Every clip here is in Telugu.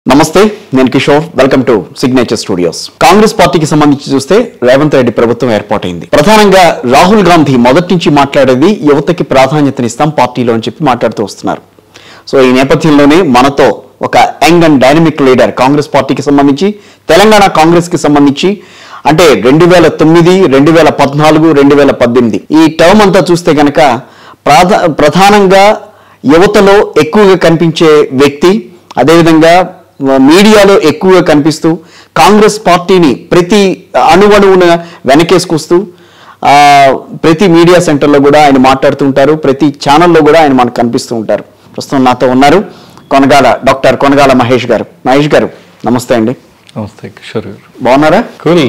నమస్తే నేను Kishore welcome to Signature Studios Congress పార్టీకి సంబంధించి చూస్తే రేవంత్ రెడ్డి ప్రభుత్వం ఏర్పాటైంది ప్రధానంగా రాహుల్ గాంధీ మొదటి నుంచి మాట్లాడేది యువతకి ప్రాధాన్యతనిస్తాం పార్టీలో అని చెప్పి మాట్లాడుతూ వస్తున్నారు సో ఈ నేపథ్యంలోనే మనతో ఒక young and dynamic leader Congress పార్టీకి సంబంధించి తెలంగాణ కాంగ్రెస్ కి సంబంధించి అంటే రెండు వేల తొమ్మిది రెండు వేల పద్నాలుగు రెండు వేల పద్దెనిమిది ఈ టర్మ్ అంతా చూస్తే గనక ప్రాధా ప్రధానంగా యువతలో ఎక్కువగా కనిపించే వ్యక్తి అదేవిధంగా మీడియాలో ఎక్కువగా కనిపిస్తూ కాంగ్రెస్ పార్టీని ప్రతి అణువణువున వెనకేసుకొస్తూ ఆ, ప్రతి మీడియా సెంటర్లో కూడా ఆయన మాట్లాడుతూ ఉంటారు ప్రతి ఛానల్లో కూడా ఆయన మనకు కనిపిస్తూ ఉంటారు ప్రస్తుతం నాతో ఉన్నారు కొనగాల డాక్టర్ కొనగాల మహేష్ గారు మహేష్ గారు నమస్తే అండి నమస్తే కిషోర్ గారు బాగున్నారా కూల్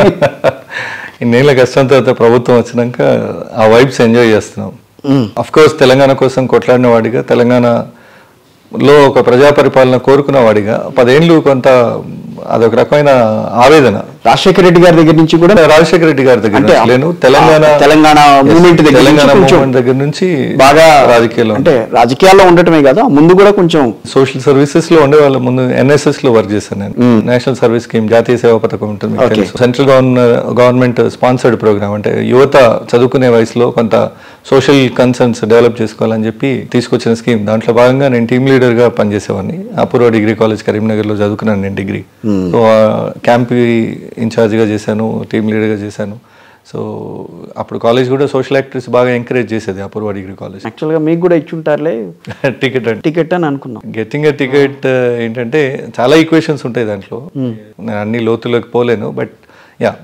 ఇన్నేళ్ళ కష్టం తర్వాత ప్రభుత్వం వచ్చినాక ఆ వైబ్స్ ఎంజాయ్ చేస్తున్నాం అఫ్ కోర్స్ తెలంగాణ కోసం కొట్లాడిన వాడిగా తెలంగాణలో ఒక ప్రజా పరిపాలన కోరుకున్న వాడిగా పదేళ్ళు కొంత అదొక రకమైన ఆవేదన రాజశేఖర రెడ్డి గారి దగ్గర నుంచి కూడా రాజశేఖర రెడ్డి గారి దగ్గర అంటే నుంచి లేను తెలంగాణ ఆ, తెలంగాణ మూమెంట్ దగ్గర తెలంగాణ నుంచి కొంచెం మూమెంట్ దగ్గర నుంచి బాగా రాజకీయాల్లో అంటే రాజకీయాల్లో ఉండటమే కదా ముందు కూడా కొంచెం సోషల్ సర్వీసెస్ లో ఉండే వాళ్ళ ముందు ఎన్ఎస్ఎస్ లో వర్క్ చేశాను నేను నేషనల్ సర్వీస్ స్కీమ్ జాతీయ సేవా పథకం ఉంటుంది మీకు Okay. తెలుసు. సెంట్రల్ గవర్నమెంట్ స్పాన్సర్డ్ ప్రోగ్రామ్ అంటే యువత చదువుకునే వయసులో కొంత సోషల్ కన్సర్న్స్ డెవలప్ చేసుకోవాలని చెప్పి తీసుకొచ్చిన స్కీమ్ దాంట్లో భాగంగా నేను టీమ్ లీడర్ గా పనిచేసేవాడిని అపూర్వ డిగ్రీ కాలేజ్ కరీంనగర్ లో చదువుకున్నాను నేను డిగ్రీ సో క్యాంప్ ఇన్ఛార్జ్ గా చేశాను టీమ్ లీడర్ గా చేశాను సో అప్పుడు కాలేజ్ కూడా సోషల్ యాక్టివిటీస్ బాగా ఎంకరేజ్ చేసేది అపూర్వ డిగ్రీ కాలేజ్ యాక్చువల్గా మీకు కూడా ఇచ్చుంటారులే టికెట్ అంటే టికెట్ అని అనుకున్నాం గెట్టింగ్ ఎ టికెట్ ఏంటంటే చాలా ఈక్వేషన్స్ ఉంటాయి దాంట్లో నేను అన్ని లోతులోకి పోలేను బట్ యా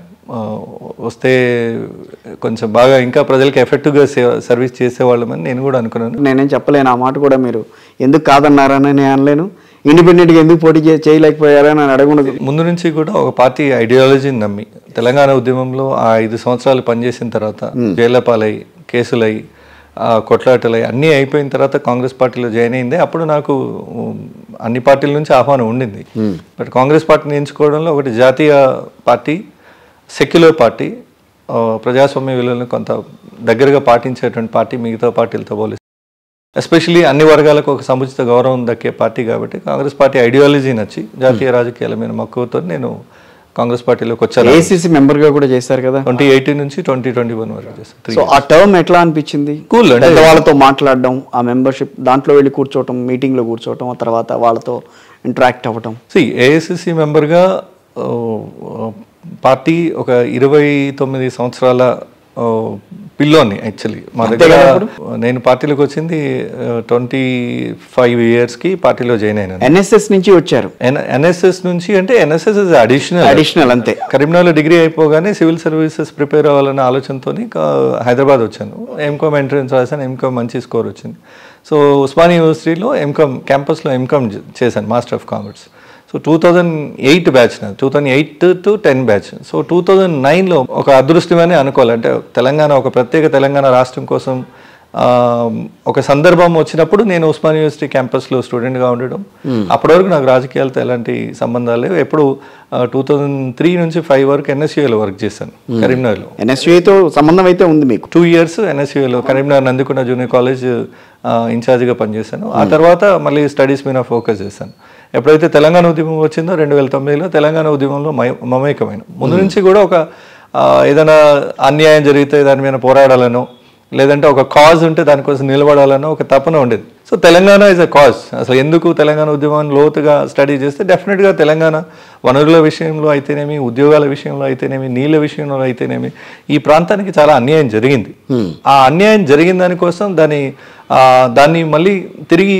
వస్తే కొంచెం బాగా ఇంకా ప్రజలకి ఎఫెక్టివ్గా సర్వీస్ చేసేవాళ్ళమని నేను కూడా అనుకున్నాను నేనేం చెప్పలేను ఆ మాట కూడా మీరు ఎందుకు కాదన్నారని నేను అనలేను ఇండిపెండెంట్గా ఎందుకు పోటీ చే- చేయలేకపోయారని అని అడగకూడదు ముందు నుంచి కూడా ఒక పార్టీ ఐడియాలజీని నమ్మి తెలంగాణ ఉద్యమంలో ఆ ఐదు సంవత్సరాలు పనిచేసిన తర్వాత జైళ్ళ పాలై కేసులై ఆ కొట్లాటలై అన్నీ అయిపోయిన తర్వాత కాంగ్రెస్ పార్టీలో జాయిన్ అయింది అప్పుడు నాకు ఉమ్, అన్ని పార్టీల నుంచి ఆహ్వానం ఉండింది బట్ కాంగ్రెస్ పార్టీని ఎంచుకోవడంలో ఒకటి జాతీయ పార్టీ సెక్యులర్ పార్టీ ఆ, ప్రజాస్వామ్య విలువలను కొంత దగ్గరగా పాటించేటువంటి పార్టీ మిగతా పార్టీలతో పోలిస్తే ఎస్పెషలీ అన్ని వర్గాలకు ఒక సముచిత గౌరవం దక్కే పార్టీ కాబట్టి కాంగ్రెస్ పార్టీ ఐడియాలజీ నచ్చి జాతీయ రాజకీయాల మీద మక్కువతో నేను కాంగ్రెస్ పార్టీలోకి వచ్చాను ఏసీసీ మెంబర్గా కూడా చేశారు కదా ట్వంటీ ఎయిటీన్ నుంచి ట్వంటీ ట్వంటీ వన్ వరకు చేస్తాను Three సో ఆ టర్మ్ ఎట్లా అనిపించింది Cool అంటే- పెద్దవాళ్ళతో మాట్లాడడం ఆ మెంబర్షిప్ దాంట్లో వెళ్ళి కూర్చోవటం మీటింగ్లో కూర్చోవటం ఆ తర్వాత వాళ్ళతో ఇంటరాక్ట్ అవ్వటం సి ఏఐసిసి మెంబర్గా ఆ, పార్టీ ఒక ఇరవై తొమ్మిది సంవత్సరాల ఆ, పిల్లోని యాక్చువల్లీ మా అంతే దగ్గర కదా నేను పార్టీలోకి వచ్చింది ట్వంటీ ఫైవ్ ఇయర్స్కి పార్టీలో జాయిన్ అయినాను ఎన్ఎస్ఎస్ నుంచి వచ్చారు ఎన్ఎస్ఎస్ నుంచి అంటే ఎన్ఎస్ఎస్ ఇస్ అడిషనల్ అడిషనల్ అంతే కరీంనగర్లో డిగ్రీ అయిపోగానే సివిల్ సర్వీసెస్ ప్రిపేర్ అవ్వాలన్న ఆలోచనతో హైదరాబాద్ వచ్చాను ఎంకామ్ ఎంట్రన్స్ రాశాను ఎంకామ్ మంచి స్కోర్ వచ్చింది సో ఉస్మానియా యూనివర్సిటీలో ఎంకామ్ క్యాంపస్లో ఎంకామ్ చేశాను master of commerce so two thousand eight batch నాది two thousand eight to ten batch so two thousand నైన్లో ఒక అదృష్టమని అనుకోవాలి అంటే తెలంగాణ ఒక ప్రత్యేక తెలంగాణ రాష్ట్రం కోసం ఆ, ఒక సందర్భం వచ్చినప్పుడు నేను ఉస్మాన్ యూనివర్సిటీ క్యాంపస్లో స్టూడెంట్గా ఉండడం అప్పటి వరకు నాకు రాజకీయాలతో ఎలాంటి సంబంధాలు లేవు ఎప్పుడు టూ థౌజండ్ త్రీ నుంచి ఫైవ్ వరకు ఎన్ఎస్యూఏలో వర్క్ చేశాను కరీంనగర్లో ఎన్ఎస్యూతో సంబంధం అయితే ఉంది మీకు టూ ఇయర్స్ ఎన్ఎస్యూఏలో కరీంనగర్ నందికొండ జూనియర్ కాలేజ్ ఆ, ఇన్ఛార్జిగా పనిచేశాను ఆ తర్వాత మళ్ళీ స్టడీస్ మీద ఫోకస్ చేశాను ఎప్పుడైతే తెలంగాణ ఉద్యమం వచ్చిందో రెండు వేల తొమ్మిదిలో తెలంగాణ ఉద్యమంలో మయ- మమేకమైన ముందు నుంచి కూడా ఒక ఆ, ఏదైనా అన్యాయం జరిగితే దాని మీద పోరాడాలనో లేదంటే ఒక కాజ్ ఉంటే దానికోసం నిలబడాలనో ఒక తపన ఉండేది so Telangana is a cause అసలు ఎందుకు తెలంగాణ ఉద్యమాన్ని లోతుగా స్టడీ చేస్తే డెఫినెట్గా తెలంగాణ వనరుల విషయంలో అయితేనేమి ఉద్యోగాల విషయంలో అయితేనేమి నీళ్ళ విషయంలో అయితేనేమి ఈ ప్రాంతానికి చాలా అన్యాయం జరిగింది ఆ అన్యాయం జరిగిన దానికోసం దాని ఆ, దాన్ని మళ్ళీ తిరిగి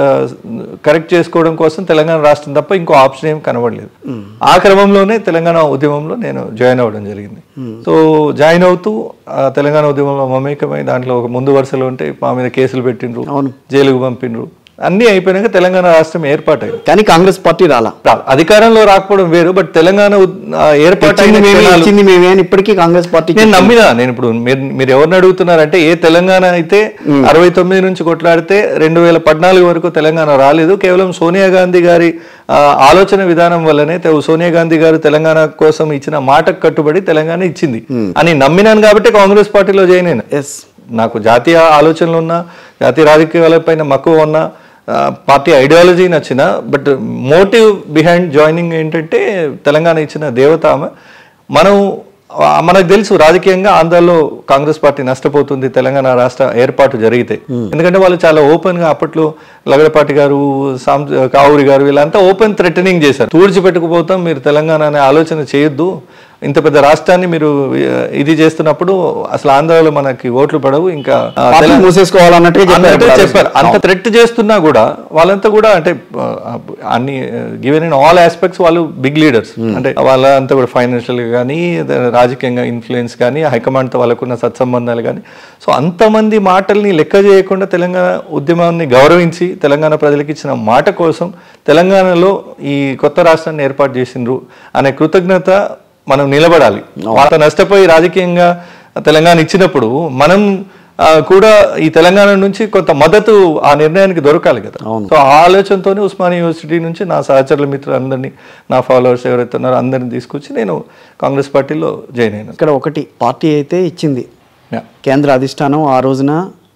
కరెక్ట్ చేసుకోవడం కోసం తెలంగాణ రాష్ట్రం తప్ప ఇంకో ఆప్షన్ ఏం కనబడలేదు ఆ క్రమంలోనే తెలంగాణ ఉద్యమంలో నేను జాయిన్ అవ్వడం జరిగింది సో జాయిన్ అవుతూ ఆ, తెలంగాణ ఉద్యమంలో మమేకమై దాంట్లో ఒక ముందు వరుసలో ఉంటే మా మీద కేసులు పెట్టిండ్రు అవును. జైలుకు పంపిండ్రు అన్నీ అయిపోయినాక తెలంగాణ రాష్ట్రం ఏర్పాటైంది కానీ కాంగ్రెస్ పార్టీ రాలా రా- అధికారంలో రాకపోవడం వేరు బట్ తెలంగాణ ఉద్- ఆ, ఏర్పాటైన ఇచ్చింది మేమే క్షణాలు- ఇచ్చింది మేమే అని ఇప్పటికీ కాంగ్రెస్ పార్టీ నేను నమ్మినా నేను ఇప్పుడు మీరు మీరు ఎవరిని అడుగుతున్నారంటే ఏ తెలంగాణ అయితే అరవై తొమ్మిది నుంచి కొట్లాడితే రెండు వేల పద్నాలుగు వరకు తెలంగాణ రాలేదు కేవలం సోనియా గాంధీ గారి ఆ, ఆలోచన విధానం వల్లనే తె- సోనియా గాంధీ గారు తెలంగాణ కోసం ఇచ్చిన మాటకు కట్టుబడి తెలంగాణ ఇచ్చింది అని నమ్మినాను కాబట్టి కాంగ్రెస్ పార్టీలో జాయిన్ అయినా ఎస్ నాకు జాతీయ ఆలోచనలు ఉన్నా జాతీయ రాజకీయాలపైన మక్కువ ఉన్నా పార్టీ ఐడియాలజీ నచ్చిన బట్ మోటివ్ బిహైండ్ జాయినింగ్ ఏంటంటే తెలంగాణ ఇచ్చిన దేవత ఆమె మనం ఆ, మనకు తెలుసు రాజకీయంగా ఆంధ్రాలో కాంగ్రెస్ పార్టీ నష్టపోతుంది తెలంగాణ రాష్ట్ర ఏర్పాటు జరిగితే ఎందుకంటే వాళ్ళు చాలా ఓపెన్ గా అప్పట్లో లగడపాటి గారు సాం కావూరి గారు వీళ్ళంతా ఓపెన్ థ్రెటనింగ్ చేశారు తూడ్చిపెట్టుకుపోతాం మీరు తెలంగాణ అనే ఆలోచన చేయొద్దు ఇంత పెద్ద రాష్ట్రాన్ని మీరు ఆ, ఇది చేస్తున్నప్పుడు అసలు ఆంధ్రాలో మనకి ఓట్లు పడవు ఇంకా ఆ, పార్టీ తెలంగాణ- మూసేసుకోవాలన్నట్టుగా చెప్పారు అన్నట్టే ఇప్పుడు చెప్పారు అంత థ్రెట్ చేస్తున్నా కూడా వాళ్ళంతా కూడా అంటే ఆ, అన్ని గివెన్ ఇన్ ఆల్ ఆస్పెక్ట్స్ వాళ్ళు బిగ్ లీడర్స్ అంటే వాళ్ళంతా కూడా ఫైనాన్షియల్ గా కానీ రాజకీయంగా ఇన్ఫ్లుయెన్స్ కానీ హైకమాండ్ తో వాళ్ళకున్న సత్సంబంధాలు కానీ సో అంతమంది మాటల్ని లెక్క చేయకుండా తెలంగాణ ఉద్యమాన్ని గౌరవించి తెలంగాణ ప్రజలకు ఇచ్చిన మాట కోసం తెలంగాణలో ఈ కొత్త రాష్ట్రాన్ని ఏర్పాటు చేసిండ్రు అనే కృతజ్ఞత మనం నిలబడాలి వాళ్ళ నష్టపోయి రాజకీయంగా తెలంగాణ ఇచ్చినప్పుడు మనం ఆ, కూడా ఈ తెలంగాణ నుంచి కొంత మద్దతు ఆ నిర్ణయానికి దొరకాలి కదా సో ఆ ఆలోచనతోనే ఉస్మానియా యూనివర్సిటీ నుంచి నా సహచరుల మిత్రులందరినీ నా ఫాలోవర్స్ ఎవరైతే ఉన్నారో అందరిని తీసుకొచ్చి నేను కాంగ్రెస్ పార్టీలో జాయిన్ అయినాను ఇక్కడ ఒకటి పార్టీ అయితే ఇచ్చింది Yeah. కేంద్ర అధిష్టానం ఆ రోజున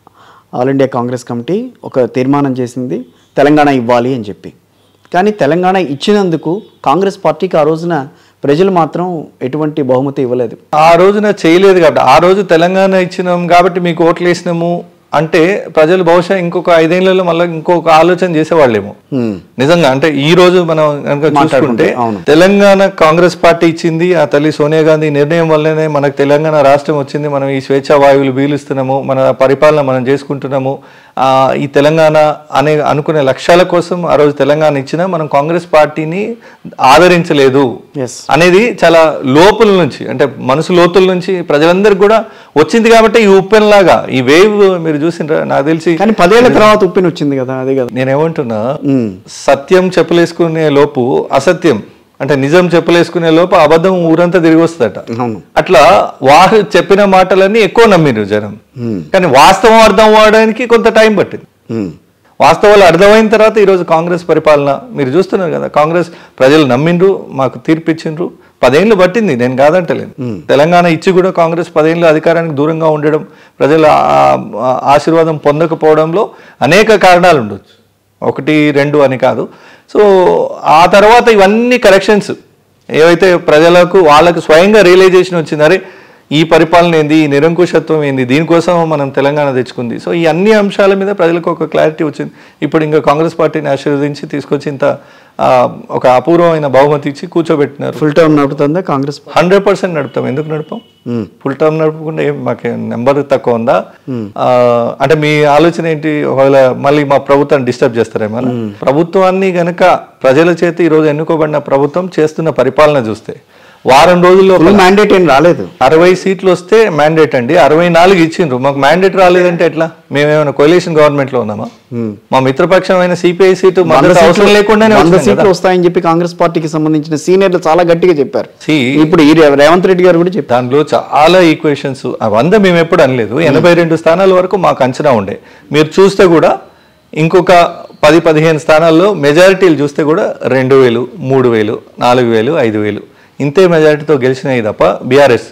ఆల్ ఇండియా కాంగ్రెస్ కమిటీ ఒక తీర్మానం చేసింది తెలంగాణ ఇవ్వాలి అని చెప్పి కానీ తెలంగాణ ఇచ్చినందుకు కాంగ్రెస్ పార్టీకి ఆ రోజున ప్రజలు మాత్రం ఎటువంటి బహుమతి ఇవ్వలేదు ఆ రోజున చేయలేదు కాబట్టి ఆ రోజు తెలంగాణ ఇచ్చినాం కాబట్టి మీకు ఓట్లు వేసినాము అంటే ప్రజలు బహుశా ఇంకొక ఐదేళ్లలో మళ్ళీ ఇంకొక ఆలోచన చేసేవాళ్ళేమో Hmm. నిజంగా అంటే ఈ రోజు మనం కనుక చూసుకుంటే మాట్లాడుకుంటే, అవును. తెలంగాణ కాంగ్రెస్ పార్టీ ఇచ్చింది ఆ తల్లి సోనియా గాంధీ నిర్ణయం వల్లనే మనకు తెలంగాణ రాష్ట్రం వచ్చింది మనం ఈ స్వేచ్ఛా వాయువులు పీలుస్తున్నాము మన పరిపాలన మనం చేసుకుంటున్నాము ఆ, ఈ తెలంగాణ అనే అనుకునే లక్ష్యాల కోసం ఆ రోజు తెలంగాణ ఇచ్చినా మనం కాంగ్రెస్ పార్టీని ఆదరించలేదు ఎస్ అనేది చాలా లోపల నుంచి అంటే మనసు లోతుల నుంచి ప్రజలందరికీ కూడా వచ్చింది కాబట్టి ఈ ఉప్పెనలాగా ఈ వేవ్ మీరు చూసిండ్రా నాకు తెలిసి కానీ పదేళ్ల తర్వాత ఉప్పిన వచ్చింది కదా అదే కదా నేనేమంటున్నా ఉమ్. సత్యం చెప్పులేసుకునే లోపు అసత్యం అంటే నిజం చెప్పులేసుకునే లోపు అబద్ధం ఊరంతా తిరిగి వస్తుందట అవును అట్లా వారు చెప్పిన మాటలన్నీ ఎక్కువ నమ్మిరు జనం కానీ వాస్తవం అర్థం అవ్వడానికి కొంత టైం పట్టింది ఉమ్. వాస్తవాలు అర్థమైన తర్వాత ఈరోజు కాంగ్రెస్ పరిపాలన మీరు చూస్తున్నారు కదా కాంగ్రెస్ ప్రజలు నమ్మిండ్రు మాకు తీర్పు ఇచ్చిండ్రు పదేళ్ళు పట్టింది నేను కాదంటలేను తెలంగాణ ఇచ్చి కూడా కాంగ్రెస్ పదేళ్ళు అధికారానికి దూరంగా ఉండడం ప్రజల ఆ- ఆ ఆశీర్వాదం పొందకపోవడంలో అనేక కారణాలు ఉండొచ్చు ఒకటి రెండు అని కాదు సో ఆ తర్వాత ఇవన్నీ కరెక్షన్స్ ఏవైతే ప్రజలకు వాళ్ళకు స్వయంగా రియలైజేషన్ వచ్చింది అరే ఈ పరిపాలన ఏంది ఈ నిరంకుశత్వం ఏంది దీనికోసం మనం తెలంగాణ తెచ్చుకుంది సో ఈ అన్ని అంశాల మీద ప్రజలకు ఒక క్లారిటీ వచ్చింది ఇప్పుడు ఇంకా కాంగ్రెస్ పార్టీని ఆశీర్వదించి తీసుకొచ్చి ఇంత ఆ, ఒక అపూర్వమైన బహుమతి ఇచ్చి కూర్చోబెట్టినారు ఫుల్ టర్మ్ నడుపుతుందా కాంగ్రెస్ హండ్రెడ్ పర్సెంట్ నడుపుతాం ఎందుకు నడుపాం మ్మ్. ఫుల్ టర్మ్ నడపకుండా ఏం మాకు నెంబర్ తక్కువ ఉందా ఆ, అంటే మీ ఆలోచన ఏంటి ఒకవేళ మళ్ళీ మా ప్రభుత్వాన్ని డిస్టర్బ్ చేస్తారేమో ప్రభుత్వాన్ని గనక ప్రజల చేత ఈరోజు ఎన్నుకోబడిన ప్రభుత్వం చేస్తున్న పరిపాలన చూస్తే వారం రోజుల్లో ఫుల్ మ్యాండేట్ ఏం రాలేదు అరవై సీట్లు వస్తే మ్యాండేట్ అండి అరవై నాలుగు ఇచ్చిండ్రు మాకు మ్యాండేట్ రాలేదంటే ఎట్లా మేమేమైనా కొలిషన్ గవర్నమెంట్ లో ఉన్నామా మా మిత్రపక్షమైన సిపిఐ సీటు వంద మద్దతు అవసరం సీట్లు- లేకుండానే వంద వచ్చినాయి కదా. సీట్లు వస్తాయని చెప్పి కాంగ్రెస్ పార్టీకి సంబంధించిన సీనియర్లు చాలా గట్టిగా చెప్పారు See, ఇప్పుడు ఈ రే- రేవంత్ రెడ్డి గారు కూడా చెప్పారు దానిలో చాలా ఈక్వేషన్స్ వంద మేము ఎప్పుడు అనలేదు ఎనభై రెండు స్థానాల వరకు మాకు అంచనా ఉండే మీరు చూస్తే కూడా ఇంకొక పది పదిహేను స్థానాల్లో మెజారిటీలు చూస్తే కూడా రెండు వేలు మూడు వేలు నాలుగు వేలు ఐదు వేలు ఇంతే మెజారిటీతో గెలిచినాయి తప్ప బీఆర్ఎస్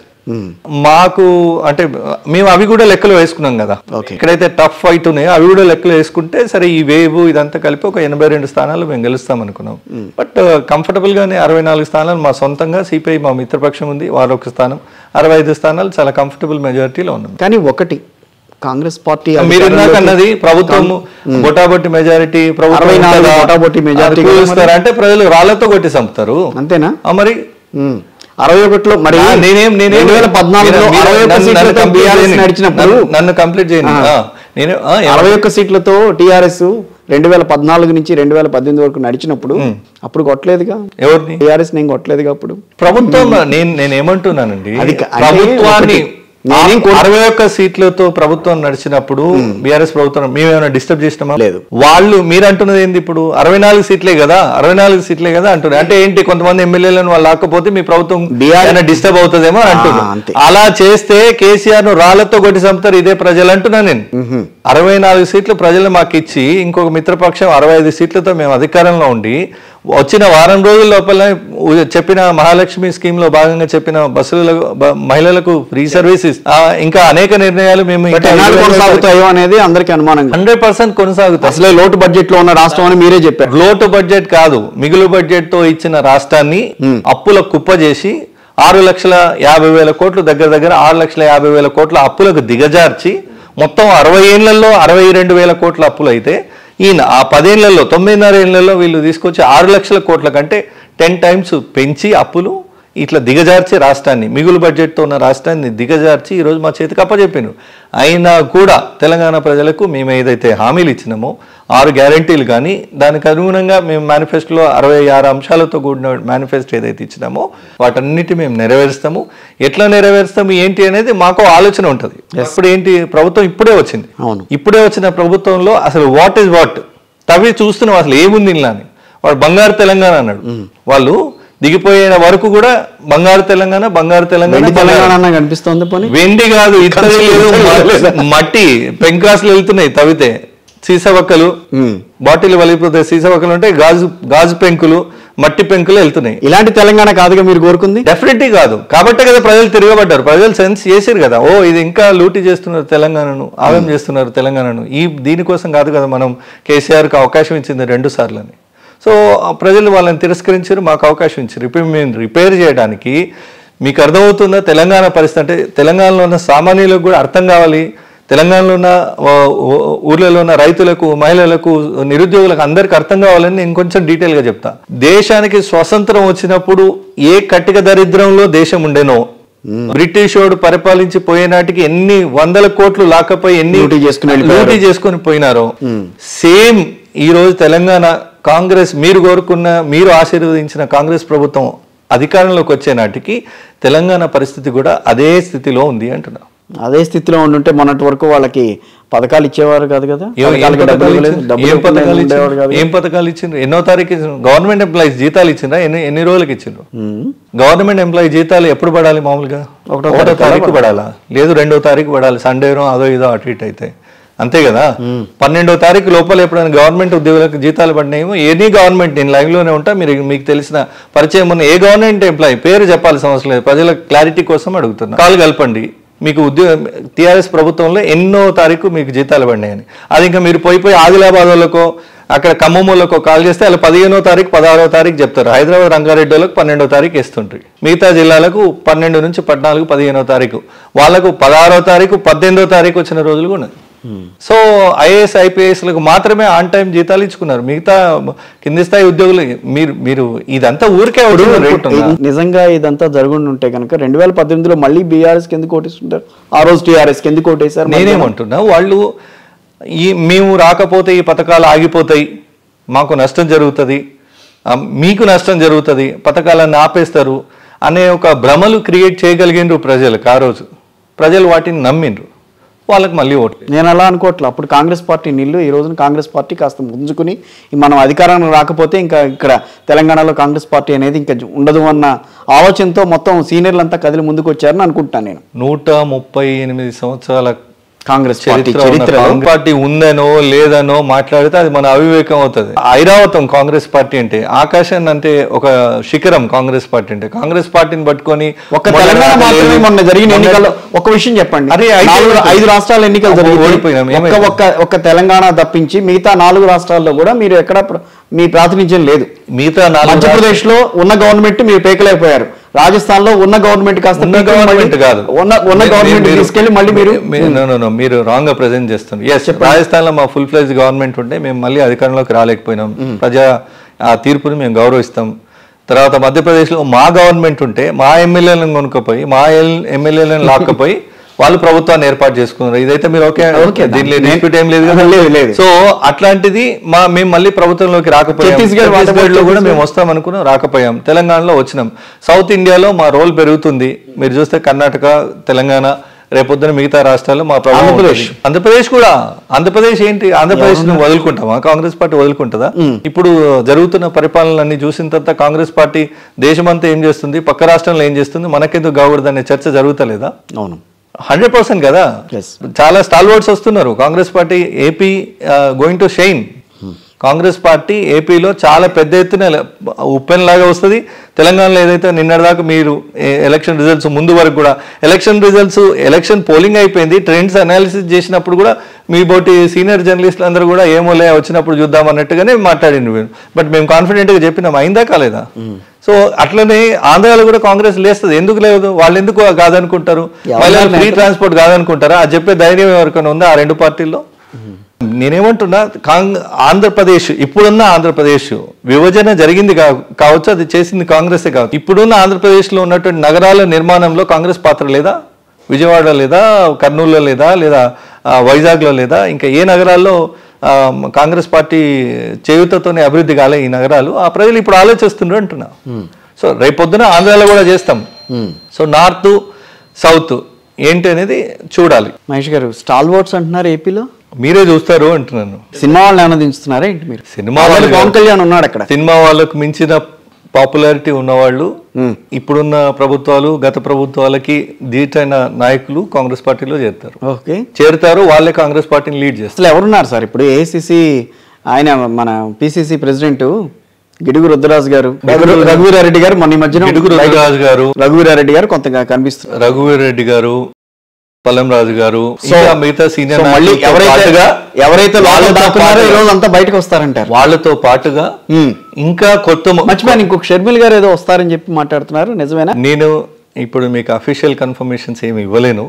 మాకు అంటే మేము అవి కూడా లెక్కలో వేసుకున్నాం కదా Okay. ఎక్కడైతే టఫ్ ఫైట్ ఉన్నాయో అవి కూడా లెక్కలో వేసుకుంటే సరే ఈ వేవ్ ఇదంతా కలిపి ఒక ఎనభై రెండు స్థానాలు మేము గెలుస్తాం అనుకున్నాం బట్ కంఫర్టబుల్ గానే అరవై నాలుగు స్థానాలు మా సొంతంగా సిపిఐ మా మిత్రపక్షం ఉంది వారు ఒక స్థానం అరవై ఐదు స్థానాలు చాలా కంఫర్టబుల్ మెజారిటీలో ఉన్నాం కానీ ఒకటి కాంగ్రెస్ పార్టీ మీరు ఇందాక అధికారంలోకి- అన్నది ప్రభుత్వం బొటాబొట్టి మెజారిటీ అరవై నాలుగు బొటాబొట్టి majority కదా అంటే ప్రజలు రాళ్లతో కొట్టి చంపుతారు అంతేనా ఆ, మరి ఉమ్. అరవై ఒకటిలో మరి ఆ, నేనేం నేనేం రెండు వేల పద్నాలుగులో మీరు- అరవై ఒక్క నన్ను- నన్ను సీట్లతో complete టీఆర్ఎస్ చేయని. నడిచినప్పుడు నన్ను- నన్ను కంప్లీట్ చేయను ఆ, నేనే ఆ, అరవై ఒక్క సీట్లతో టీఆర్ఎస్ రెండు వేల పద్నాలుగు నుంచి రెండు వేల పద్దెనిమిది వరకు నడిచినప్పుడు అప్పుడు కొట్టలేదుగా ఎవరిని టీఆర్ఎస్ నేను కొట్టలేదుగా అప్పుడు ప్రభుత్వం నేను నేను ఏమంటున్నానండి అది క- అంటే ప్రభుత్వాన్ని ఒకటి, నేనేం కోరు- అరవై ఒక్క సీట్లతో ప్రభుత్వం నడిచినప్పుడు బీఆర్ఎస్ ప్రభుత్వం మేమేమైనా డిస్టర్బ్ చేసినామా లేదు. వాళ్ళు మీరు అంటున్నది ఏంది ఇప్పుడు అరవై నాలుగు సీట్లే కదా అరవై నాలుగు సీట్లే కదా అంటున్నారు అంటే ఏంటి కొంతమంది ఎమ్మెల్యేలను వాళ్ళు లాకపోతే మీ ప్రభుత్వం BR డిస్టర్బ్ అవుతుందేమో అని ఆ, అంటున్నారు అంతే. అలా చేస్తే కేసీఆర్ ను రాళ్లతో కొట్టి చంపుతారు ఇదే ప్రజలు అంటున్నా నేను అరవై నాలుగు సీట్లు ప్రజలు మాకు ఇచ్చి ఇంకొక మిత్రపక్షం అరవై ఐదు సీట్లతో మేము అధికారంలో ఉండి వచ్చిన వారం రోజుల లోపల ఉ- చెప్పిన మహాలక్ష్మి స్కీమ్ లో భాగంగా చెప్పిన బస్సులకు బ- మహిళలకు ఫ్రీ సర్వీసెస్ ఇంకా అనేక నిర్ణయాలు మేము బట్ ఎన్నాళ్ళు కొనసాగుతాయో అనేది అందరికీ అనుమానంగా హండ్రెడ్ పర్సెంట్ కొనసాగుతాయి అసలే లోటు బడ్జెట్ లో ఉన్న రాష్ట్రం అని మీరే చెప్పారు లోటు బడ్జెట్ కాదు మిగులు బడ్జెట్ తో ఇచ్చిన రాష్ట్రాన్ని అప్పుల కుప్ప చేసి ఆరు లక్షల యాభై వేల కోట్లు దగ్గర దగ్గర ఆరు లక్షల యాభై వేల కోట్ల అప్పులకు దిగజార్చి మొత్తం అరవై ఏళ్లలో అరవై రెండు వేల కోట్ల అప్పులు అయితే ఈయన ఆ పదేళ్లలో తొమ్మిదిన్నర ఏళ్లలో వీళ్ళు తీసుకొచ్చి ఆరు లక్షల కోట్ల కంటే టెన్ టైమ్స్ పెంచి అప్పులు ఇట్లా దిగజార్చి రాష్ట్రాన్ని మిగులు బడ్జెట్తో ఉన్న రాష్ట్రాన్ని దిగజార్చి ఈరోజు మా చేతికి అప్పచెప్పాను అయినా కూడా తెలంగాణ ప్రజలకు మేము ఏదైతే హామీలు ఇచ్చినామో ఆరు గ్యారంటీలు కానీ దానికి అనుగుణంగా మేము మేనిఫెస్టోలో అరవై ఆరు అంశాలతో కూడిన మేనిఫెస్టో ఏదైతే ఇచ్చినామో వాటన్నిటి మేము నెరవేరుస్తాము ఎట్లా నెరవేరుస్తాము ఏంటి అనేది మాకు ఆలోచన ఉంటుంది ఇప్పుడు ఏంటి ప్రభుత్వం ఇప్పుడే వచ్చింది అవును. ఇప్పుడే వచ్చిన ప్రభుత్వంలో అసలు వాట్ ఈజ్ వాట్ తవి చూస్తున్నాం అసలు ఏముంది ఇలా అని వాడు బంగారు తెలంగాణ అన్నాడు వాళ్ళు దిగిపోయిన వరకు కూడా బంగారు తెలంగాణ బంగారు తెలంగాణ వెండి బంగారు తెలంగాణ అన్న కనిపిస్తోంది పోనీ వెండి కాదు ఇత్తడి లేదు మ- మట్టి పెంకాసులు వెళ్తున్నాయి తవ్వితే సీసవక్కలు మ్మ్. బాటిల్ వలిపోతే సీసవక్కలు అంటే గాజు గాజు పెంకులు మట్టి పెంకులు వెళ్తున్నాయి ఇలాంటి తెలంగాణ కాదుగా మీరు కోరుకుంది డెఫినెట్లీ కాదు కాబట్టే కదా ప్రజలు తిరగబడ్డారు ప్రజలు సెన్స్ చేశారు కదా ఓ ఇది ఇంకా లూటీ చేస్తున్నారు తెలంగాణను ఆగం చేస్తున్నారు తెలంగాణను ఈ దీనికోసం కాదు కదా మనం కేసీఆర్కి అవకాశం ఇచ్చింది రెండు సార్లు అని సో ఆ ప్రజలు వాళ్ళని తిరస్కరించారు మాకు అవకాశం ఇచ్చారు ఇప్పుడు మేము రిపేర్ చేయడానికి మీకు అర్థమవుతుందా తెలంగాణ పరిస్థితి అంటే తెలంగాణలో ఉన్న సామాన్యులకు కూడా అర్థం కావాలి తెలంగాణలో ఉన్న ఆ, ఊ- ఊర్లలో ఉన్న రైతులకు మహిళలకు నిరుద్యోగులకు అందరికి అర్థం కావాలని నేను కొంచెం డీటెయిల్గా చెప్తా దేశానికి స్వతంత్రం వచ్చినప్పుడు ఏ కట్టిక దరిద్రంలో దేశం ఉండేనో బ్రిటిష్ వాడు పరిపాలించి పోయేనాటికి ఎన్ని వందల కోట్లు లాకపోయి ఎన్ని లూటీ చేసుకుని వెళ్ళిపోయారు. లూటీ చేసుకుని పోయినారో సేమ్ ఈ రోజు తెలంగాణ కాంగ్రెస్ మీరు కోరుకున్న మీరు ఆశీర్వదించిన కాంగ్రెస్ ప్రభుత్వం అధికారంలోకి వచ్చే నాటికి తెలంగాణ పరిస్థితి కూడా అదే స్థితిలో ఉంది అంటున్నా అదే స్థితిలో ఉండుంటే మొన్నటి వరకు వాళ్ళకి పథకాలు ఇచ్చేవారు కాదు కదా ఏం- ఏం పథకాలకి డబ్బులు పథకాలు ఇవ్వలేదు, ఇచ్చిండ్రు? డబ్బులు ఏం ఇవ్వకుండా పథకాలు ఉండేవాడు ఇచ్చిండ్రు? కాదు ఏం పథకాలు ఇచ్చిండ్రు ఎన్నో తారీఖు ఇచ్చిండ్రు గవర్నమెంట్ ఎంప్లాయీస్ జీతాలు ఇచ్చిండ్రా ఎన్ని ఎన్ని రోజులకి ఇచ్చిండ్రు గవర్నమెంట్ ఎంప్లాయీ జీతాలు ఎప్పుడు పడాలి మామూలుగా ఒకటో ఒకటో తారీఖు తారీఖు పడాలా లేదు రెండో తారీఖు పడాలి సండేనో అదో ఇదో అటు ఇటు అయితే అంతే కదా పన్నెండో తారీఖు లోపల ఎప్పుడైనా గవర్నమెంట్ ఉద్యోగులకు జీతాలు పడినాయేమో ఎనీ గవర్నమెంట్ నేను లైవ్ లోనే ఉంటా మీరు మీకు తెలిసిన పరిచయం ఉన్న ఏ గవర్నమెంట్ ఎంప్లాయీ పేరు చెప్పాల్సిన అవసరం లేదు ప్రజల క్లారిటీ కోసం అడుగుతున్నా కాల్ కలపండి మీకు ఉద్యోగ టీఆర్ఎస్ ప్రభుత్వంలో ఎన్నో తారీఖు మీకు జీతాలు పడినాయని అది ఇంకా మీరు పోయి పోయి ఆదిలాబాద్ వాళ్ళకో అక్కడ ఖమ్మంలోకో కాల్ చేస్తే వాళ్ళు పదిహేనో తారీఖు పదహారో తారీఖు చెప్తారు హైదరాబాద్ రంగారెడ్డి వాళ్ళకి పన్నెండో తారీఖు ఇస్తుంటారు మిగతా జిల్లాలకు పన్నెండు నుంచి పద్నాలుగు పదిహేనో తారీఖు వాళ్ళకు పదహారో తారీఖు పద్దెనిమిదో తారీఖు వచ్చిన రోజులు కూడా ఉన్నాయి సో ఐఏఎస్ ఐపీఎస్లకు మాత్రమే ఆన్ టైం జీతాలు ఇచ్చుకున్నారు మిగతా కింది స్థాయి ఉద్యోగులు మీరు మీరు ఇదంతా ఊరికే అవుతుంది రేట్ ఉందా? నిజంగా ఇదంతా జరుగుండి ఉంటే కనుక రెండు వేల పద్దెనిమిదిలో మళ్ళీ బీఆర్ఎస్ ఎందుకు ఓటిస్తుంటారు ఆ రోజు టీఆర్ఎస్ ఎందుకు ఓటేశారు మరి నేనేమంటున్నా వాళ్ళు ఈ మేము రాకపోతే ఈ పథకాలు ఆగిపోతాయి మాకు నష్టం జరుగుతుంది ఆ, మీకు నష్టం జరుగుతుంది పథకాలన్నీ ఆపేస్తారు అనే ఒక భ్రమలు క్రియేట్ చేయగలిగిండ్రు ప్రజలకు ఆ రోజు ప్రజలు వాటిని నమ్మిండ్రు వాళ్ళకి మళ్ళీ ఓటు నేను అలా అనుకోవట్లే అప్పుడు కాంగ్రెస్ పార్టీ నిల్లు ఈ రోజున కాంగ్రెస్ పార్టీ కాస్త ముంచుకుని మనం అధికారంలో రాకపోతే ఇంకా ఇక్కడ తెలంగాణలో కాంగ్రెస్ పార్టీ అనేది ఇంకా ఉండదు అన్న ఆలోచనతో మొత్తం సీనియర్లంతా కదిలి ముందుకు వచ్చారని అనుకుంటున్నాను నేను నూట ముప్పై ఎనిమిది సంవత్సరాల కాంగ్రెస్ పార్టీ చరిత్ర ఉన్న చరిత్రలో కాంగ్రెస్ పార్టీ ఉందనో లేదనో మాట్లాడితే అది మన అవివేకం అవుతుంది ఐరావతం కాంగ్రెస్ పార్టీ అంటే ఆకాశాన్ని అంటే ఒక శిఖరం కాంగ్రెస్ పార్టీ అంటే కాంగ్రెస్ పార్టీని పట్టుకొని ఒక్క తెలంగాణ మాత్రమే మొన్న జరిగిన ఎన్నికల్లో ఒక విషయం చెప్పండి అరే, ఐదు నాలుగు- ఓడిపోయాం. ఐదు రాష్ట్రాల ఎన్నికలు అప్పుడు జరిగితే ఓడిపోయినాం. ఒక్క ఏమైంది? ఒక్క ఒక్క తెలంగాణ తప్పించి మిగతా నాలుగు రాష్ట్రాల్లో కూడా మీరు ఎక్కడ ప్ర- మీ ప్రాతినిధ్యం లేదు మిగతా నాలుగు మధ్యప్రదేశ్ లో ఉన్న గవర్నమెంట్ మీరు పేకలేకపోయారు రాజస్థాన్ లో ఉన్న గవర్నమెంట్ కాస్త ఉన్న పీకి గవర్నమెంట్ మళ్ళీ- కాదు ఉన్న ఉన్న మీరు- గవర్నమెంట్ మీరు- తీసుకెళ్లి మళ్ళీ మీరు మీ- no, no, no, మీరు రాంగ్ గా ప్రెజెంట్ చేస్తున్నారు ఎస్ రాజస్థాన్ లో మా ఫుల్ ఫ్లెజ్ గవర్నమెంట్ ఉంటే మేము మళ్ళీ అధికారంలోకి రాలేకపోయినాం ప్రజా ఆ తీర్పుని మేము గౌరవిస్తాం తర్వాత మధ్యప్రదేశ్ లో మా గవర్నమెంట్ ఉంటే మా ఎమ్మెల్యేలను కొనుక్కపోయి మా ఎమ్మెల్యేలను లాక్కపోయి వాళ్ళు ప్రభుత్వాన్ని ఏర్పాటు చేసుకున్నారు ఇదైతే మీరు ఓకే ఓకే, దీనిలో నేను- డిస్ప్యూట్ ఏం లేదు కదా లేదు, లేదు. సో అట్లాంటిది మా మేము మళ్ళీ ప్రభుత్వంలోకి రాకపోయాం ఛత్తీస్గఢ్ వాటి ఛత్తీస్గఢ్ లో కూడా ఛత్తీస్గఢ్ మేము వస్తాం అనుకున్నాం రాకపోయాం తెలంగాణలో వచ్చినాం సౌత్ ఇండియాలో మా రోల్ పెరుగుతుంది మీరు చూస్తే కర్ణాటక తెలంగాణ రేపొద్దున మిగతా రాష్ట్రాల్లో మా ప్రభావం ఆంధ్రప్రదేశ్. ఉంటుంది. ఆంధ్రప్రదేశ్ కూడా ఆంధ్రప్రదేశ్ ఏంటి ఆంధ్రప్రదేశ్ ను వదులుకుంటామా కాంగ్రెస్ పార్టీ వదులుకుంటుందా ఇప్పుడు జరుగుతున్న పరిపాలనలన్నీ చూసిన తర్వాత కాంగ్రెస్ పార్టీ దేశమంతా ఏం చేస్తుంది పక్క రాష్ట్రంలో ఏం చేస్తుంది మనకెందుకు కాకూడదు అనే చర్చ జరుగుతలేదా అవును హండ్రెడ్ పర్సెంట్ కదా Yes. చాలా స్టాల్ వర్డ్స్ వస్తున్నారు Congress party AP going to shine Congress party ఏపీలో చాలా పెద్ద ఎత్తున ఉప్పెన్ లాగా వస్తుంది తెలంగాణలో ఏదైతే నిన్నటిదాకా మీరు ఏ- ఎలక్షన్ రిజల్ట్స్ ముందు వరకు కూడా ఎలక్షన్ రిజల్ట్స్ ఎలక్షన్ పోలింగ్ అయిపోయింది ట్రెండ్స్ అనాలిసిస్ చేసినప్పుడు కూడా మీ బోటి సీనియర్ జర్నలిస్టులు అందరూ కూడా ఏమోలే వచ్చినప్పుడు చూద్దాం అన్నట్టుగానే మాట్లాడింది మేము బట్ మేము కాన్ఫిడెంట్గా చెప్పినాం అయిందా కాలేదా సో అట్లనే ఆంధ్రాలో కూడా కాంగ్రెస్ లేస్తుంది ఎందుకు లేదు వాళ్ళు ఎందుకు కాదనుకుంటారు మళ్ళీ ఫ్రీ ట్రాన్స్పోర్ట్ కాదనుకుంటారా అది చెప్పే ధైర్యం ఎవరికైనా ఉందా ఆ రెండు పార్టీల్లో నేనేమంటున్నా కాంగ్ ఆంధ్రప్రదేశ్ ఇప్పుడున్న ఆంధ్రప్రదేశ్ విభజన జరిగింది కా- కావచ్చు అది చేసింది కాంగ్రెసే కావచ్చు ఇప్పుడున్న ఆంధ్రప్రదేశ్లో ఉన్నటువంటి నగరాల నిర్మాణంలో కాంగ్రెస్ పాత్ర లేదా విజయవాడ లేదా కర్నూలులో లేదా లేదా ఆ, వైజాగ్లో లేదా ఇంకా ఏ నగరాల్లో ఆ, కాంగ్రెస్ పార్టీ చేయుతతోనే అభివృద్ధి కాలే ఈ నగరాలు ఆ ప్రజలు ఇప్పుడు ఆలోచిస్తున్నారు అంటున్నా సో రేపొద్దున ఆంధ్రాలో కూడా చేస్తాం సో నార్త్ సౌత్ ఏంటి అనేది చూడాలి మహేష్ గారు స్టాల్ ఓట్స్ అంటున్నారు ఏపీలో మీరే చూస్తారు అంటున్నాను సినిమా వాళ్ళని ఏమైనా దించుతున్నారా ఏంటి మీరు సినిమా ఆల్రెడీ వాళ్ళు పవన్ కళ్యాణ్ ఉన్నాడు అక్కడ సినిమా వాళ్ళకు మించిన పాపులారిటీ ఉన్నవాళ్ళు ఇప్పుడున్న ప్రభుత్వాలు గత ప్రభుత్వాలకి ధీటైన నాయకులు కాంగ్రెస్ పార్టీలో చేరుతారు ఓకే చేరుతారు వాళ్ళే కాంగ్రెస్ పార్టీని లీడ్ చేస్తారు అసలు ఎవరున్నారు సార్ ఇప్పుడు ఏసీసీ ఆయన మన పిసిసి ప్రెసిడెంట్ గిడుగు రుద్రరాజు గారు రఘు- రఘువీరారెడ్డి గారు మొన్న ఈ మధ్యన గిడుగు రుద్రరాజు గారు రఘువీరారెడ్డి గారు కొంతగా కనిపిస్తున్నారు రఘువీర్ రెడ్డి గారు పల్లం రాజు గారు ఇంకా మిగతా సీనియర్ సో మళ్ళీ నాయకులతో ఎవరైతే పాటుగా ఎవరైతే లోపల వాళ్ళతో దాక్కున్నారో ఈ పాటుగా- రోజు అంతా బయటకు వస్తారంటారు వాళ్ళతో పాటుగా Hmm. ఇంకా కొత్త మ- మర్చిపోయాను ఇంకొక షర్మిల్ గారు ఏదో వస్తారని చెప్పి మాట్లాడుతున్నారు నిజమేనా నేను ఇప్పుడు మీకు అఫీషియల్ కన్ఫర్మేషన్స్ ఏమి ఇవ్వలేను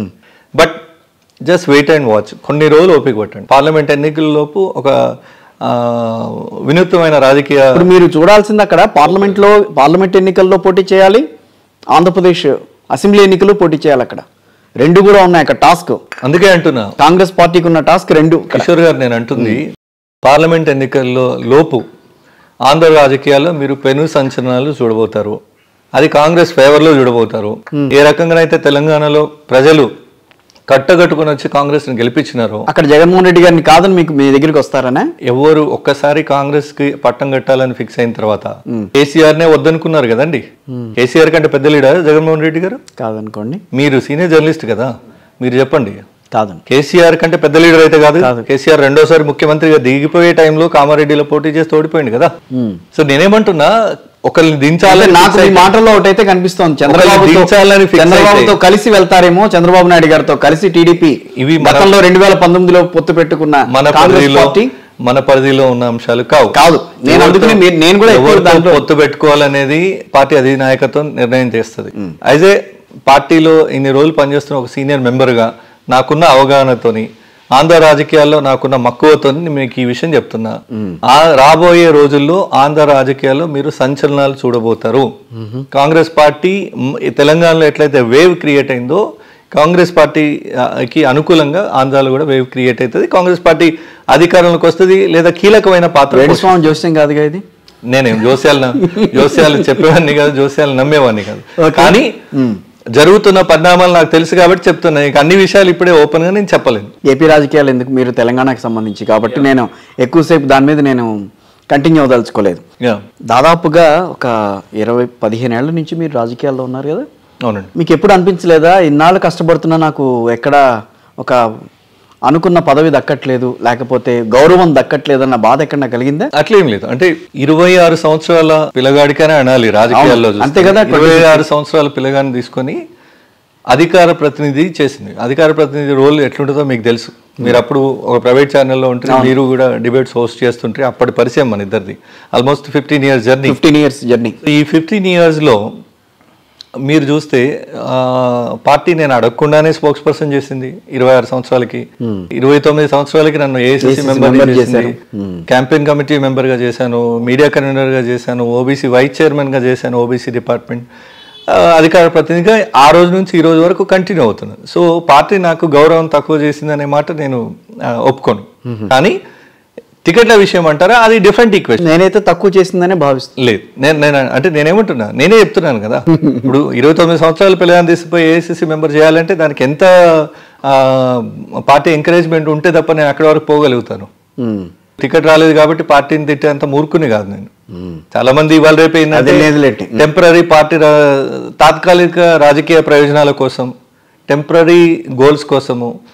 but just wait and watch కొన్ని రోజులు ఓపిక పట్టండి పార్లమెంట్ ఎన్నికల లోపు ఒక ఆ, వినూత్నమైన రాజకీయ ఇప్పుడు మీరు చూడాల్సింది అక్కడ పార్లమెంట్ లో పార్లమెంట్ ఎన్నికల్లో పోటీ చేయాలి ఆంధ్రప్రదేశ్ అసెంబ్లీ ఎన్నికలు పోటీ చేయాలి అక్కడ రెండు కూడా ఉన్నాయి అక్కడ టాస్క్ అందుకే అంటున్నా కాంగ్రెస్ పార్టీకి ఉన్న టాస్క్ రెండు కిషోర్ గారు నేను అంటుంది పార్లమెంట్ ఎన్నికల్లో లోపు ఆంధ్ర రాజకీయాల్లో మీరు పెను సంచలనాలు చూడబోతారు అది కాంగ్రెస్ ఫేవర్లో చూడబోతారు ఏ రకంగానైతే తెలంగాణలో ప్రజలు కట్టగట్టుకుని వచ్చి కాంగ్రెస్ని గెలిపించినారో అక్కడ జగన్మోహన్ రెడ్డి గారిని కాదని మీకు మీ దగ్గరికి వస్తారనే ఎవరు ఒక్కసారి కాంగ్రెస్ కి పట్టం కట్టాలని ఫిక్స్ అయిన తర్వాత కేసీఆర్ నే వద్దనుకున్నారు కదండి కేసీఆర్ కంటే పెద్ద లీడర్ జగన్మోహన్ రెడ్డి గారు కాదనుకోండి మీరు సీనియర్ జర్నలిస్ట్ కదా మీరు చెప్పండి కాదండి కేసీఆర్ కంటే పెద్ద లీడర్ అయితే కాదు కేసీఆర్ రెండోసారి ముఖ్యమంత్రిగా దిగిపోయే టైంలో కామారెడ్డిలో పోటీ చేసి ఓడిపోయింది కదా సో నేనేమంటున్నా ఒకరిని దించాలని నాకు fix మీ అయితే- మాటల్లో ఒకటైతే కనిపిస్తోంది దించాలని చంద్రబాబు fix చంద్రబాబుతో అయితే. కలిసి వెళ్తారేమో చంద్రబాబు నాయుడు గారితో కలిసి టీడీపీ ఇవి మన- గతంలో రెండు వేల పంతొమ్మిదిలో పొత్తు పెట్టుకున్న మన కాంగ్రెస్ పరిధిలో పార్టీ మన పరిధిలో ఉన్న అంశాలు కావు కాదు నేను అందుకని మీరు- నేను కూడా ఎక్కువ ఎవరితో దాంట్లో పొత్తు పెట్టుకోవాలనేది పార్టీ అధినాయకత్వం నిర్ణయం చేస్తుంది అయితే పార్టీలో ఇన్ని రోజులు పనిచేస్తున్న ఒక సీనియర్ మెంబర్గా నాకున్న అవగాహనతోని ఆంధ్ర రాజకీయాల్లో నాకున్న మక్కువతో మీకు ఈ విషయం చెప్తున్నా ఆ రాబోయే రోజుల్లో ఆంధ్ర రాజకీయాల్లో మీరు సంచలనాలు చూడబోతారు కాంగ్రెస్ పార్టీ మ్, ఈ తెలంగాణలో ఎట్లయితే వేవ్ క్రియేట్ అయిందో కాంగ్రెస్ పార్టీకి అనుకూలంగా ఆంధ్రాలో కూడా వేవ్ క్రియేట్ అవుతుంది కాంగ్రెస్ పార్టీ అధికారంలోకి వస్తుంది లేదా కీలకమైన పాత్ర వేణుస్వామి జోస్యం కాదుగా ఇది నేనేం జోస్యాలు న- జోస్యాలు చెప్పేవాడిని కాదు జోస్యాలు నమ్మేవాడిని కాదు కానీ జరుగుతున్న పరిణామాలు నాకు తెలుసు కాబట్టి చెప్తున్నా ఇక అన్ని విషయాలు ఇప్పుడే ఓపెన్ గా నేను చెప్పలేను ఏపీ రాజకీయాలు ఎందుకు మీరు తెలంగాణకు సంబంధించి కాబట్టి నేను ఎక్కువసేపు దాని మీద నేను కంటిన్యూ అవదలుచుకోలేదు Yeah. దాదాపుగా ఒక ఇరవై పదిహేను ఏళ్ల నుంచి మీరు రాజకీయాల్లో ఉన్నారు కదా అవునండి మీకు ఎప్పుడు అనిపించలేదా ఇన్నాళ్ళు కష్టపడుతున్నా నాకు ఎక్కడ ఒక అనుకున్న పదవి దక్కట్లేదు లేకపోతే గౌరవం దక్కట్లేదు అన్న బాధ ఎక్కడ కలిగిందా అట్లేం లేదు అంటే ఇరవై ఆరు సంవత్సరాల పిల్లగాడికనే అనాలి రాజకీయాల్లో అవును. చూస్తే. అంతే కదా, ఇరవై ఆరు సంవత్సరాల పిల్లగాడిని తీసుకొని అధికార ప్రతినిధి చేసింది అధికార ప్రతినిధి రోల్ ఎట్లుంటుందో మీకు తెలుసు మీరు అప్పుడు ఒక ప్రైవేట్ ఛానల్లో ఉంటే మీరు కూడా డిబేట్స్ హోస్ట్ చేస్తుంటే అప్పటి పరిచయం మన ఇద్దరిది almost fifteen years journey fifteen years journey ఈ ఫిఫ్టీన్ ఇయర్స్లో మీరు చూస్తే ఆ, పార్టీ నేను అడగకుండానే స్పోక్స్ పర్సన్ చేసింది ఇరవై ఆరు సంవత్సరాలకి ఇరవై తొమ్మిది సంవత్సరాలకి నన్ను ఏఐసిసి ACC మెంబర్ member చేసింది క్యాంపెయిన్ కమిటీ మెంబర్ గా చేశాను మీడియా కన్వీనర్ గా చేశాను ఓబీసీ వైస్ చైర్మన్ గా చేశాను ఓబీసీ డిపార్ట్మెంట్ అధికార ప్రతినిధిగా ఆ రోజు నుంచి ఈ రోజు వరకు కంటిన్యూ అవుతున్నాను సో పార్టీ నాకు గౌరవం తక్కువ చేసిందనే మాట నేను ఆ, ఒప్పుకోను కానీ టికెట్ల విషయం అంటారా అది డిఫరెంట్ ఈక్వేషన్ నేనైతే తక్కువ చేసిందనే భావిస్తున్నాను లేదు నేను నేను అంటే నేనేమంటున్నా నేనే చెప్తున్నాను కదా ఇప్పుడు ఇరవై తొమ్మిది సంవత్సరాల పిల్లగాని తీసిపోయి ఏఐసిసి మెంబర్ చేయాలంటే దానికి ఎంత ఆ, పార్టీ ఎంకరేజ్మెంట్ ఉంటే తప్ప నేను అక్కడి వరకు పోగలుగుతాను టికెట్ రాలేదు కాబట్టి పార్టీని తిట్టేంత మూర్ఖుని కాదు నేను చాలా మంది ఇవాళ రేపు అదే లేదులేండి. టెంపరీ పార్టీ రా- తాత్కాలిక రాజకీయ ప్రయోజనాల కోసం టెంపరీ గోల్స్ కోసము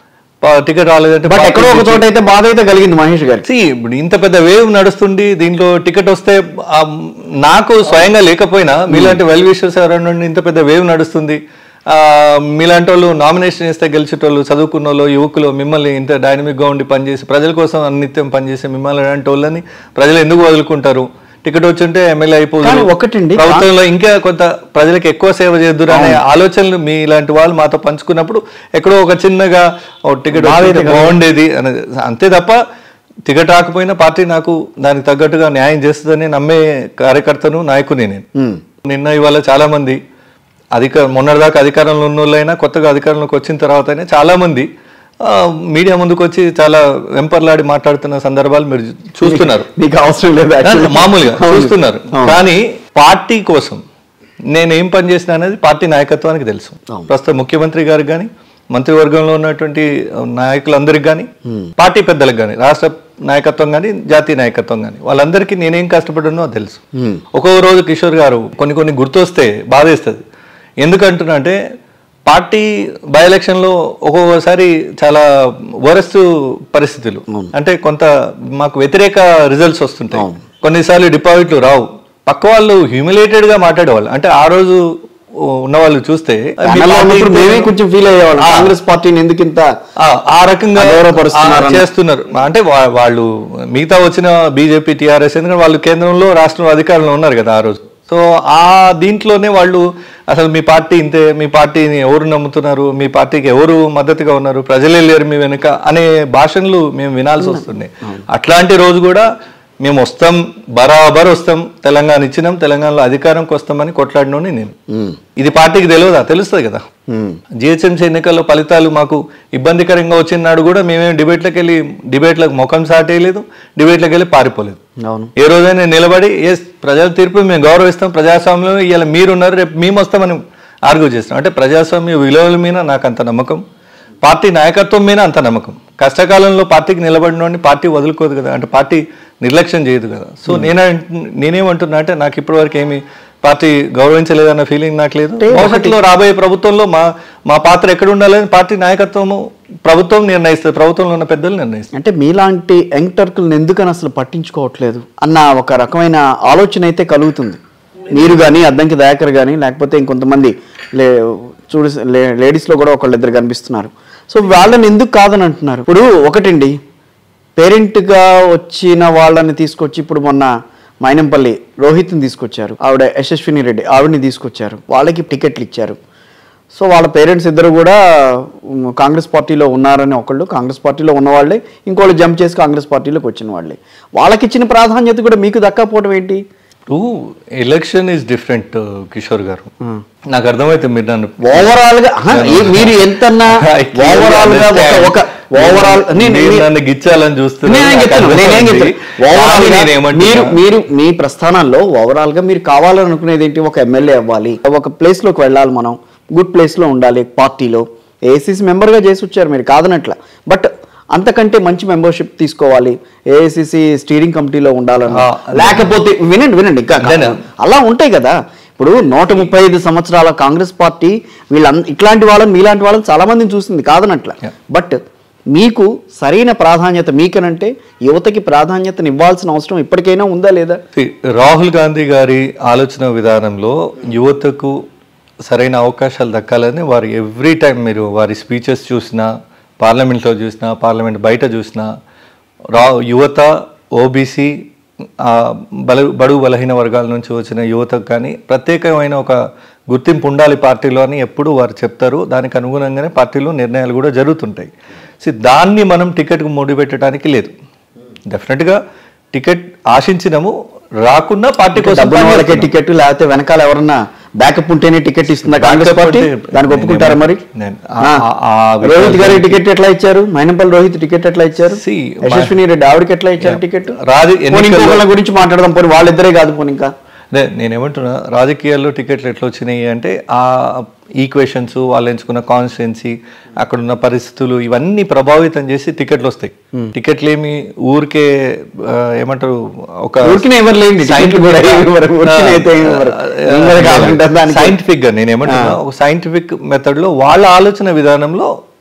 టికెట్ రాలేదంటే బట్ ఎక్కడో ఒక చోట అయితే బాధ అయితే కలిగింది మహేష్ గారికి See, ఇప్పుడు ఇంత పెద్ద వేవ్ నడుస్తుంది దీంట్లో టికెట్ వస్తే ఆ, నాకు స్వయంగా లేకపోయినా మీలాంటి వెల్ విషర్స్ ఎవరైనా ఉండి ఇంత పెద్ద వేవ్ నడుస్తుంది ఆ, మీలాంటి వాళ్ళు నామినేషన్ ఇస్తే గెలిచేటోళ్ళు చదువుకున్న వాళ్ళు యువకులు మిమ్మల్ని ఇంత డైనమిక్గా ఉండి పనిచేసి ప్రజల కోసం నిత్యం పనిచేసే మిమ్మల్ని అలాంటి వాళ్ళని ప్రజలు ఎందుకు వదులుకుంటారు టికెట్ వచ్చుంటే ఎమ్మెల్యే కానీ అయిపోతుంది ఒకటండి, ప్రభుత్వంలో ఇంకా కొంత ప్రజలకు ఎక్కువ సేవ చేద్దురు అనే ఆలోచనలు మీ ఇలాంటి వాళ్ళు మాతో పంచుకున్నప్పుడు ఎక్కడో ఒక చిన్నగా ఓ టికెట్ వచ్చింటే బాగుండేది అనేది అంతే తప్ప టికెట్ రాకపోయినా పార్టీ నాకు దానికి తగ్గట్టుగా న్యాయం చేస్తుందని నమ్మే కార్యకర్తను నాయకుని నేను నిన్న ఇవాళ చాలా మంది అధిక మొన్నటిదాకా అధికారంలో ఉన్న వాళ్ళైనా కొత్తగా అధికారంలోకి వచ్చిన తర్వాతనే చాలా మంది ఆ, మీడియా ముందుకు వచ్చి చాలా వెంపర్లాడి మాట్లాడుతున్న సందర్భాలు మీరు చూస్తున్నారు మీకు అవసరం లేదు actually. మామూలుగా అవును. చూస్తున్నారు అవును. కానీ పార్టీ కోసం నేను ఏం పని చేసిన అనేది పార్టీ నాయకత్వానికి తెలుసు అవును. ప్రస్తుతం ముఖ్యమంత్రి గారికి కానీ మంత్రివర్గంలో ఉన్నటువంటి నాయకులందరికి కానీ పార్టీ పెద్దలకు కానీ రాష్ట్ర నాయకత్వం కానీ జాతీయ నాయకత్వం కానీ వాళ్ళందరికీ నేనేం కష్టపడున్నో తెలుసు ఒక్కో రోజు కిషోర్ గారు కొన్ని కొన్ని గుర్తొస్తే బాధేస్తుంది ఎందుకంటున్నా అంటే పార్టీ బై ఎలక్షన్లో ఒక్కొక్కసారి చాలా వరస్ట్ పరిస్థితులు అంటే కొంత మాకు వ్యతిరేక రిజల్ట్స్ వస్తుంటాయి కొన్నిసార్లు డిపాజిట్లు రావు పక్క వాళ్ళు హ్యూమిలేటెడ్ గా మాట్లాడేవాళ్ళు అంటే ఆ రోజు ఉన్న వాళ్ళు చూస్తే ప్యానెల్లో ఉన్నప్పుడు మేమే కొంచెం ఫీల్ అయ్యేవాళ్ళం కాంగ్రెస్ పార్టీని ఎందుకు ఇంత ఆ ఆ రకంగా అగౌరవపరుస్తున్నారు ఆ, చేస్తున్నారు అంటే వా- వాళ్ళు మిగతా వచ్చిన బీజేపీ టీఆర్ఎస్ ఎందుకంటే వాళ్ళు కేంద్రంలో రాష్ట్రంలో అధికారంలో ఉన్నారు కదా ఆ రోజు సో ఆ దీంట్లోనే వాళ్ళు అసలు మీ పార్టీ ఇంతే మీ పార్టీని ఎవరు నమ్ముతున్నారు మీ పార్టీకి ఎవరు మద్దతుగా ఉన్నారు ప్రజలే లేరు మీ వెనుక అనే భాషలు మేము వినాల్సి వస్తుండే అట్లాంటి రోజు కూడా మేము వస్తాం బరాబర్ వస్తాం తెలంగాణ ఇచ్చినాం తెలంగాణలో అధికారంకి వస్తామని కొట్లాడినోని నేను ఇది పార్టీకి తెలియదా తెలుస్తుంది కదా జిహెచ్ఎంసీ ఎన్నికల్లో ఫలితాలు మాకు ఇబ్బందికరంగా వచ్చిన నాడు కూడా మేమేం డిబేట్లకు వెళ్ళి డిబేట్లకు ముఖం సాటేయలేదు డిబేట్లకు వెళ్ళి పారిపోలేదు అవును ఏ రోజైనా నిలబడి ఎస్ ప్రజల తీర్పు మేము గౌరవిస్తాం ప్రజాస్వామ్యం ఇవాళ మీరున్నారు రేపు మేము వస్తామని ఆర్గ్యూ చేస్తాం అంటే ప్రజాస్వామ్య విలువల మీద నాకు అంత నమ్మకం పార్టీ నాయకత్వం మీద అంత నమ్మకం కష్టకాలంలో పార్టీకి నిలబడినోడిని పార్టీ వదులుకోదు కదా అంటే పార్టీ నిర్లక్ష్యం చేయదు కదా సో నేనే నేనేమంటున్నా అంటే నాకు ఇప్పటివరకు ఏమి పార్టీ గౌరవించలేదన్న ఫీలింగ్ నాకు లేదు భవిష్యత్తులో రాబోయే ప్రభుత్వంలో మా మా పాత్ర ఎక్కడ ఉండాలని పార్టీ నాయకత్వము ప్రభుత్వం నిర్ణయిస్తుంది ప్రభుత్వంలో ఉన్న పెద్దలు నిర్ణయిస్తారు అంటే మీలాంటి యంగ్ టర్కులను ఎందుకని అసలు పట్టించుకోవట్లేదు అన్న ఒక రకమైన ఆలోచన అయితే కలుగుతుంది మీరు కానీ అద్దంకి దయాకర్ కానీ లేకపోతే ఇంకొంతమంది లే చూడు లే- లేడీస్లో కూడా ఒకళ్ళు ఇద్దరు కనిపిస్తున్నారు సో వాళ్ళని ఎందుకు కాదని అంటున్నారు ఇప్పుడు ఒకటండి పేరెంట్గా వచ్చిన వాళ్ళని తీసుకొచ్చి ఇప్పుడు మొన్న మైనంపల్లి రోహిత్ని తీసుకొచ్చారు ఆవిడ యశస్విని రెడ్డి ఆవిడని తీసుకొచ్చారు వాళ్ళకి టికెట్లు ఇచ్చారు సో వాళ్ళ పేరెంట్స్ ఇద్దరు కూడా ఉమ్, కాంగ్రెస్ పార్టీలో ఉన్నారని ఒకళ్ళు కాంగ్రెస్ పార్టీలో ఉన్నవాళ్ళే ఇంకోళ్ళు జంప్ చేసి కాంగ్రెస్ పార్టీలోకి వచ్చిన వాళ్ళే వాళ్ళకి ఇచ్చిన ప్రాధాన్యత కూడా మీకు దక్కపోవడం ఏంటి ఇప్పుడు ఎలక్షన్ ఇస్ డిఫరెంట్ కిషోర్ గారు నాకు అర్థమైతే మీరు నన్ను ఓవరాల్ గా ఆహా, ఈ- మీరు ఎంతన్నా I clearly ఓవరాల్ గా ఒక- understand. ఒక ఓవరాల్ నేను మీరు నేను- నన్ను గిచ్చాలని చూస్తున్నారు. నేనేం నాకు చెప్తాను, నేనేం అర్థమైంది. చెప్తాను. ఓవరాల్ కానీ గా నేనేమంటున్నా? మీరు మీరు మీ ప్రస్థానాల్లో ఓవరాల్ గా మీరు కావాలని అనుకునేది ఏంటి ఒక ఎమ్మెల్యే అవ్వాలి ఒక ప్లేస్ లోకి వెళ్ళాలి మనం గుడ్ ప్లేస్ లో ఉండాలి పార్టీలో ఏఐసిసి మెంబర్ గా చేసి వచ్చారు మీరు కాదనట్ల బట్ అంతకంటే మంచి మెంబర్షిప్ తీసుకోవాలి ఏఐసిసి స్టీరింగ్ కమిటీలో ఉండాలని ఆ, లేకపోతే వినండి వినండి ఇంకా అదేనా? అలా ఉంటాయి కదా ఇప్పుడు నూట ముప్పై ఐదు సంవత్సరాల కాంగ్రెస్ పార్టీ వీళ్ళ ఇట్లాంటి వాళ్ళని మీలాంటి వాళ్ళని చాలా మందిని చూసింది కాదనట్ల Yeah. బట్ మీకు సరైన ప్రాధాన్యత మీకనంటే యువతకి ప్రాధాన్యతను ఇవ్వాల్సిన అవసరం ఇప్పటికైనా ఉందా లేదా See, రాహుల్ గాంధీ గారి ఆలోచన విధానంలో యువతకు సరైన అవకాశాలు దక్కాలని వారు ఎవ్రీ టైం మీరు వారి స్పీచెస్ చూసినా పార్లమెంట్లో చూసినా పార్లమెంట్ బయట చూసినా రా యువత ఓబీసీ బల బడుగు బలహీన వర్గాల నుంచి వచ్చిన యువతకు కానీ ప్రత్యేకమైన ఒక గుర్తింపు ఉండాలి పార్టీలో అని ఎప్పుడు వారు చెప్తారు దానికి అనుగుణంగానే పార్టీలో నిర్ణయాలు కూడా జరుగుతుంటాయి సో దాన్ని మనం టికెట్కు ముడిపెట్టడానికి లేదు డెఫినెట్గా టికెట్ ఆశించినము రాకున్నా పార్టీ కోసం డబ్బున్న వాళ్ళకే పనిచేస్తున్నాం. టికెట్ లేకపోతే వెనకాల ఎవరన్నా బ్యాకప్ ఉంటేనే టికెట్ ఇస్తుందా కాంగ్రెస్ Backup పార్టీ అంటే దానికి ఒప్పుకుంటారా మరి నేను- ఆ. ఆ- ఆ రోహిత్ గారి విషయాలు- టికెట్ ఎట్లా ఇచ్చారు మైనంపల్లి రోహిత్ టికెట్ ఎట్లా ఇచ్చారు See, యశస్విని రెడ్డి ఆవిడకి ఎట్లా ఇచ్చారు టికెట్ రాజు పోనీ ఎన్నికల్లో ఇంకొకళ్ళ గురించి మాట్లాడదాం పోనీ వాళ్ళిద్దరే కాదు పోనీ ఇంకా అదే నేనేమంటున్నా రాజకీయాల్లో టికెట్లు ఎట్లా వచ్చినాయి అంటే ఆ ఈక్వేషన్స్ వాళ్ళు ఎంచుకున్న కాన్స్టిట్యున్సీ అక్కడ ఉన్న పరిస్థితులు ఇవన్నీ ప్రభావితం చేసి టికెట్లు వస్తాయి టికెట్లు ఏమి ఊరికే ఆ, ఏమంటారు ఒక ఊరికినే ఎవరు లేండి టికెట్లు కూడా ఏమి ఇవ్వరు. ఊరికినే అయితే ఏమి ఇవ్వరు. అందరూ కావాలంటే దానికి- సైంటిఫిక్ గా నేను ఏమంటున్నా ఒక సైంటిఫిక్ మెథడ్ లో వాళ్ళ ఆలోచన విధానంలో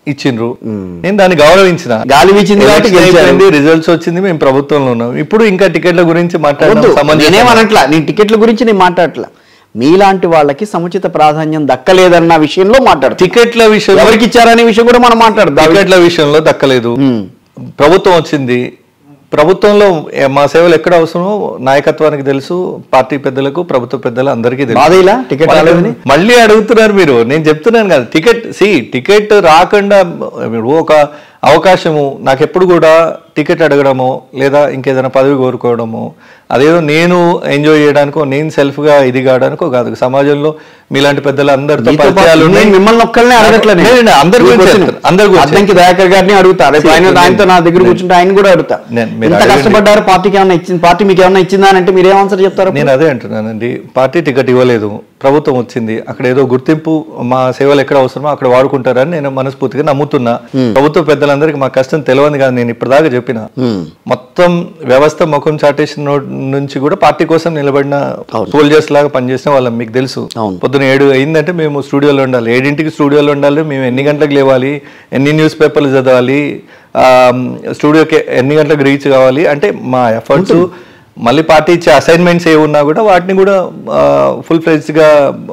ఇచ్చిండ్రు నేను దాన్ని గౌరవించిన గాలి వీచింది కాబట్టి గెలిచారు. రిజల్ట్స్ వచ్చింది మేము ప్రభుత్వంలో ఉన్నాం ఇప్పుడు ఇంకా టికెట్ల గురించి వద్దు మాట్లాడడం సమంజసం. నేనేమనట్లా నేను టికెట్ల గురించి నేను మాట్లాడట్లా మీలాంటి వాళ్ళకి సముచిత ప్రాధాన్యం దక్కలేదన్న విషయంలో మాట్లాడతాం టికెట్ల విషయంలో ఎవరికి ఇచ్చారనే విషయం కూడా మనం మాట్లాడదాం టికెట్ల విషయంలో దక్కలేదు ప్రభుత్వం వచ్చింది ప్రభుత్వంలో ఏ- మా సేవలు ఎక్కడ అవసరమో నాయకత్వానికి తెలుసు పార్టీ పెద్దలకు ప్రభుత్వ పెద్దలు అందరికీ తెలుసు బాధయిలా టికెట్ రాలేదని మళ్ళీ అడుగుతున్నారు మీరు నేను చెప్తున్నాను కదా టికెట్ సి టికెట్ రాకుండా ఇప్పుడు ఒక అవకాశము నాకు ఎప్పుడు కూడా టికెట్ అడగడము లేదా ఇంకేదైనా పదవి కోరుకోవడము అదేదో నేను ఎంజాయ్ చేయడానికో నేను సెల్ఫ్ గా ఇది కావడానికో కాదు సమాజంలో మీలాంటి పెద్దలు అందరితో మీతో పాటు పరిచయాలు ఉన్నాయి నేను మిమ్మల్ని ఒక్కళ్ళనే అడగట్లే నేను. నేను అందరి గురించి మీకు చెప్తాను. అందరి గురించి అద్దంకి దయాకర్ గారిని అడుగుతా రేపు ఆయన నేను- ఆయనతో నా దగ్గర కూర్చుంటే ఆయన కూడా అడుగుతా నేను- మీరు ఇంత అడగండి. కష్టపడ్డారు పార్టీకి ఏమన్నా ఇచ్చింది పార్టీ మీకు ఏమన్నా ఇచ్చిందా అని అంటే మీరు ఏం ఆన్సర్ చెప్తారు నేను అదే అంటున్నానండి పార్టీ టికెట్ ఇవ్వలేదు ప్రభుత్వం వచ్చింది అక్కడ ఏదో గుర్తింపు మా సేవలు ఎక్కడ అవసరమో అక్కడ వాడుకుంటారని నేను మనస్ఫూర్తిగా నమ్ముతున్నా ప్రభుత్వ పెద్దలందరికీ మా కష్టం తెలియదు కాదు నేను ఇప్పటిదాకా చెప్పిన మొత్తం వ్యవస్థ ముఖం చాటేసిన నోటి నుంచి కూడా పార్టీ కోసం నిలబడిన సోల్జర్స్ లాగా పనిచేసిన వాళ్ళం మీకు తెలుసు అవును. పొద్దున ఏడు అయిందంటే మేము స్టూడియోలో ఉండాలి ఏడింటికి స్టూడియోలో ఉండాలి మేము ఎన్ని గంటలకు లేవాలి ఎన్ని న్యూస్ పేపర్లు చదవాలి ఆ, స్టూడియోకి ఎన్ని గంటలకు రీచ్ కావాలి అంటే మా ఎఫర్ట్స్ మళ్ళీ పార్టీ ఇచ్చే అసైన్మెంట్స్ ఏ ఉన్నా కూడా వాటిని కూడా ఫుల్ ఫ్లెజ్గా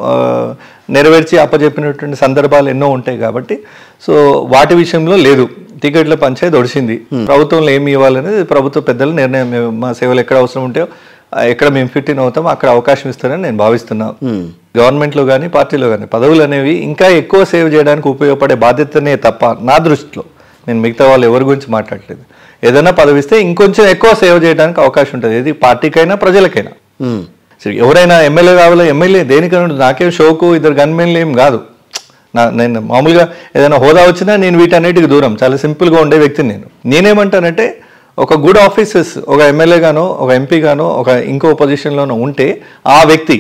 నెరవేర్చి అప్పచెప్పినటువంటి సందర్భాలు ఎన్నో ఉంటాయి కాబట్టి సో వాటి విషయంలో లేదు టికెట్ల పంచాయతీ ఒడిసింది ప్రభుత్వంలో ఏమి ఇవ్వాలనేది ప్రభుత్వ పెద్దల నిర్ణయం మేము మా సేవలు ఎక్కడ అవసరం ఉంటే ఎక్కడ మేము ఫిట్ ఇన్ అవుతామో అక్కడ అవకాశం ఇస్తారని నేను భావిస్తున్నాను గవర్నమెంట్లో కానీ పార్టీలో కానీ పదవులు అనేవి ఇంకా ఎక్కువ సేవ్ చేయడానికి ఉపయోగపడే బాధ్యతనే తప్ప నా దృష్టిలో నేను మిగతా వాళ్ళు ఎవరి గురించి మాట్లాడలేదు ఏదైనా పదవి ఇస్తే ఇంకొంచెం ఎక్కువ సేవ్ చేయడానికి అవకాశం ఉంటుంది ఏది పార్టీకైనా ప్రజలకైనా సరే ఎవరైనా ఎమ్మెల్యే కావాలో ఎమ్మెల్యే దేనికైనా ఉంటుంది. నాకేం షోకు ఇద్దరు గన్మెన్లు ఏం కాదు నా నేను మామూలుగా ఏదైనా హోదా వచ్చినా నేను వీటన్నిటికి దూరం చాలా సింపుల్గా ఉండే వ్యక్తిని నేను నేనేమంటానంటే ఒక గుడ్ ఆఫీసర్స్ ఒక ఎమ్మెల్యే గానో ఒక ఎంపీ గానో ఒక ఇంకో పొజిషన్లోనో ఉంటే ఆ వ్యక్తి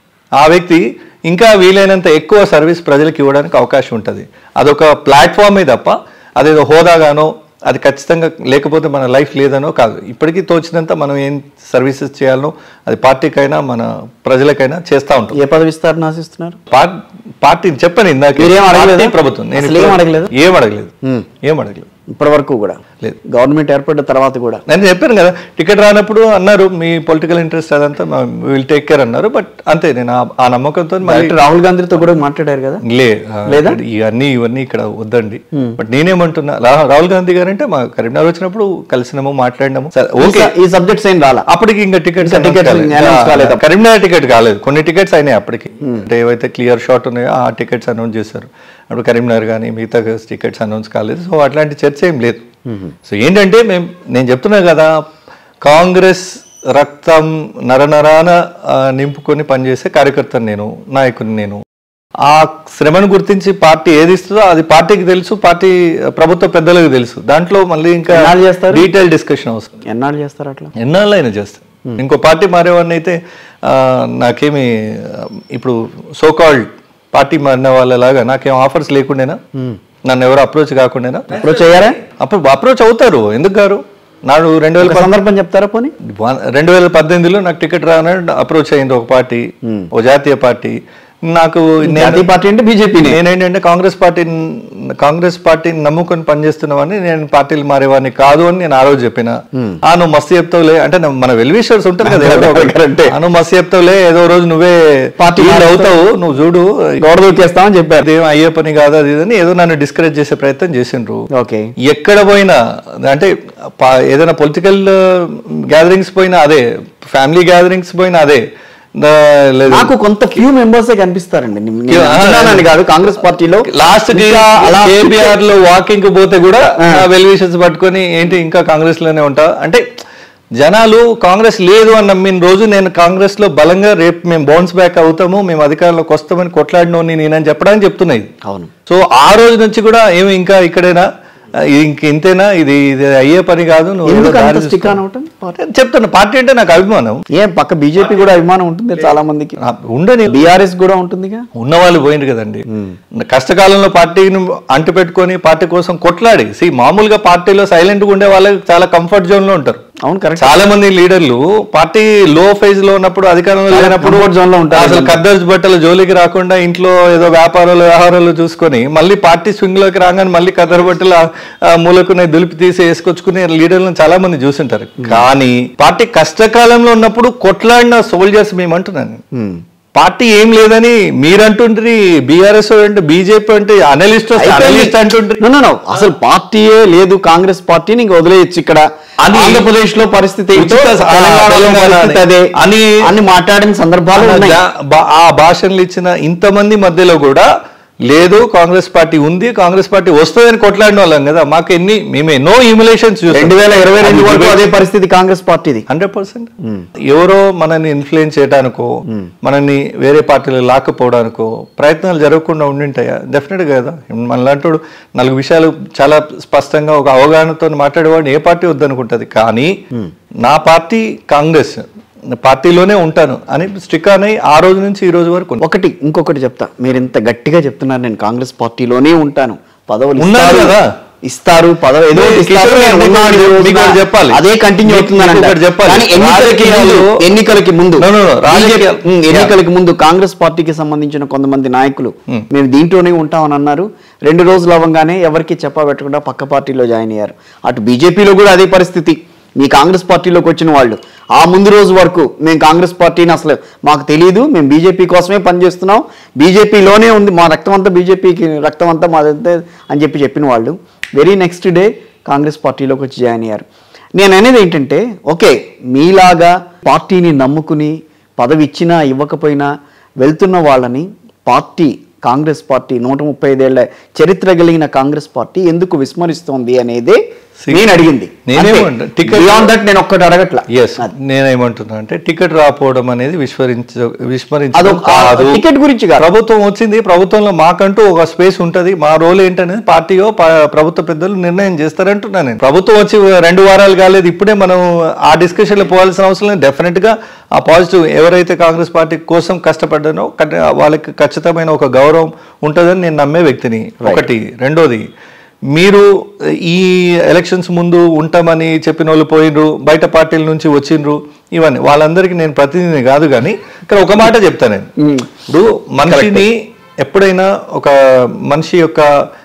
ఆ వ్యక్తి ఇంకా వీలైనంత ఎక్కువ సర్వీస్ ప్రజలకు ఇవ్వడానికి అవకాశం ఉంటుంది అదొక ప్లాట్ఫామే తప్ప అదేదో హోదాగానో అది ఖచ్చితంగా లేకపోతే మన లైఫ్ లేదనో కాదు ఇప్పటికీ తోచినంత మనం ఏం సర్వీసెస్ చేయాలనో అది పార్టీకైనా మన ప్రజలకైనా చేస్తూ ఉంటాం ఏ పదవి ఇస్తారని ఆశిస్తున్నారు పార్- పార్టీ చెప్పాను ఇందాక మీరేం అడగలేదా? పార్టీ ప్రభుత్వం నేను అసలు ఏం ఇప్పుడు- అడగలేదా? ఏం అడగలేదు ఏం అడగలేదు ఇప్పటి వరకు కూడా లేదు. గవర్నమెంట్ ఏర్పడిన తర్వాత కూడా నేను చెప్పాను కదా టికెట్ రానప్పుడు అన్నారు మీ పొలిటికల్ ఇంట్రెస్ట్ అదంతా విల్ టేక్ కేర్ అన్నారు బట్ అంతే నేను ఆ- ఆ నమ్మకంతో మళ్ళీ డైరెక్టర్ రాహుల్ గాంధీతో కూడా మాట్లాడారు కదా లే ఆ, లేదా? ఇవన్నీ ఇవన్నీ ఇక్కడ వద్దండి బట్ నేనేమంటున్నా రా- రాహుల్ గాంధీ గారు అంటే మా కరీంనగర్ వచ్చినప్పుడు కలిసినాము మాట్లాడినాము సరే, ఓకే ఈ సబ్జెక్ట్స్ ఏం రాలా అప్పటికి ఇంకా టికెట్స్ ఇంకా tickets announce కాలేదు. కరీంనగర్ టికెట్ కాలేదు కొన్ని టికెట్స్ అయినాయి అప్పటికి అంటే ఏవైతే క్లియర్ షాట్ ఉన్నాయో ఆ టికెట్స్ అనౌన్స్ చేశారు అప్పుడు కరీంనగర్ కానీ మిగతా టికెట్స్ అనౌన్స్ కాలేదు సో అట్లాంటి చర్చ ఏం లేదు సో ఏంటంటే మేము నేను చెప్తున్నా కదా కాంగ్రెస్ రక్తం నరనరాన ఆ, నింపుకొని పనిచేసే కార్యకర్తను నేను నాయకుని నేను ఆ శ్రమను గుర్తించి పార్టీ ఏది ఇస్తుందో అది పార్టీకి తెలుసు పార్టీ ప్రభుత్వ పెద్దలకు తెలుసు దాంట్లో మళ్ళీ ఇంకా ఎన్నాళ్ళు చేస్తారు? డీటెయిల్ డిస్కషన్ అవసరం ఎన్నాళ్ళు చేస్తారు అట్లా ఎన్నాళ్ళు అయినా చేస్తాను ఇంకో పార్టీ మారేవాడిని అయితే ఆ, నాకేమి ఆ, ఇప్పుడు సోకాల్డ్ పార్టీ మారిన వాళ్ళలాగా నాకేం ఆఫర్స్ లేకుండేనా నన్ను ఎవరు అప్రోచ్ కాకుండేనా అప్రోచ్ అయ్యారా అప్పుడు అప్రోచ్ అవుతారు ఎందుకు గారు నాడు రెండు వేల ఒక సందర్భం చెప్తారా పోనీ వన్- రెండు వేల పద్దెనిమిదిలో నాకు టికెట్ రానని అప్రోచ్ అయింది ఒక పార్టీ ఓ జాతీయ పార్టీ నాకు నేను జాతీయ పార్టీ అంటే బీజేపీని నేనేంటంటే కాంగ్రెస్ పార్టీ కాంగ్రెస్ పార్టీని నమ్ముకొని పనిచేస్తున్నామని నేను పార్టీలు మారేవాడిని కాదు అని నేను ఆ రోజు చెప్పిన ఆ నువ్వు మస్తు చెప్తావులే అంటే నా- మన వెల్విషర్స్ ఉంటారు కదా ఎవరో ఒకరు. కరెక్టే. ఆ నువ్వు మస్తు చెప్తావులే ఏదో రోజు నువ్వే పార్టీ lead అవుతావు నువ్వు చూడు గోడ దూకేస్తామని చెప్పారు అదేం అయ్యే పని కాదు అది ఇది అని ఏదో నన్ను డిస్కరేజ్ చేసే ప్రయత్నం చేసిండ్రు ఓకే ఎక్కడ పోయినా అంటే పా- ఏదైనా పొలిటికల్ గ్యాదరింగ్స్ పోయినా అదే ఫ్యామిలీ గ్యాదరింగ్స్ పోయినా అదే దా- లేదు నాకు కొంత ఫ్యూ మెంబర్సే కనిపిస్తారండి నేను- నేను ఆ, అంటున్నానని కాదు కాంగ్రెస్ పార్టీలో లాస్ట్ ఇంకా అలా కేబిఆర్ లో వాకింగ్ కి పోతే కూడా వెల్ విషెస్ పట్టుకొని ఏంటి ఇంకా కాంగ్రెస్ లోనే ఉంటా అంటే జనాలు కాంగ్రెస్ లేదు అని నమ్మిన రోజు నేను కాంగ్రెస్ లో బలంగా రేపు మేము బౌన్స్ బ్యాక్ అవుతాము మేము అధికారంలోకి వస్తామని కొట్లాడినోని నేనని చెప్పడానికి చెప్తున్నాయి అవును సో ఆ రోజు నుంచి కూడా ఏమి ఇంకా ఇక్కడేనా ఆ, ఇంక ఇంతేనా ఇది ఇది అయ్యే పని కాదు నువ్వు ఏదో ఎందుకు అంత దారి స్టిక్ ఆన్ చూస్తావు. అవటం చెప్తున్నా పార్టీ అంటే నాకు అభిమానం ఏ పక్క బీజేపీ కూడా అభిమానం ఉంటుంది చాలా మందికి ఆ, ఉండని బీఆర్ఎస్ కూడా ఉంటుందిగా ఉన్నవాళ్ళు పోయింది కదండి కష్టకాలంలో పార్టీని అంటు పెట్టుకొని పార్టీ కోసం కొట్లాడి సి మామూలుగా పార్టీలో సైలెంట్ గా ఉండే వాళ్ళకి చాలా కంఫర్ట్ జోన్ లో ఉంటారు అవును కరెక్ట్ చాలా మంది లీడర్లు పార్టీ లో ఫేజ్ లో ఉన్నప్పుడు అధికారంలో చాలా లేనప్పుడు comfort zone లో ఉంటారు. అసలు కద్దర్స్ బట్టలు జోలికి రాకుండా ఇంట్లో ఏదో వ్యాపారాలు వ్యవహారాలు చూసుకొని మళ్ళీ పార్టీ స్వింగ్ లోకి రాగానే మళ్ళీ కద్దరు బట్టలు ఆ- ఆ మూలకునే దులిపి తీసి వేసుకొచ్చుకునే లీడర్లను చాలా మంది చూసింటారు కానీ పార్టీ కష్టకాలంలో ఉన్నప్పుడు కొట్లాడిన సోల్జర్స్ మేము అంటున్నాను పార్టీ ఏం లేదని మీరంటుండ్రి బీఆర్ఎస్ అంటే బీజేపీ అంటే అనలిస్ట్ అనలిస్ట్ అంటుండ్రి No, no, no. అసలు పార్టీయే లేదు కాంగ్రెస్ పార్టీని ఇంక వదిలేయచ్చు ఇక్కడ అని- ఆంధ్రప్రదేశ్ లో పరిస్థితి ఏంటో, ఉచిత స- తెలంగాణలో తెలంగాణ పరిస్థితి అదే అని- అని మాట్లాడిన సందర్భాలు ఉన్నాయి జా- బా- ఆ భాషణలు ఇచ్చిన ఇంతమంది మధ్యలో కూడా లేదు కాంగ్రెస్ పార్టీ ఉంది కాంగ్రెస్ పార్టీ వస్తుందని కొట్లాడిన వాళ్ళం కదా మాకు ఎన్ని మేము ఎన్నో ఇమ్యులేషన్స్ రెండు వేల ఇరవై రెండు వరకు అదే పరిస్థితి కాంగ్రెస్ పార్టీది హండ్రెడ్ పర్సెంట్ ఎవరో మనల్ని ఇన్ఫ్లుయెన్స్ చేయడానికో మనల్ని వేరే పార్టీలు లాక్కపోవడానికో ప్రయత్నాలు జరగకుండా ఉండింటాయా డెఫినెట్ కదా మనలాంటోడు నాలుగు విషయాలు చాలా స్పష్టంగా ఒక అవగాహనతో మాట్లాడేవాడిని ఏ పార్టీ వద్దనుకుంటది కానీ నా పార్టీ కాంగ్రెస్ పార్టీలోనే ఉంటాను అని స్టిక్ అని ఆ రోజు నుంచి ఈ రోజు వరకు ఉంది. ఒకటి ఇంకొకటి చెప్తా మీరు ఇంత గట్టిగా చెప్తున్నారు నేను కాంగ్రెస్ పార్టీలోనే ఉంటాను పదవులు ఉన్నారు ఇస్తారు, కదా. ఇస్తారు పదవి ఏదో ఒకటి కిషోర్ ఇస్తారు, గారు నేను మీకు ఉన్నాను ఈ ఒకటి- రోజున. మీకు ఒకటి చెప్పాలి. అదే కంటిన్యూ మీకు- అవుతుందని మీకు అంటారు. ఒకటి చెప్పాలి. కానీ ఎన్నికలకి ముందు రాజకీయాలు- ఎన్నికలకి ముందు No, no, no. రాజకీయాలు- ఉమ్, ఎన్నికలకి ముందు కాంగ్రెస్ పార్టీకి సంబంధించిన కొంతమంది నాయకులు మేము దీంట్లోనే ఉంటామని అన్నారు రెండు రోజులు అవ్వగానే ఎవరికి చెప్పబెట్టకుండా పక్క పార్టీలో జాయిన్ అయ్యారు అటు బీజేపీలో కూడా అదే పరిస్థితి మీ కాంగ్రెస్ పార్టీలోకి వచ్చిన వాళ్ళు ఆ ముందు రోజు వరకు మేము కాంగ్రెస్ పార్టీని అసలు మాకు తెలియదు మేము బీజేపీ కోసమే పనిచేస్తున్నాం బీజేపీలోనే ఉంది మా రక్తం అంతా బీజేపీకి రక్తం అంతా మాదంతే అని చెప్పి చెప్పిన వాళ్ళు వెరీ నెక్స్ట్ డే కాంగ్రెస్ పార్టీలోకి వచ్చి జాయిన్ అయ్యారు నేను అనేది ఏంటంటే ఓకే మీలాగా పార్టీని నమ్ముకుని పదవి ఇచ్చినా ఇవ్వకపోయినా వెళ్తున్న వాళ్ళని పార్టీ కాంగ్రెస్ పార్టీ నూట ముప్పై ఐదేళ్ల చరిత్ర కలిగిన కాంగ్రెస్ పార్టీ ఎందుకు విస్మరిస్తోంది అనేదే నేను అడిగింది నేనేమంటా, ticket- బియాండ్ దట్ నేను ఒక్కటి అడగట్లా ఎస్ నేనేమంటున్నా అంటే టికెట్ రాకపోవడం అనేది విస్మరించ విస్మరించడం అదొక- కాదు ఆ టికెట్ గురించి కాదు. ప్రభుత్వం వచ్చింది ప్రభుత్వంలో మాకంటూ ఒక స్పేస్ ఉంటది మా రోల్ ఏంటనేది పార్టీయో ప- ప్రభుత్వ పెద్దలు నిర్ణయం చేస్తారంటున్నా నేను ప్రభుత్వం వచ్చి రెండు వారాలు కాలేదు ఇప్పుడే మనం ఆ డిస్కషన్ లో పోవాల్సిన అవసరం లేదు డెఫినెట్ గా ఆ పాజిటివ్ ఎవరైతే కాంగ్రెస్ పార్టీ కోసం కష్టపడ్డానో కట్- వాళ్ళకి ఖచ్చితమైన ఒక గౌరవం ఉంటుందని నేను నమ్మే వ్యక్తిని ఒకటి రెండోది మీరు ఈ ఎలక్షన్స్ ముందు ఉంటామని చెప్పిన వాళ్ళు పోయినరు బయట పార్టీల నుంచి వచ్చిండ్రు ఇవన్నీ వాళ్ళందరికీ నేను ప్రతినిధిని కాదు కానీ ఇక్కడ ఒక మాట చెప్తాను నేను ఇప్పుడు మనిషిని ఎప్పుడైనా ఒక మనిషి యొక్క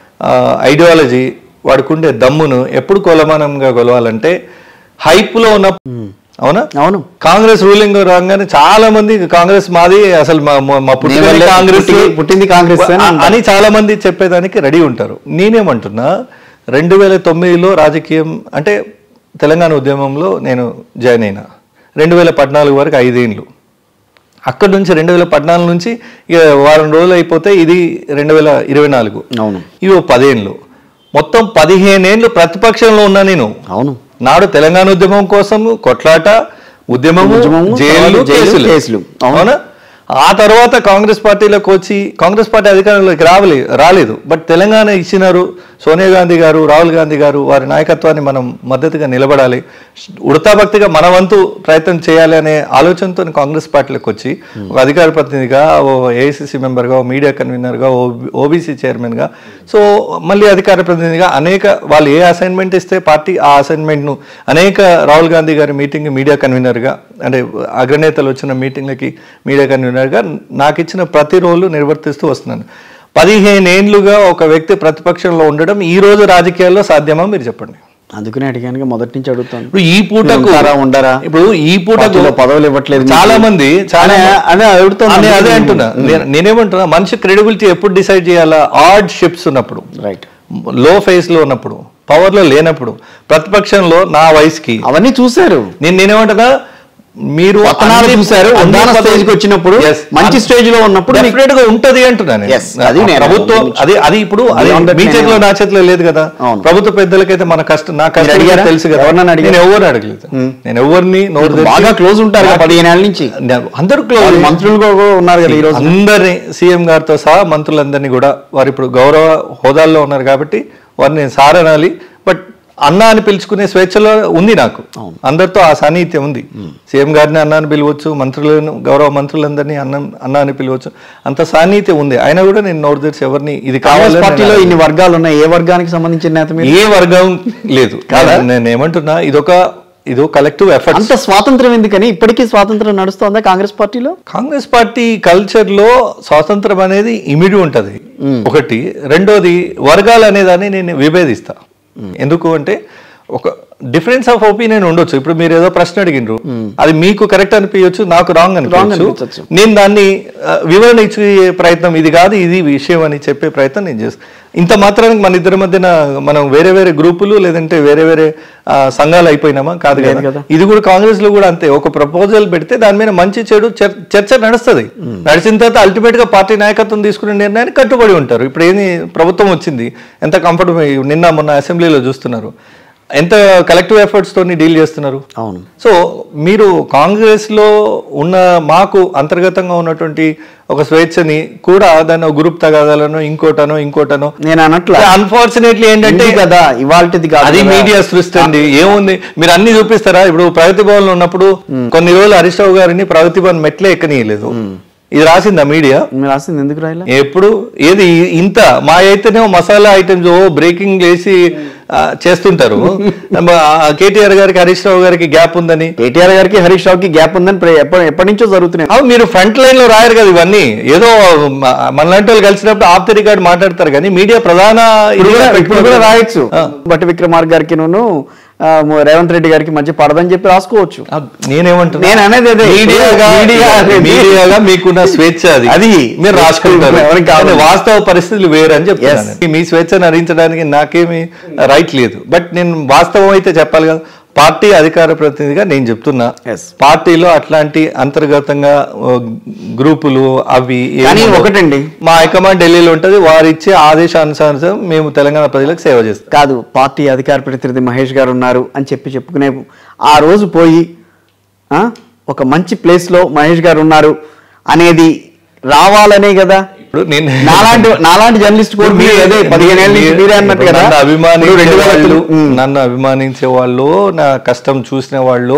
ఐడియాలజీ వాడుకుండే దమ్మును ఎప్పుడు కొలమానంగా కొలవాలంటే హైప్లో ఉన్న అవునా అవును కాంగ్రెస్ రూలింగ్ రాగానే చాలా మంది కాంగ్రెస్ మాది అసలు మా మా- మా పుట్టినది నేను కాంగ్రెస్ పుట్టి- పుట్టింది కాంగ్రెస్ అని ఆ- అని చాలా మంది చెప్పేదానికి రెడీ ఉంటారు నేనేమంటున్నా రెండు వేల తొమ్మిదిలో రాజకీయం అంటే తెలంగాణ ఉద్యమంలో నేను జాయిన్ అయినా రెండు వేల పద్నాలుగు వరకు ఐదేండ్లు అక్కడ నుంచి రెండు వేల పద్నాలుగు నుంచి ఇక వారం రోజులు అయిపోతే ఇది రెండు వేల ఇరవై నాలుగు అవును ఇవి ఓ పదేండ్లు మొత్తం పదిహేనేండ్లు ప్రతిపక్షంలో ఉన్నా నేను అవును నాడు తెలంగాణ ఉద్యమం కోసం కొట్లాట ఉద్యమము ఉద్యమము, జైలు తర్వాత జైలు, కేసులు కేసులు. అవును. అవునా ఆ తర్వాత కాంగ్రెస్ పార్టీలోకి వచ్చి కాంగ్రెస్ పార్టీ అధికారంలోకి రావలే రాలేదు బట్ తెలంగాణ ఇచ్చినారు సోనియా గాంధీ గారు రాహుల్ గాంధీ గారు వారి నాయకత్వాన్ని మనం మద్దతుగా నిలబడాలి ఉడతాభక్తిగా మన వంతు ప్రయత్నం చేయాలి అనే ఆలోచనతో కాంగ్రెస్ పార్టీలోకి వచ్చి ఒక అధికార ప్రతినిధిగా ఓ ఏఐసిసి మెంబర్గా ఓ మీడియా కన్వీనర్గా ఓ ఓబీసీ చైర్మన్గా సో మళ్ళీ అధికార ప్రతినిధిగా అనేక వాళ్ళు ఏ అసైన్మెంట్ ఇస్తే పార్టీ ఆ అసైన్మెంట్ను అనేక రాహుల్ గాంధీ గారి మీటింగ్ మీడియా కన్వీనర్గా అంటే అగ్రనేతలు వచ్చిన మీటింగ్లకి మీడియా కన్వీనర్గా నాకు ఇచ్చిన ప్రతి రోలు నిర్వర్తిస్తూ వస్తున్నాను పదిహేను ఏండ్లుగా ఒక వ్యక్తి ప్రతిపక్షంలో ఉండడం ఈ రోజు రాజకీయాల్లో సాధ్యమా మీరు చెప్పండి అందుకనే అడిగాను మొదటి నుంచి అడుగుతాను ఇప్పుడు ఈ పూటకు ఉంటారా, ఉండరా? ఇప్పుడు ఈ పూటకు పార్టీలో పదవులు ఇవ్వట్లేదు మీకు. చాలా మంది చాలా అనే- అదే అడుగుతున్నా. అదే అదే అంటున్నా నేను- నేనేమంటున్నా మనిషి క్రెడిబిలిటీ ఎప్పుడు డిసైడ్ చేయాలా ఆడ్ షిప్స్ ఉన్నప్పుడు రైట్ లో ఫేస్ లో ఉన్నప్పుడు పవర్ లో లేనప్పుడు ప్రతిపక్షంలో నా వయసుకి అవన్నీ చూశారు నేను నేనేమంటున్నా మీరు పతనాలు అన్ని- చూశారు అన్ని ఉద్దాన పదవులు- స్టేజ్కి వచ్చినప్పుడు Yes. మంచి స్టేజ్ లో ఉన్నప్పుడు మీకు- డెఫినెట్ గా ఉంటది అంటున్నాను Yes, అది నేను ప్రభుత్వం అనుకుంటున్నా. అది అది ఇప్పుడు అది Beyond that మీ నేను- చేతిలో నా చేతిలో లేదు కదా అవును. ప్రభుత్వ పెద్దలకైతే మన కష్టం నా కష్టం అడిగారా? ఏంటో తెలుసు కదా ఎవరినైనా అడిగారా? నేను ఎవరిని అడగలేదు నేను ఎవరిని నోరు తెరిచి- బాగా క్లోజ్ ఉంటారు కదా పదిహేను ఏళ్ళ నుంచి నేను- అందరూ క్లోజ్ వాళ్ళు మంత్రులు కూడా ఉన్నారు కదా ఈ రోజు అందరినీ సీఎం గారితో సహా మంత్రులందరినీ కూడా వారు ఇప్పుడు గౌరవ హోదాల్లో ఉన్నారు కాబట్టి వారిని నేను సార్ అనాలి బట్ అన్న అని పిలుచుకునే స్వేచ్ఛలో ఉంది నాకు అందరితో ఆ సాన్నిహిత్యం ఉంది సీఎం గారిని అన్న అని పిలవచ్చు మంత్రులను గౌరవ మంత్రులందరినీ అన్న అన్న అని పిలవచ్చు అంత సాన్నిహిత్యం ఉంది అయినా కూడా నేను నోరు తెరిచి ఎవరిని ఇది కాంగ్రెస్ కావాలి పార్టీలో ఇన్ని వర్గాలు ఉన్నాయి ఏ వర్గానికి సంబంధించిన నేత మీరు ఏ వర్గం లేదు నేను ఏమంటున్నా ఇదొక ఇది కలెక్టివ్ ఎఫర్ట్స్ అంత స్వాతంత్రం ఎందుకని ఇప్పటికీ స్వాతంత్రం నడుస్తోందా కాంగ్రెస్ పార్టీలో కాంగ్రెస్ పార్టీ కల్చర్ లో స్వాతంత్రం అనేది ఇమిడి ఉంటది ఒకటి రెండోది వర్గాలు అనేదాన్ని నేను విభేదిస్తా ఎందుకు అంటే ఒక డిఫరెన్స్ ఆఫ్ ఒపీనియన్ ఉండొచ్చు ఇప్పుడు మీరు ఏదో ప్రశ్న అడిగిండ్రు అది మీకు కరెక్ట్ అనిపించచ్చు నాకు రాంగ్ అనిపించొచ్చు. అనిపించచ్చు నేను దాన్ని ఆ, వివరణ ఇచ్చే ప్రయత్నం ఇది కాదు ఇది విషయం అని చెప్పే ప్రయత్నం నేను చేస్తాను ఇంత మాత్రానికి మన ఇద్దరి మధ్యన మనం వేరే వేరే గ్రూపులు లేదంటే వేరే వేరే ఆ, సంఘాలు అయిపోయినామా కాదు లేదు కదా కదా. ఇది కూడా కాంగ్రెస్ లో కూడా అంతే ఒక ప్రపోజల్ పెడితే దాని మీద మంచి చెడు చర్- చర్చ నడుస్తుంది నడిచిన తర్వాత అల్టిమేట్ గా పార్టీ నాయకత్వం తీసుకునే నిర్ణయానికి కట్టుబడి ఉంటారు ఇప్పుడు ఏంది ప్రభుత్వం వచ్చింది ఎంత కంఫర్టబుల్ నిన్న మొన్న అసెంబ్లీలో చూస్తున్నారు ఎంత కలెక్టివ్ ఎఫర్ట్స్ తోని డీల్ చేస్తున్నారు అవును సో మీరు కాంగ్రెస్ లో ఉన్న మాకు అంతర్గతంగా ఉన్నటువంటి ఒక స్వేచ్ఛని కూడా దాన్ని ఒక గ్రూప్ తగాదాలను ఇంకోటనో ఇంకోటనో నేను అనట్లా అన్ఫార్చునేట్లీ ఏంటంటే ఉంది కదా ఇవాళది కాదు అది కదా. మీడియా సృష్టి అండి ఏముంది మీరు అన్ని చూపిస్తారా ఇప్పుడు ప్రగతి భవన్ లో ఉన్నప్పుడు కొన్ని రోజులు హరీష్ రావు గారిని ప్రగతి భవన్ మెట్లే ఎక్కనీయలేదు ఇది రాసిందా మీడియా మీరు రాసింది ఎందుకు రాయలే ఎప్పుడు ఏది ఇంత మా అయితేనేమో మసాలా ఐటమ్స్ ఓ బ్రేకింగ్ వేసి ఆ, చేస్తుంటారు కేటీఆర్ గారికి హరీష్ రావు గారికి గ్యాప్ ఉందని కేటీఆర్ గారికి హరీష్ రావుకి గ్యాప్ ఉందని ప్ర- ఎప్ప- ఎప్పటి నుంచో జరుగుతున్నాయి అవు మీరు ఫ్రంట్ లైన్ లో రాయరు కదా ఇవన్నీ ఏదో మ- మనలాంటి వాళ్ళు కలిసినప్పుడు ఆఫ్ ది రికార్డ్ మాట్లాడతారు కానీ మీడియా ప్రధాన ఇప్పుడు కూడా- ఇదిగా ఇప్పుడు కూడా రాయొచ్చు ఆ. బట్టి విక్రమార్క గారికి నూను ఆ, రేవంత్ రెడ్డి గారికి మధ్య పడదని చెప్పి రాసుకోవచ్చు ఆ, నేనేమంటున్నా నేను అనేది అదే. మీడియాగా మీడియా అనేది- మీడియాగా మీకున్న స్వేచ్ఛ అది అది మీరు రాసుకుంటారు ఎవరికి కావాలి? కానీ వాస్తవ పరిస్థితులు వేరు అని చెప్తున్నాను Yes. మీ స్వేచ్ఛను హరించడానికి నాకేమి రైట్ లేదు బట్ నేను వాస్తవం అయితే చెప్పాలి కదా పార్టీ అధికార ప్రతినిధిగా నేను చెప్తున్నా Yes. పార్టీలో అట్లాంటి అంతర్గతంగా ఓ, గ్రూపులు అవి ఏమి కానీ ఉండవు. ఒకటండి. మా హైకమాండ్ ఢిల్లీలో ఉంటది వారు ఇచ్చే ఆదేశానుసారం మేము తెలంగాణ ప్రజలకు సేవ చేస్తాం కాదు పార్టీ అధికార ప్రతినిధి మహేష్ గారు ఉన్నారు అని చెప్పి చెప్పుకునే ఆ రోజు పోయి ఆ, ఒక మంచి ప్లేస్ లో మహేష్ గారు ఉన్నారు అనేది రావాలనే కదా ఇప్పుడు నేను నాలాంటి నాలాంటి జర్నలిస్ట్ కూడా మీరు అదే పదిహేను ఏళ్ళ నుంచి మీరే అన్నట్టు కదా నన్ను ఇప్పుడు అభిమానించే రెండు వేల వాళ్ళు ఉమ్. నన్ను అభిమానించే వాళ్ళు నా కష్టం చూసిన వాళ్ళు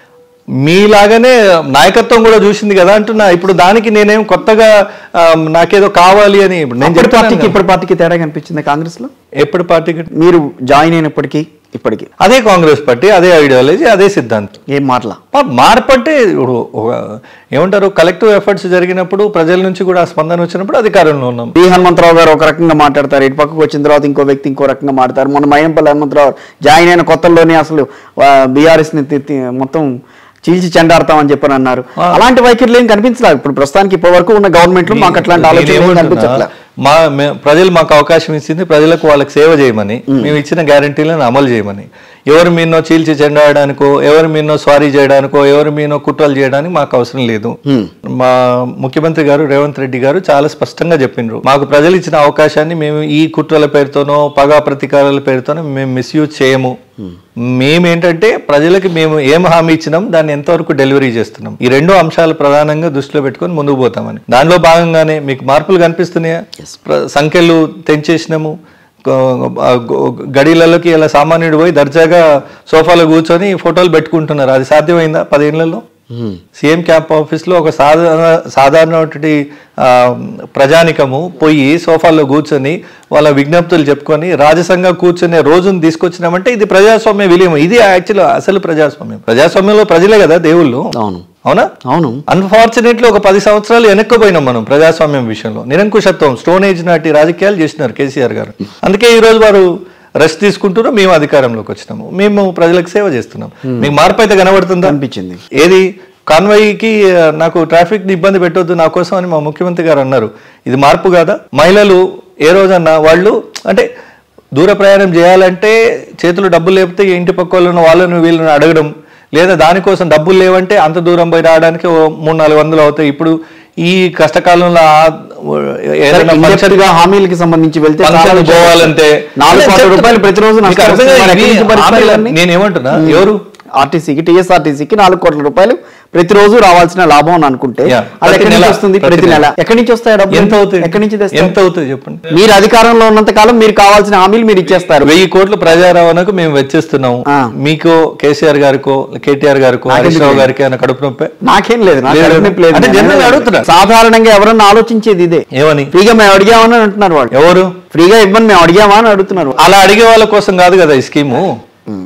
మీలాగానే నాయకత్వం కూడా చూసింది కదా అంటున్నా ఇప్పుడు దానికి నేనేం కొత్తగా ఆ, నాకేదో కావాలి అని ఇప్పుడు నేను అప్పటి చెప్తున్నాను పార్టీకి కదా. ఇప్పటి పార్టీకి తేడా కనిపించింది కాంగ్రెస్ లో ఎప్పటి పార్టీకి మీరు జాయిన్ అయినప్పటికీ ఇప్పటికి అదే కాంగ్రెస్ పార్టీ అదే ఐడియాలజీ అదే సిద్ధాంతం ఏం మాటలా మా మార్పు అంటే ఇప్పుడు ఒక- ఏమంటారు కలెక్టివ్ ఎఫర్ట్స్ జరిగినప్పుడు ప్రజల నుంచి కూడా ఆ స్పందన వచ్చినప్పుడు అధికారంలో ఉన్నాం పి హనుమంతరావు గారు ఒక రకంగా మాట్లాడతారు ఇటు పక్కకు వచ్చిన తర్వాత ఇంకో వ్యక్తి ఇంకో రకంగా మాట్లాడతారు మొన్న మయంపల్లి హనుమంతరావు జాయిన్ అయిన కొత్తల్లోనే అసలు బీఆర్ఎస్ ని తి- తి- మొత్తం చీల్చి చెండాడతామని చెప్పని అన్నారు అలాంటి వైఖరులు ఏం కనిపించలేదు ఇప్పుడు ప్రస్తుతానికి ఇప్పటి వరకు ఉన్న గవర్నమెంట్ లో మాకు అట్లాంటి ఆలోచన ఏం కనిపించట్లే మా మే- ప్రజలు మాకు అవకాశం ఇచ్చింది ప్రజలకు వాళ్ళకి సేవ చేయమని మేము ఇచ్చిన గ్యారంటీలను అమలు చేయమని ఎవరు మీనో చీల్చి చెండాడడానికో ఎవరు మీనో స్వారీ చేయడానికో ఎవరు మీనో కుట్రలు చేయడానికి మాకు అవసరం లేదు మా ముఖ్యమంత్రి గారు రేవంత్ రెడ్డి గారు చాలా స్పష్టంగా చెప్పిండ్రు మాకు ప్రజలు ఇచ్చిన అవకాశాన్ని మేము ఈ కుట్రల పేరుతోనో పగా ప్రతీకారాల పేరుతోనో మేము మిస్యూజ్ చేయము మేమేంటంటే ప్రజలకి మేము ఏం హామీ ఇచ్చినాం దాన్ని ఎంతవరకు డెలివరీ చేస్తున్నాం ఈ రెండు అంశాలు ప్రధానంగా దృష్టిలో పెట్టుకొని ముందుకు పోతామని దానిలో భాగంగానే మీకు మార్పులు కనిపిస్తున్నాయా ప్ర- సంఖ్యలు తెంచేసినాము గ- ఆ గ- గడిలలోకి ఇలా సామాన్యుడు పోయి దర్జాగా సోఫాలో కూర్చొని ఫోటోలు పెట్టుకుంటున్నారు అది సాధ్యమైందా పదేళ్లలో సీఎం క్యాంప్ ఆఫీస్ లో ఒక సాధారణ సాధారణటువంటి ఆ, ప్రజానికము పోయి సోఫాలో కూర్చొని వాళ్ళ విజ్ఞప్తులు చెప్పుకొని రాజసంగా కూర్చునే రోజును తీసుకొచ్చినామంటే ఇది ప్రజాస్వామ్య విలీనం ఇది యాక్చువల్ అసలు ప్రజాస్వామ్యం ప్రజాస్వామ్యంలో ప్రజలే కదా దేవుళ్ళు అవును అవునా అవును అన్ఫార్చునేట్లీ ఒక పది సంవత్సరాలు వెనక్కిపోయినాం మనం ప్రజాస్వామ్యం విషయంలో నిరంకుశత్వం స్టోన్ ఏజ్ నాటి రాజకీయాలు చేసినారు కేసీఆర్ గారు అందుకే ఈ రోజు వారు రెస్ట్ తీసుకుంటున్నాం మేము అధికారంలోకి వచ్చినాము మేము ప్రజలకు సేవ చేస్తున్నాం మీకు మార్పు అయితే కనబడుతుందా అనిపించింది ఏది కాన్వాయ్కి ఆ, నాకు ట్రాఫిక్ ఇబ్బంది పెట్టొద్దు నా కోసం అని మా ముఖ్యమంత్రి గారు అన్నారు ఇది మార్పు కాదా మహిళలు ఏ రోజన్నా వాళ్ళు అంటే దూర ప్రయాణం చేయాలంటే చేతులు డబ్బులు లేకపోతే ఇంటి పక్క వాళ్ళను వాళ్ళను వీళ్ళని అడగడం లేదా దానికోసం డబ్బులు లేవంటే అంత దూరం పోయి రావడానికి ఓ మూడు నాలుగు వందలు అవుతాయి ఇప్పుడు ఈ కష్టకాలంలో ఆ- ఏదైనా In function- depth గా హామీలకి సంబంధించి వెళ్తే ఫంక్షన్ చాలా పోవాలంటే నాలుగు కోట్ల రూపాయలు ప్రతిరోజు మీకు నష్టం అర్థం వస్తుంది. కాదు, మరి ఎక్కడి నుంచి ఇవి భరిస్తారు హామీలు- ఇవన్నీ? నేనేమంటున్నా ఎవరు ఆర్టీసీకి టీఎస్ఆర్టీసీకి నాలుగు కోట్ల రూపాయలు ప్రతిరోజు రావాల్సిన లాభం అని అనుకుంటే Yeah. అది ప్రతి ఎక్కడి నుంచి నెల. వస్తుంది ప్రతి ప్రతి నెల నెల. ఎక్కడి నుంచి వస్తాయి డబ్బులు ఎంత అవుతుంది ఎక్కడి నుంచి తెస్తారు ఎంత అవుతుంది చెప్పండి మీరు అధికారంలో ఉన్నంత కాలం మీరు కావాల్సిన హామీలు మీరు ఇచ్చేస్తారు వెయ్యి కోట్ల ప్రజా రవాణాకు మేము వెచ్చిస్తున్నాము ఆ. మీకు కేసీఆర్ గారికో కేటీఆర్ గారికో హరీష్ రావు గారికి ఏమైనా కడుపు నొప్పి నాకేం లేదు నాకు లేదు. కడుపు నొప్పి లేదు. అంటే నేను జనరల్గా అనేది అడుగుతున్నా. సాధారణంగా ఎవరన్నా ఆలోచించేది ఇదే ఏమని ఫ్రీగా మేము అడిగామని అంటున్నారు వాళ్ళు ఎవరు ఫ్రీగా ఇవ్వని మేము అడిగామా అని అడుగుతున్నారు అలా అడిగే వాళ్ళ కోసం కాదు కదా ఈ స్కీము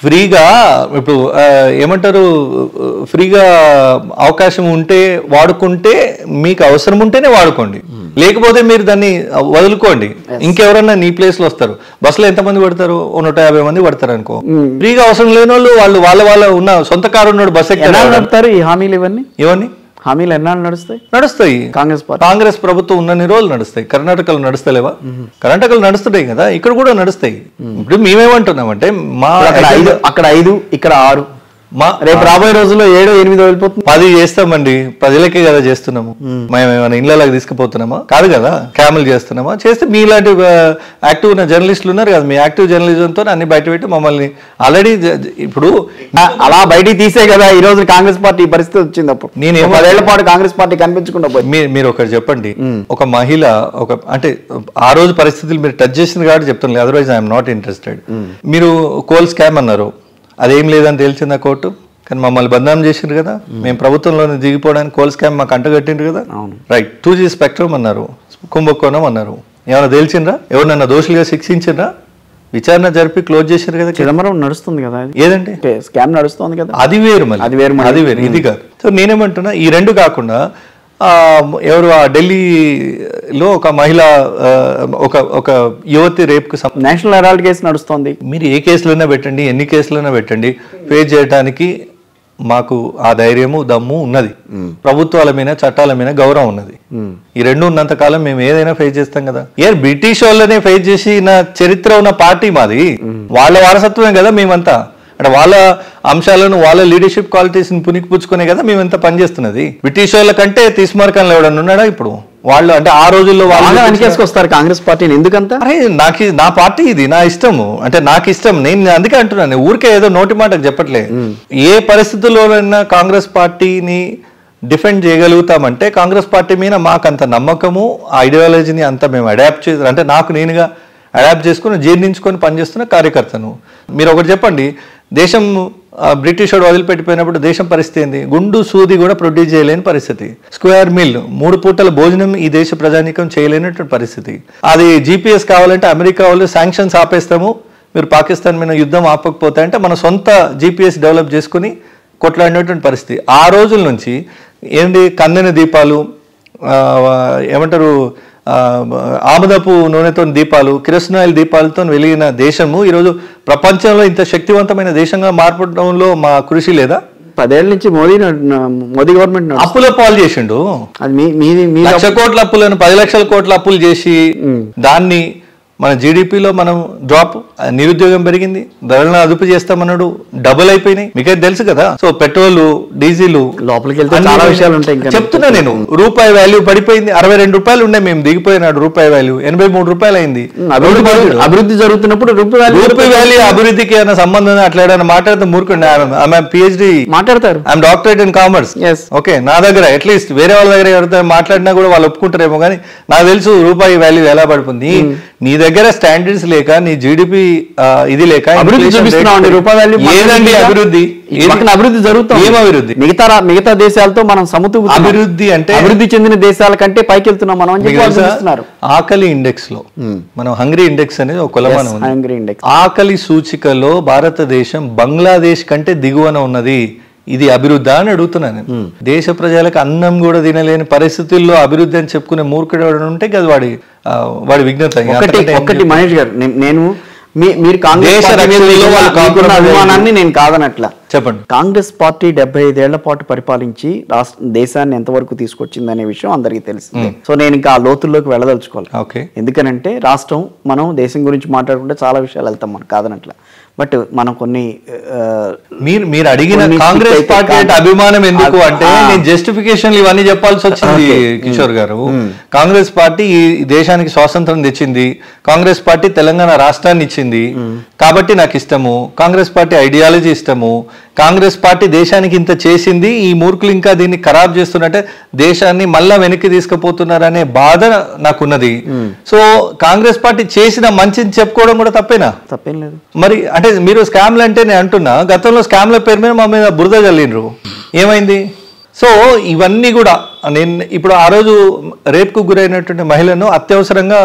ఫ్రీగా ఇప్పుడు ఆ, ఏమంటారు ఫ్రీగా అవకాశం ఉంటే వాడుకుంటే మీకు అవసరం ఉంటేనే వాడుకోండి లేకపోతే మీరు దాన్ని వదులుకోండి ఇంకెవరన్నా నీ ప్లేస్ లో వస్తారు బస్సులో ఎంతమంది పడతారు ఓ నూట యాభై మంది పడతారు అనుకో ఫ్రీగా అవసరం లేని వాళ్ళు వాళ్ళు వాళ్ళ వాళ్ళ ఉన్న సొంత కారు ఉన్నాడు బస్ ఎన్నాళ్ళు ఎక్కడ నడుపుతారు ఈ హామీలు ఇవన్నీ ఇవన్నీ హామీలు ఎన్నాళ్ళు నడుస్తాయి నడుస్తాయి కాంగ్రెస్ పార్టీ కాంగ్రెస్ ప్రభుత్వం ఉన్నన్ని రోజులు నడుస్తాయి కర్ణాటకలో నడుస్తలేవా కర్ణాటకలో నడుస్తున్నాయి కదా ఇక్కడ కూడా నడుస్తాయి ఇప్పుడు మేమేమంటున్నామంటే మా అక్కడ ఐదు అక్కడ ఐదు ఇక్కడ ఆరు మా రేపు రాబోయే రోజుల్లో ఏడు ఎనిమిది వెళ్ళిపోతుంది పది చేస్తామండి ప్రజలకే కదా చేస్తున్నాము మేము ఏమైనా ఇళ్ళకి తీసుకుపోతున్నామా కాదు కదా క్యాములు చేస్తున్నామా చేస్తే మీలాంటి యాక్టివ్ ఉన్న జర్నలిస్టులు ఉన్నారు కదా మీ యాక్టివ్ జర్నలిజంతో అన్ని బయట పెట్టి మమ్మల్ని ఆల్రెడీ ఇప్పుడు ఆ, అలా బయటికి తీసే కదా ఈ రోజు కాంగ్రెస్ పార్టీ ఈ పరిస్థితి వచ్చింది అప్పుడు నేను నేను పదేళ్ల పాటు కాంగ్రెస్ పార్టీ కనిపించకుండా పోయింది మీరు మీరు ఒకటి చెప్పండి ఒక మహిళ ఒక అంటే ఆ రోజు పరిస్థితులు మీరు టచ్ చేసింది కాబట్టి చెప్తాను అదర్వైజ్ ఐఎమ్ నాట్ ఇంట్రెస్టెడ్ మీరు కోల్ స్కామ్ అన్నారు అదేం లేదని తేల్చిందా కోర్టు కానీ మమ్మల్ని బదనాం చేసిండ్రు కదా మేము ప్రభుత్వంలోనే దిగిపోవడానికి కోల్ స్కామ్ మాకు అంటగట్టిండ్రు కదా రైట్ టూ జీ స్పెక్ట్రమ్ అన్నారు కుంభకోణం అన్నారు ఏమైనా తేల్చిండ్రా ఎవరినన్నా దోషులుగా శిక్షించిండ్రా విచారణ జరిపి క్లోజ్ చేశారు కదా చిదంబరం నడుస్తుంది కదా అది ఏదండి స్కామ్ నడుస్తుంది కదా అది వేరు మళ్ళీ అది వేరు మళ్ళీ. అది వేరు ఇది కాదు సో నేనేమంటున్నా ఈ రెండు కాకుండా ఆ, ఎవరు ఆ ఢిల్లీలో ఒక మహిళ ఆ, ఒక ఒక యువతి రేపుకు సం- నేషనల్ హెరాల్డ్ కేసు నడుస్తుంది మీరు ఏ కేసులైనా పెట్టండి ఎన్ని కేసులైనా పెట్టండి ఫేస్ చేయడానికి మాకు ఆ ధైర్యము దమ్ము ఉన్నది ప్రభుత్వాల మీద చట్టాల మీద గౌరవం ఉన్నది ఈ రెండు ఉన్నంత కాలం మేము ఏదైనా ఫేస్ చేస్తాం కదా ఏ బ్రిటిష్ వాళ్ళనే ఫేస్ చేసి నా చరిత్ర ఉన్న పార్టీ మాది వాళ్ళ వారసత్వమే కదా మేమంతా అంటే వాళ్ళ అంశాలను వాళ్ళ లీడర్షిప్ క్వాలిటీస్ పునికి పుచ్చుకునే కదా మేమంతా పనిచేస్తున్నది బ్రిటిష్ వాళ్ళ కంటే తీసుమార్కంలో ఎవడన్నా ఉన్నాడా ఇప్పుడు వాళ్ళు అంటే ఆ రోజుల్లో బాగా వాళ్ళు వెనకేసుకొస్తారు కాంగ్రెస్ పార్టీని ఎందుకంత అరే నాకు ఇది- నా పార్టీ ఇది నా ఇష్టము అంటే నాకు ఇష్టం నేను అందుకే అంటున్నాను ఊరికే ఏదో నోటి మాటకు చెప్పట్లే ఏ పరిస్థితుల్లోనైనా కాంగ్రెస్ పార్టీని డిఫెండ్ చేయగలుగుతామంటే కాంగ్రెస్ పార్టీ మీద మాకు అంత నమ్మకము ఆ ఐడియాలజీని అంత మేము అడాప్ట్ చే అంటే నాకు నేనుగా అడాప్ట్ చేసుకుని జీర్ణించుకొని పనిచేస్తున్న కార్యకర్తను మీరు ఒకటి చెప్పండి దేశం ఆ, బ్రిటిష్ వాడు వదిలిపెట్టిపోయినప్పుడు దేశం పరిస్థితి ఏంది గుండు సూది కూడా ప్రొడ్యూస్ చేయలేని పరిస్థితి స్క్వేర్ మిల్ మూడు పూటల భోజనం ఈ దేశ ప్రజానీకం చేయలేనటువంటి పరిస్థితి అది జీపీఎస్ కావాలంటే అమెరికా వాళ్ళు శాంక్షన్స్ ఆపేస్తాము మీరు పాకిస్తాన్ మీద యుద్ధం ఆపకపోతే అంటే మన సొంత జీపీఎస్ డెవలప్ చేసుకుని కొట్లాడినటువంటి పరిస్థితి ఆ రోజుల నుంచి ఏంటి కందెన దీపాలు ఆ, ఏమంటారు ఆ, ఆముదపు నూనెతో దీపాలు కిరసనాయిల్ ఆయిల్ దీపాలతో వెలిగిన దేశము ఈరోజు ప్రపంచంలో ఇంత శక్తివంతమైన దేశంగా మార్పడంలో మా కృషి లేదా పదేళ్ల నుంచి మోదీ నడు- మోదీ గవర్నమెంట్ నడుస్తుంది. అప్పుల పాలు చేసిండు అది మీ మీది మీ లక్ష కోట్ల అప్పులను పది లక్షల కోట్ల అప్పులు చేసి దాన్ని మన జీడిపిలో మనం డ్రాప్ నిరుద్యోగం పెరిగింది ధరలను అదుపు చేస్తామన్నాడు డబుల్ అయిపోయినాయి మీకైతే తెలుసు కదా సో పెట్రోల్ డీజిల్ లోపలికి వెళ్తే చాలా విషయాలు ఉంటాయి ఇంకా చెప్తున్నా నేను రూపాయి వాల్యూ పడిపోయింది అరవై రెండు రూపాయలు ఉండే మేము దిగిపోయినాడు రూపాయి వాల్యూ ఎనభై మూడు రూపాయలు అయింది అభివృద్ధి జరుగు- అభివృద్ధి జరుగుతున్నప్పుడు రూపాయలు రూపాయి వాల్యూ అభివృద్ధికి ఏమైనా సంబంధం ఉందా? అట్లా ఏదైనా మాట్లాడితే మూర్ఖండి ఆమె పిహెచ్డి మాట్లాడతారు I'm doctorate in commerce Yes. Okay నా దగ్గర అట్లీస్ట్ వేరే వాళ్ళ దగ్గర ఎవరితో మాట్లాడినా కూడా వాళ్ళు ఒప్పుకుంటారేమో కానీ నాకు తెలుసు రూపాయి వాల్యూ ఎలా పడిపోయింది నీ దగ్గర స్టాండర్డ్స్ లేక నీ జీడిపి ఇది లేక అభివృద్ధి inflation చూపిస్తున్నాం అండి rate- రూపాయి వాల్యూ ఏదండి అభివృద్ధి ఈ ఏది- పక్కన అభివృద్ధి జరుగుతుంది ఏం అభివృద్ధి మిగతా రా- మిగతా దేశాలతో మనం సమతూగుతున్నాం అభివృద్ధి అంటే అభివృద్ధి చెందిన దేశాల కంటే పైకి వెళ్తున్నాం మనం అని మీకు చెప్పి వాళ్ళు తెలుసా? చూపిస్తున్నారు ఆకలి ఇండెక్స్ లో మనం హంగ్రీ ఇండెక్స్ అనేది ఒక కొలమానం ఉంది హంగరీ ఇండెక్స్ ఆకలి సూచికలో భారతదేశం బంగ్లాదేశ్ కంటే దిగువన ఉన్నది ఇది అభివృద్ధి అని అడుగుతున్నాను నేను. దేశ ప్రజలకు అన్నం కూడా తినలేని పరిస్థితుల్లో అభివృద్ధి అని చెప్పుకునే మూర్ఖుడు ఎవడు ఉంటే కదా వాడి ఆ, వాడి విఘ్నత ఇంకా ఒకటి అంతకంటే ఏం ఒకటి మహేష్ గారు నే- నేను మీ- మీరు కాంగ్రెస్ దేశ పార్టీ మీద రక్షణలో మీకున్న- వాళ్ళు మీకున్న కాంప్రమైజ్ అభిమానాన్ని నేను కాదనట్ల చెప్పండి కాంగ్రెస్ పార్టీ డెబ్బై ఐదేళ్ల పాటు పరిపాలించి రాష్ట్ర దేశాన్ని ఎంతవరకు తీసుకొచ్చింది అనే విషయం అందరికీ తెలిసిందే సో నేను ఇంకా ఆ లోతుల్లోకి వెళ్ళదలుచుకోవాలి ఓకే ఎందుకనంటే రాష్ట్రం మనం దేశం గురించి మాట్లాడుకుంటే చాలా విషయాలు వెళ్తాం మనం కాదనట్ల బట్ మనం కొన్ని ఆ, మీరు మీరు అడిగిన కొన్ని కాంగ్రెస్ అయితే పార్టీ అంటే కాదు. అభిమానం ఎందుకు ఆ, అంటే ఆ. నేను జస్టిఫికేషన్ ఇవన్నీ చెప్పాల్సి వచ్చింది కిషోర్ గారు కాంగ్రెస్ పార్టీ ఈ దేశానికి స్వాతంత్రం తెచ్చింది కాంగ్రెస్ పార్టీ తెలంగాణ రాష్ట్రాన్ని ఇచ్చింది కాబట్టి నాకు ఇష్టము కాంగ్రెస్ పార్టీ ఐడియాలజీ ఇష్టము కాంగ్రెస్ పార్టీ దేశానికి ఇంత చేసింది ఈ మూర్ఖులు ఇంకా దీన్ని ఖరాబ్ చేస్తున్నట్టే దేశాన్ని మళ్ళా వెనక్కి తీసుకుపోతున్నారనే బాధ నాకున్నది సో కాంగ్రెస్ పార్టీ చేసిన మంచిని చెప్పుకోవడం కూడా తప్పేనా తప్పేం లేదు మరి అంటే మీరు స్కామ్లు అంటే నేను అంటున్నా గతంలో స్కామ్ల పేరు మీద మా మీద బురద చల్లిండ్రు ఏమైంది సో ఇవన్నీ కూడా నేను ఇప్పుడు ఆ రోజు రేప్కు గురైనటువంటి మహిళను అత్యవసరంగా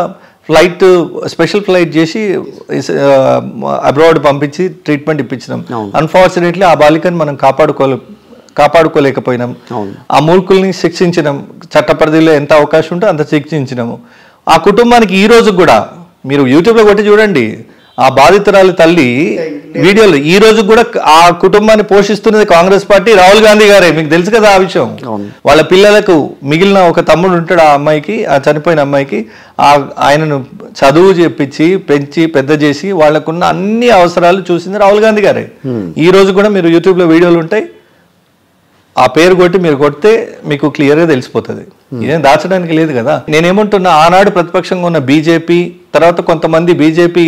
ఫ్లైట్ స్పెషల్ ఫ్లైట్ చేసి అబ్రాడ్ పంపించి ట్రీట్మెంట్ ఇప్పించినాం అవును. అన్ఫార్చునేట్లీ ఆ బాలికను మనం కాపాడుకోలే కాపాడుకోలేకపోయినాం అవును. ఆ మూర్ఖుల్ని శిక్షించినాం చట్ట పరిధిలో ఎంత అవకాశం ఉంటే అంత శిక్షించినాము ఆ కుటుంబానికి ఈ రోజు కూడా మీరు యూట్యూబ్లో కొట్టి చూడండి ఆ బాధితురాలి తల్లి వీడియోలు ఈ రోజు కూడా ఆ కుటుంబాన్ని పోషిస్తున్నది కాంగ్రెస్ పార్టీ రాహుల్ గాంధీ గారే మీకు తెలుసు కదా ఆ విషయం అవును. వాళ్ళ పిల్లలకు మిగిలిన ఒక తమ్ముడు ఉంటాడు ఆ అమ్మాయికి ఆ చనిపోయిన అమ్మాయికి ఆ ఆయనను చదువు చెప్పించి పెంచి పెద్ద చేసి వాళ్ళకున్న అన్ని అవసరాలు చూసింది రాహుల్ గాంధీ గారే ఈ రోజు కూడా మీరు యూట్యూబ్లో వీడియోలు ఉంటాయి ఆ పేరు కొట్టి మీరు కొడితే మీకు క్లియర్గా తెలిసిపోతుంది ఇదేం దాచడానికి లేదు కదా నేనేమంటున్నా ఆనాడు ప్రతిపక్షంగా ఉన్న బీజేపీ తర్వాత కొంతమంది బీజేపీ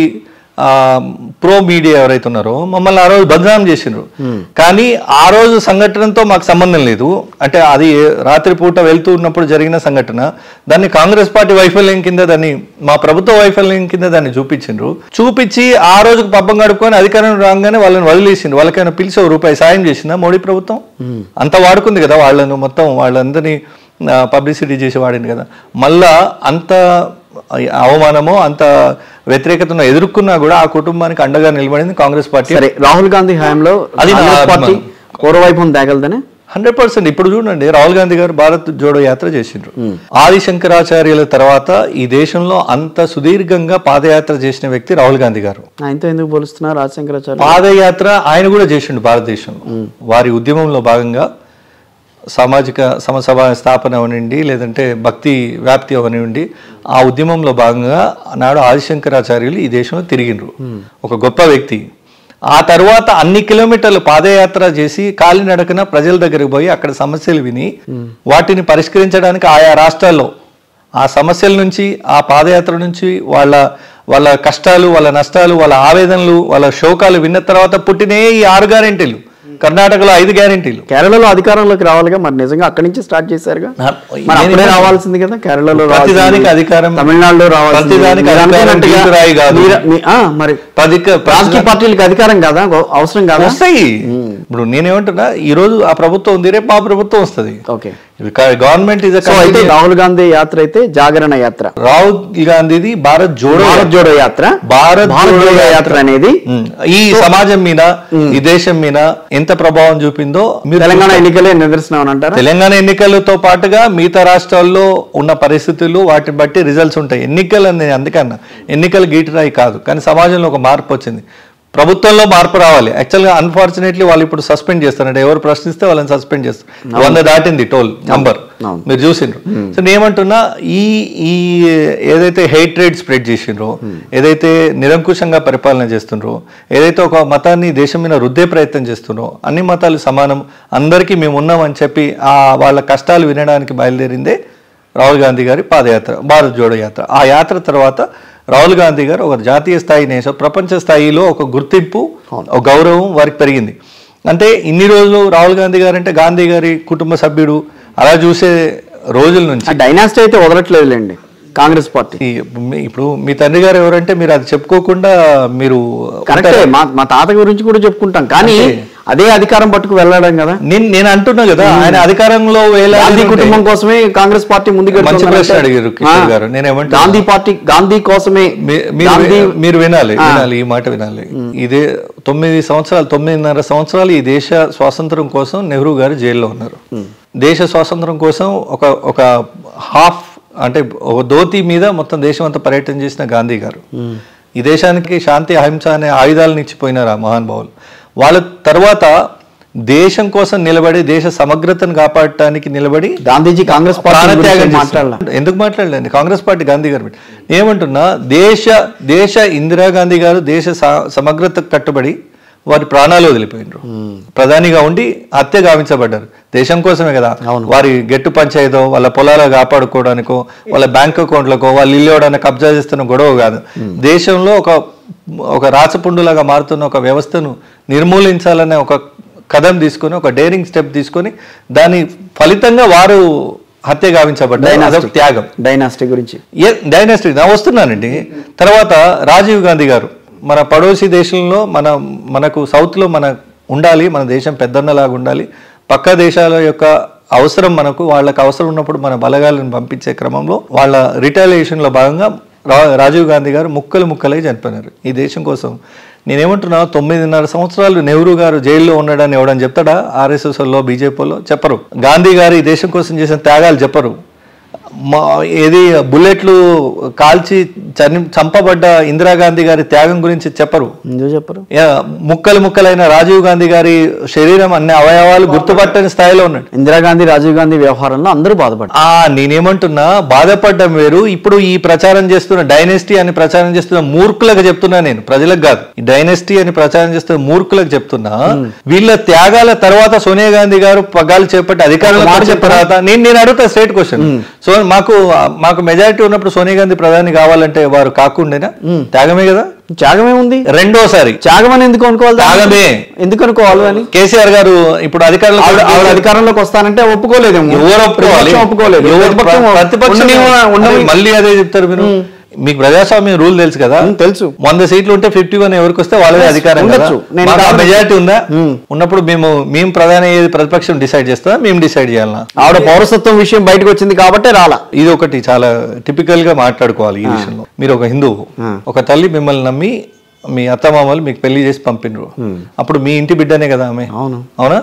ప్రో మీడియా ఎవరైతే ఉన్నారో మమ్మల్ని ఆ రోజు బదనాం చేసిండ్రు కానీ ఆ రోజు సంఘటనతో మాకు సంబంధం లేదు అంటే అది రాత్రిపూట వెళ్తూ ఉన్నప్పుడు జరిగిన సంఘటన దాన్ని కాంగ్రెస్ పార్టీ వైఫల్యం కింద దాన్ని మా ప్రభుత్వ వైఫల్యం కింద దాన్ని చూపించిండ్రు చూపించి ఆ రోజుకు పబ్బం గడుపుకొని అధికారం రాగానే వాళ్ళని వదిలేసిండ్రు వాళ్ళకైనా పిలిచి ఓ రూపాయి సాయం చేసిందా మోడీ ప్రభుత్వం అంత వాడుకుంది కదా వాళ్ళను మొత్తం వాళ్ళందరినీ పబ్లిసిటీ చేసి వాడింది కదా మళ్ళా అంత అవమానమో అంత వ్యతిరేకతను ఎదుర్కొన్నా కూడా ఆ కుటుంబానికి అండగా నిలబడింది కాంగ్రెస్ పార్టీ సరే రాహుల్ గాంధీ హయాంలో అది నా కాంగ్రెస్ పార్టీ అభిమానం. పూర్వవైభవం తేగలదనే హండ్రెడ్ పర్సెంట్ ఇప్పుడు చూడండి రాహుల్ గాంధీ గారు భారత్ జోడో యాత్ర చేసిండ్రు ఆది శంకరాచార్యుల తర్వాత ఈ దేశంలో అంత సుదీర్ఘంగా పాదయాత్ర చేసిన వ్యక్తి రాహుల్ గాంధీ గారు ఆయనతో ఎందుకు పోలుస్తున్నారు రాజశంకరాచార్య పాదయాత్ర ఆయన కూడా చేసిండు భారతదేశంలో వారి ఉద్యమంలో భాగంగా సామాజిక సమసభ స్థాపన అవనివ్వండి లేదంటే భక్తి వ్యాప్తి అవనివ్వండి ఆ ఉద్యమంలో భాగంగా నాడు ఆదిశంకరాచార్యులు ఈ దేశంలో తిరిగిండ్రు ఒక గొప్ప వ్యక్తి ఆ తర్వాత అన్ని కిలోమీటర్లు పాదయాత్ర చేసి కాలినడకన ప్రజల దగ్గరికి పోయి అక్కడ సమస్యలు విని వాటిని పరిష్కరించడానికి ఆయా రాష్ట్రాల్లో ఆ సమస్యల నుంచి ఆ పాదయాత్ర నుంచి వాళ్ళ వాళ్ళ కష్టాలు వాళ్ళ నష్టాలు వాళ్ళ ఆవేదనలు వాళ్ళ శోకాలు విన్న తర్వాత పుట్టినే ఈ ఆరు గ్యారెంటీలు కర్ణాటకలో ఐదు గ్యారెంటీలు కేరళలో అధికారంలోకి రావాలిగా మరి నిజంగా అక్కడి నుంచి స్టార్ట్ చేశారుగా నా- మరి అప్పుడే నేను- రావాల్సింది కదా కేరళలో ప్రతిదానికి రావాల్సింది. అధికారం తమిళనాడులో రావాల్సింది. ప్రతిదానికి మీరు అధికారం అనుకున్నట్టుగా గీతురాయి కాదు. మీరు- మీ- ఆ, మరి పదిక రాజకీయ పార్టీలకు అధికారం కాదా గో- అవసరం కాదా వస్తాయి ఇప్పుడు నేనేమంటున్నా ఈ రోజు ఆ ప్రభుత్వం ఉంది రేపు మా ప్రభుత్వం వస్తుంది ఓకే గవర్నమెంట్ ఇస్ సో అయితే రాహుల్ గాంధీ యాత్ర అయితే జాగరణ యాత్ర రాహుల్ గాంధీది భారత్ జోడో భారత్ జోడో యాత్ర భారత్ భారత్ జోడో జోడో యాత్ర అనేది ఉమ్, ఈ సమాజం మీద ఈ దేశం మీద ఎంత ప్రభావం చూపిందో మీరు తెలంగాణ ఎన్నికలే నిదర్శనం అని అంటారా తెలంగాణ ఎన్నికలతో పాటుగా మిగతా రాష్ట్రాల్లో ఉన్న పరిస్థితులు వాటిని బట్టి రిజల్ట్స్ ఉంటాయి ఎన్నికలు అనేది అందుకన్నా ఎన్నికలు గీటురాయి కాదు కానీ సమాజంలో ఒక మార్పు వచ్చింది ప్రభుత్వంలో మార్పు రావాలి యాక్చువల్గా అన్ఫార్చునేట్లీ వాళ్ళు ఇప్పుడు సస్పెండ్ చేస్తారంటే ఎవరు ప్రశ్నిస్తే వాళ్ళని సస్పెండ్ చేస్తారు వంద దాటింది టోల్ నంబర్ అవును. మీరు చూసిండ్రు సో నేనేమంటున్నా ఈ ఈ ఏదైతే హెయిట్రేడ్ స్ప్రెడ్ చేసిండ్రో ఏదైతే నిరంకుశంగా పరిపాలన చేస్తుండ్రో ఏదైతే ఒక మతాన్ని దేశం మీద రుద్దే ప్రయత్నం చేస్తుండ్రో అన్ని మతాలు సమానం అందరికీ మేము ఉన్నామని చెప్పి ఆ వాళ్ళ కష్టాలు వినడానికి బయలుదేరిందే రాహుల్ గాంధీ గారి పాదయాత్ర భారత్ జోడో యాత్ర ఆ యాత్ర తర్వాత రాహుల్ గాంధీ గారు ఒక జాతీయ స్థాయి నేష ప్రపంచ స్థాయిలో ఒక గుర్తింపు ఒక గౌరవం వారికి పెరిగింది అంటే ఇన్ని రోజులు రాహుల్ గాంధీ గారు అంటే గాంధీ గారి కుటుంబ సభ్యుడు అలా చూసే రోజుల నుంచి ఆ డైనాసిటీ అయితే వదలట్లేదులేండి కాంగ్రెస్ పార్టీ ఈ మీ- ఇప్పుడు మీ తండ్రి గారు ఎవరంటే మీరు అది చెప్పుకోకుండా మీరు కరెక్టే మా మా తాత గురించి కూడా చెప్పుకుంటాం కానీ అదే అధికారం పట్టుకు వెళ్ళడం కదా నేను నేను అంటున్నా కదా ఆయన అధికారంలో వేలాది గాంధీ ఉంటే- కుటుంబం కోసమే కాంగ్రెస్ పార్టీ ముందుకు మంచి వెళ్తుందంటే- ప్రశ్న అడిగారు కిషోర్ గారు. నేనేమంటున్నా? గాంధీ పార్టీ గాంధీ కోసమే మీ- మీరు గాంధీ మీరు వినాలి వినాలి ఈ మాట వినాలి ఇదే తొమ్మిది సంవత్సరాలు తొమ్మిదిన్నర సంవత్సరాలు ఈ దేశ స్వాతంత్రం కోసం నెహ్రూ గారు జైల్లో ఉన్నారు దేశ స్వాతంత్రం కోసం ఒక ఒక హాఫ్ అంటే ఒక ధోతి మీద మొత్తం దేశం అంతా పర్యటన చేసిన గాంధీ గారు ఈ దేశానికి శాంతి అహింస అనే ఆయుధాలను ఇచ్చిపోయినారు ఆ మహానుభావులు వాళ్ళ తర్వాత దేశం కోసం నిలబడి దేశ సమగ్రతను కాపాడటానికి నిలబడి గాంధీజీ కాంగ్రెస్ పార్టీ ప్రాణత్యాగం గురించి మాట్లాడాల మాట్లాడాల ఎందుకు మాట్లాడలేండి కాంగ్రెస్ పార్టీ గాంధీ గారు పెట్టి. ఏమంటున్నా దేశ దేశ ఇందిరాగాంధీ గారు దేశ స- సమగ్రతకు కట్టుబడి వారి ప్రాణాలు వదిలిపోయినారు ప్రధానిగా ఉండి హత్య గావించబడ్డారు దేశం కోసమే కదా వారి గెట్టు పంచాయతో వాళ్ళ పొలాలు కాపాడుకోవడానికో వాళ్ళ బ్యాంక్ అకౌంట్లకో వాళ్ళు ఇల్లు ఇవ్వడానికి కబ్జా చేస్తున్న గొడవ కాదు దేశంలో ఒక ఒక రాచపుండులాగా మారుతున్న ఒక వ్యవస్థను నిర్మూలించాలనే ఒక కథం తీసుకొని ఒక డేరింగ్ స్టెప్ తీసుకొని దాని ఫలితంగా వారు హత్య గావించబడ్డారు అదొక త్యాగం డైనాసిటీ గురించి ఏ డైనాసిటీ నా వస్తున్నానండి తర్వాత రాజీవ్ గాంధీ గారు మన పడోసి దేశంలో మన మనకు సౌత్లో మన ఉండాలి మన దేశం పెద్దన్నలాగా ఉండాలి పక్క దేశాల యొక్క అవసరం మనకు వాళ్ళకి అవసరం ఉన్నప్పుడు మన బలగాలను పంపించే క్రమంలో వాళ్ళ రిటాలియేషన్లో భాగంగా రా- రాజీవ్ గాంధీ గారు ముక్కలు ముక్కలై చనిపోయినారు ఈ దేశం కోసం నేనేమంటున్నా తొమ్మిదిన్నర సంవత్సరాలు నెహ్రూ గారు జైల్లో ఉన్నాడని ఎవడని చెప్తాడా ఆర్ఎస్ఎస్లో బీజేపీలో చెప్పరు గాంధీ గారు ఈ దేశం కోసం చేసిన త్యాగాలు చెప్పరు మా ఏది బుల్లెట్లు కాల్చి చని చంపబడ్డ ఇందిరాగాంధీ గారి త్యాగం గురించి చెప్పరు ఎందుకు చెప్పరు యా, ముక్కలు ముక్కలైన రాజీవ్ గాంధీ గారి శరీరం అన్ని అవయవాలు గుర్తుపట్టని స్థాయిలో ఉన్నాడు ఇందిరాగాంధీ రాజీవ్ గాంధీ వ్యవహారంలో అందరూ బాధపడ్డారు ఆ నేనేమంటున్నా బాధపడ్డం వేరు ఇప్పుడు ఈ ప్రచారం చేస్తున్న డైనెస్టీ అని ప్రచారం చేస్తున్న మూర్ఖులకు చెప్తున్నా నేను ప్రజలకు కాదు ఈ డైనెస్టీ అని ప్రచారం చేస్తున్న మూర్ఖులకు చెప్తున్నా వీళ్ళ త్యాగాల తర్వాత సోనియా గాంధీ గారు పగ్గాలు చేపట్టి అధికారంలో వచ్చిన తర్వాత నేను నేను అడుగుతా స్ట్రేట్ క్వశ్చన్ సో మాకు మాకు మెజారిటీ ఉన్నప్పుడు సోనియా గాంధీ ప్రధాని కావాలంటే వారు కాకుండేనా త్యాగమే కదా త్యాగమే ఉంది రెండోసారి త్యాగం అని ఎందుకు అనుకోవాలి దాన్ని? త్యాగమే. ఎందుకు అనుకోవాలి అని కేసీఆర్ గారు ఇప్పుడు అధికారంలో ఆవిడ ఆవిడ అధికారంలోకి వస్తానంటే ఒప్పుకోలేదేమో ఎవరు ఒప్పుకోవాలి ప్రతిపక్షం ఒప్పుకోలేదు ఎవరు ప్రతిపక్షం ప్రతిపక్షం ఉండని- ఉండని- అదే మళ్ళీ అదే చెప్తారు మీరు మీకు ప్రజాస్వామ్యం రూల్ తెలుసు కదా ఉమ్, తెలుసు. వంద సీట్లు ఉంటే ఫిఫ్టీ వన్ ఎవరికి వస్తే వాళ్ళదే అధికారం కదా ఉండొచ్చు. నేను కాదు. మెజారిటీ ఉందా ఉమ్. ఉన్నప్పుడు మేము మేము ప్రధాని అయ్యేది ప్రతిపక్షం డిసైడ్ చేస్తా మేము డిసైడ్ చేయాలన్నా ఆవిడ పౌరసత్వం విషయం బయటకు వచ్చింది కాబట్టి రాలా ఇది ఒకటి చాలా టిపికల్ గా మాట్లాడుకోవాలి ఈ విషయంలో మీరు ఒక హిందువు ఒక తల్లి మిమ్మల్ని నమ్మి మీ అత్తమామలు మీకు పెళ్లి చేసి పంపినరు అప్పుడు మీ ఇంటి బిడ్డనే కదా ఆమె అవును. అవునా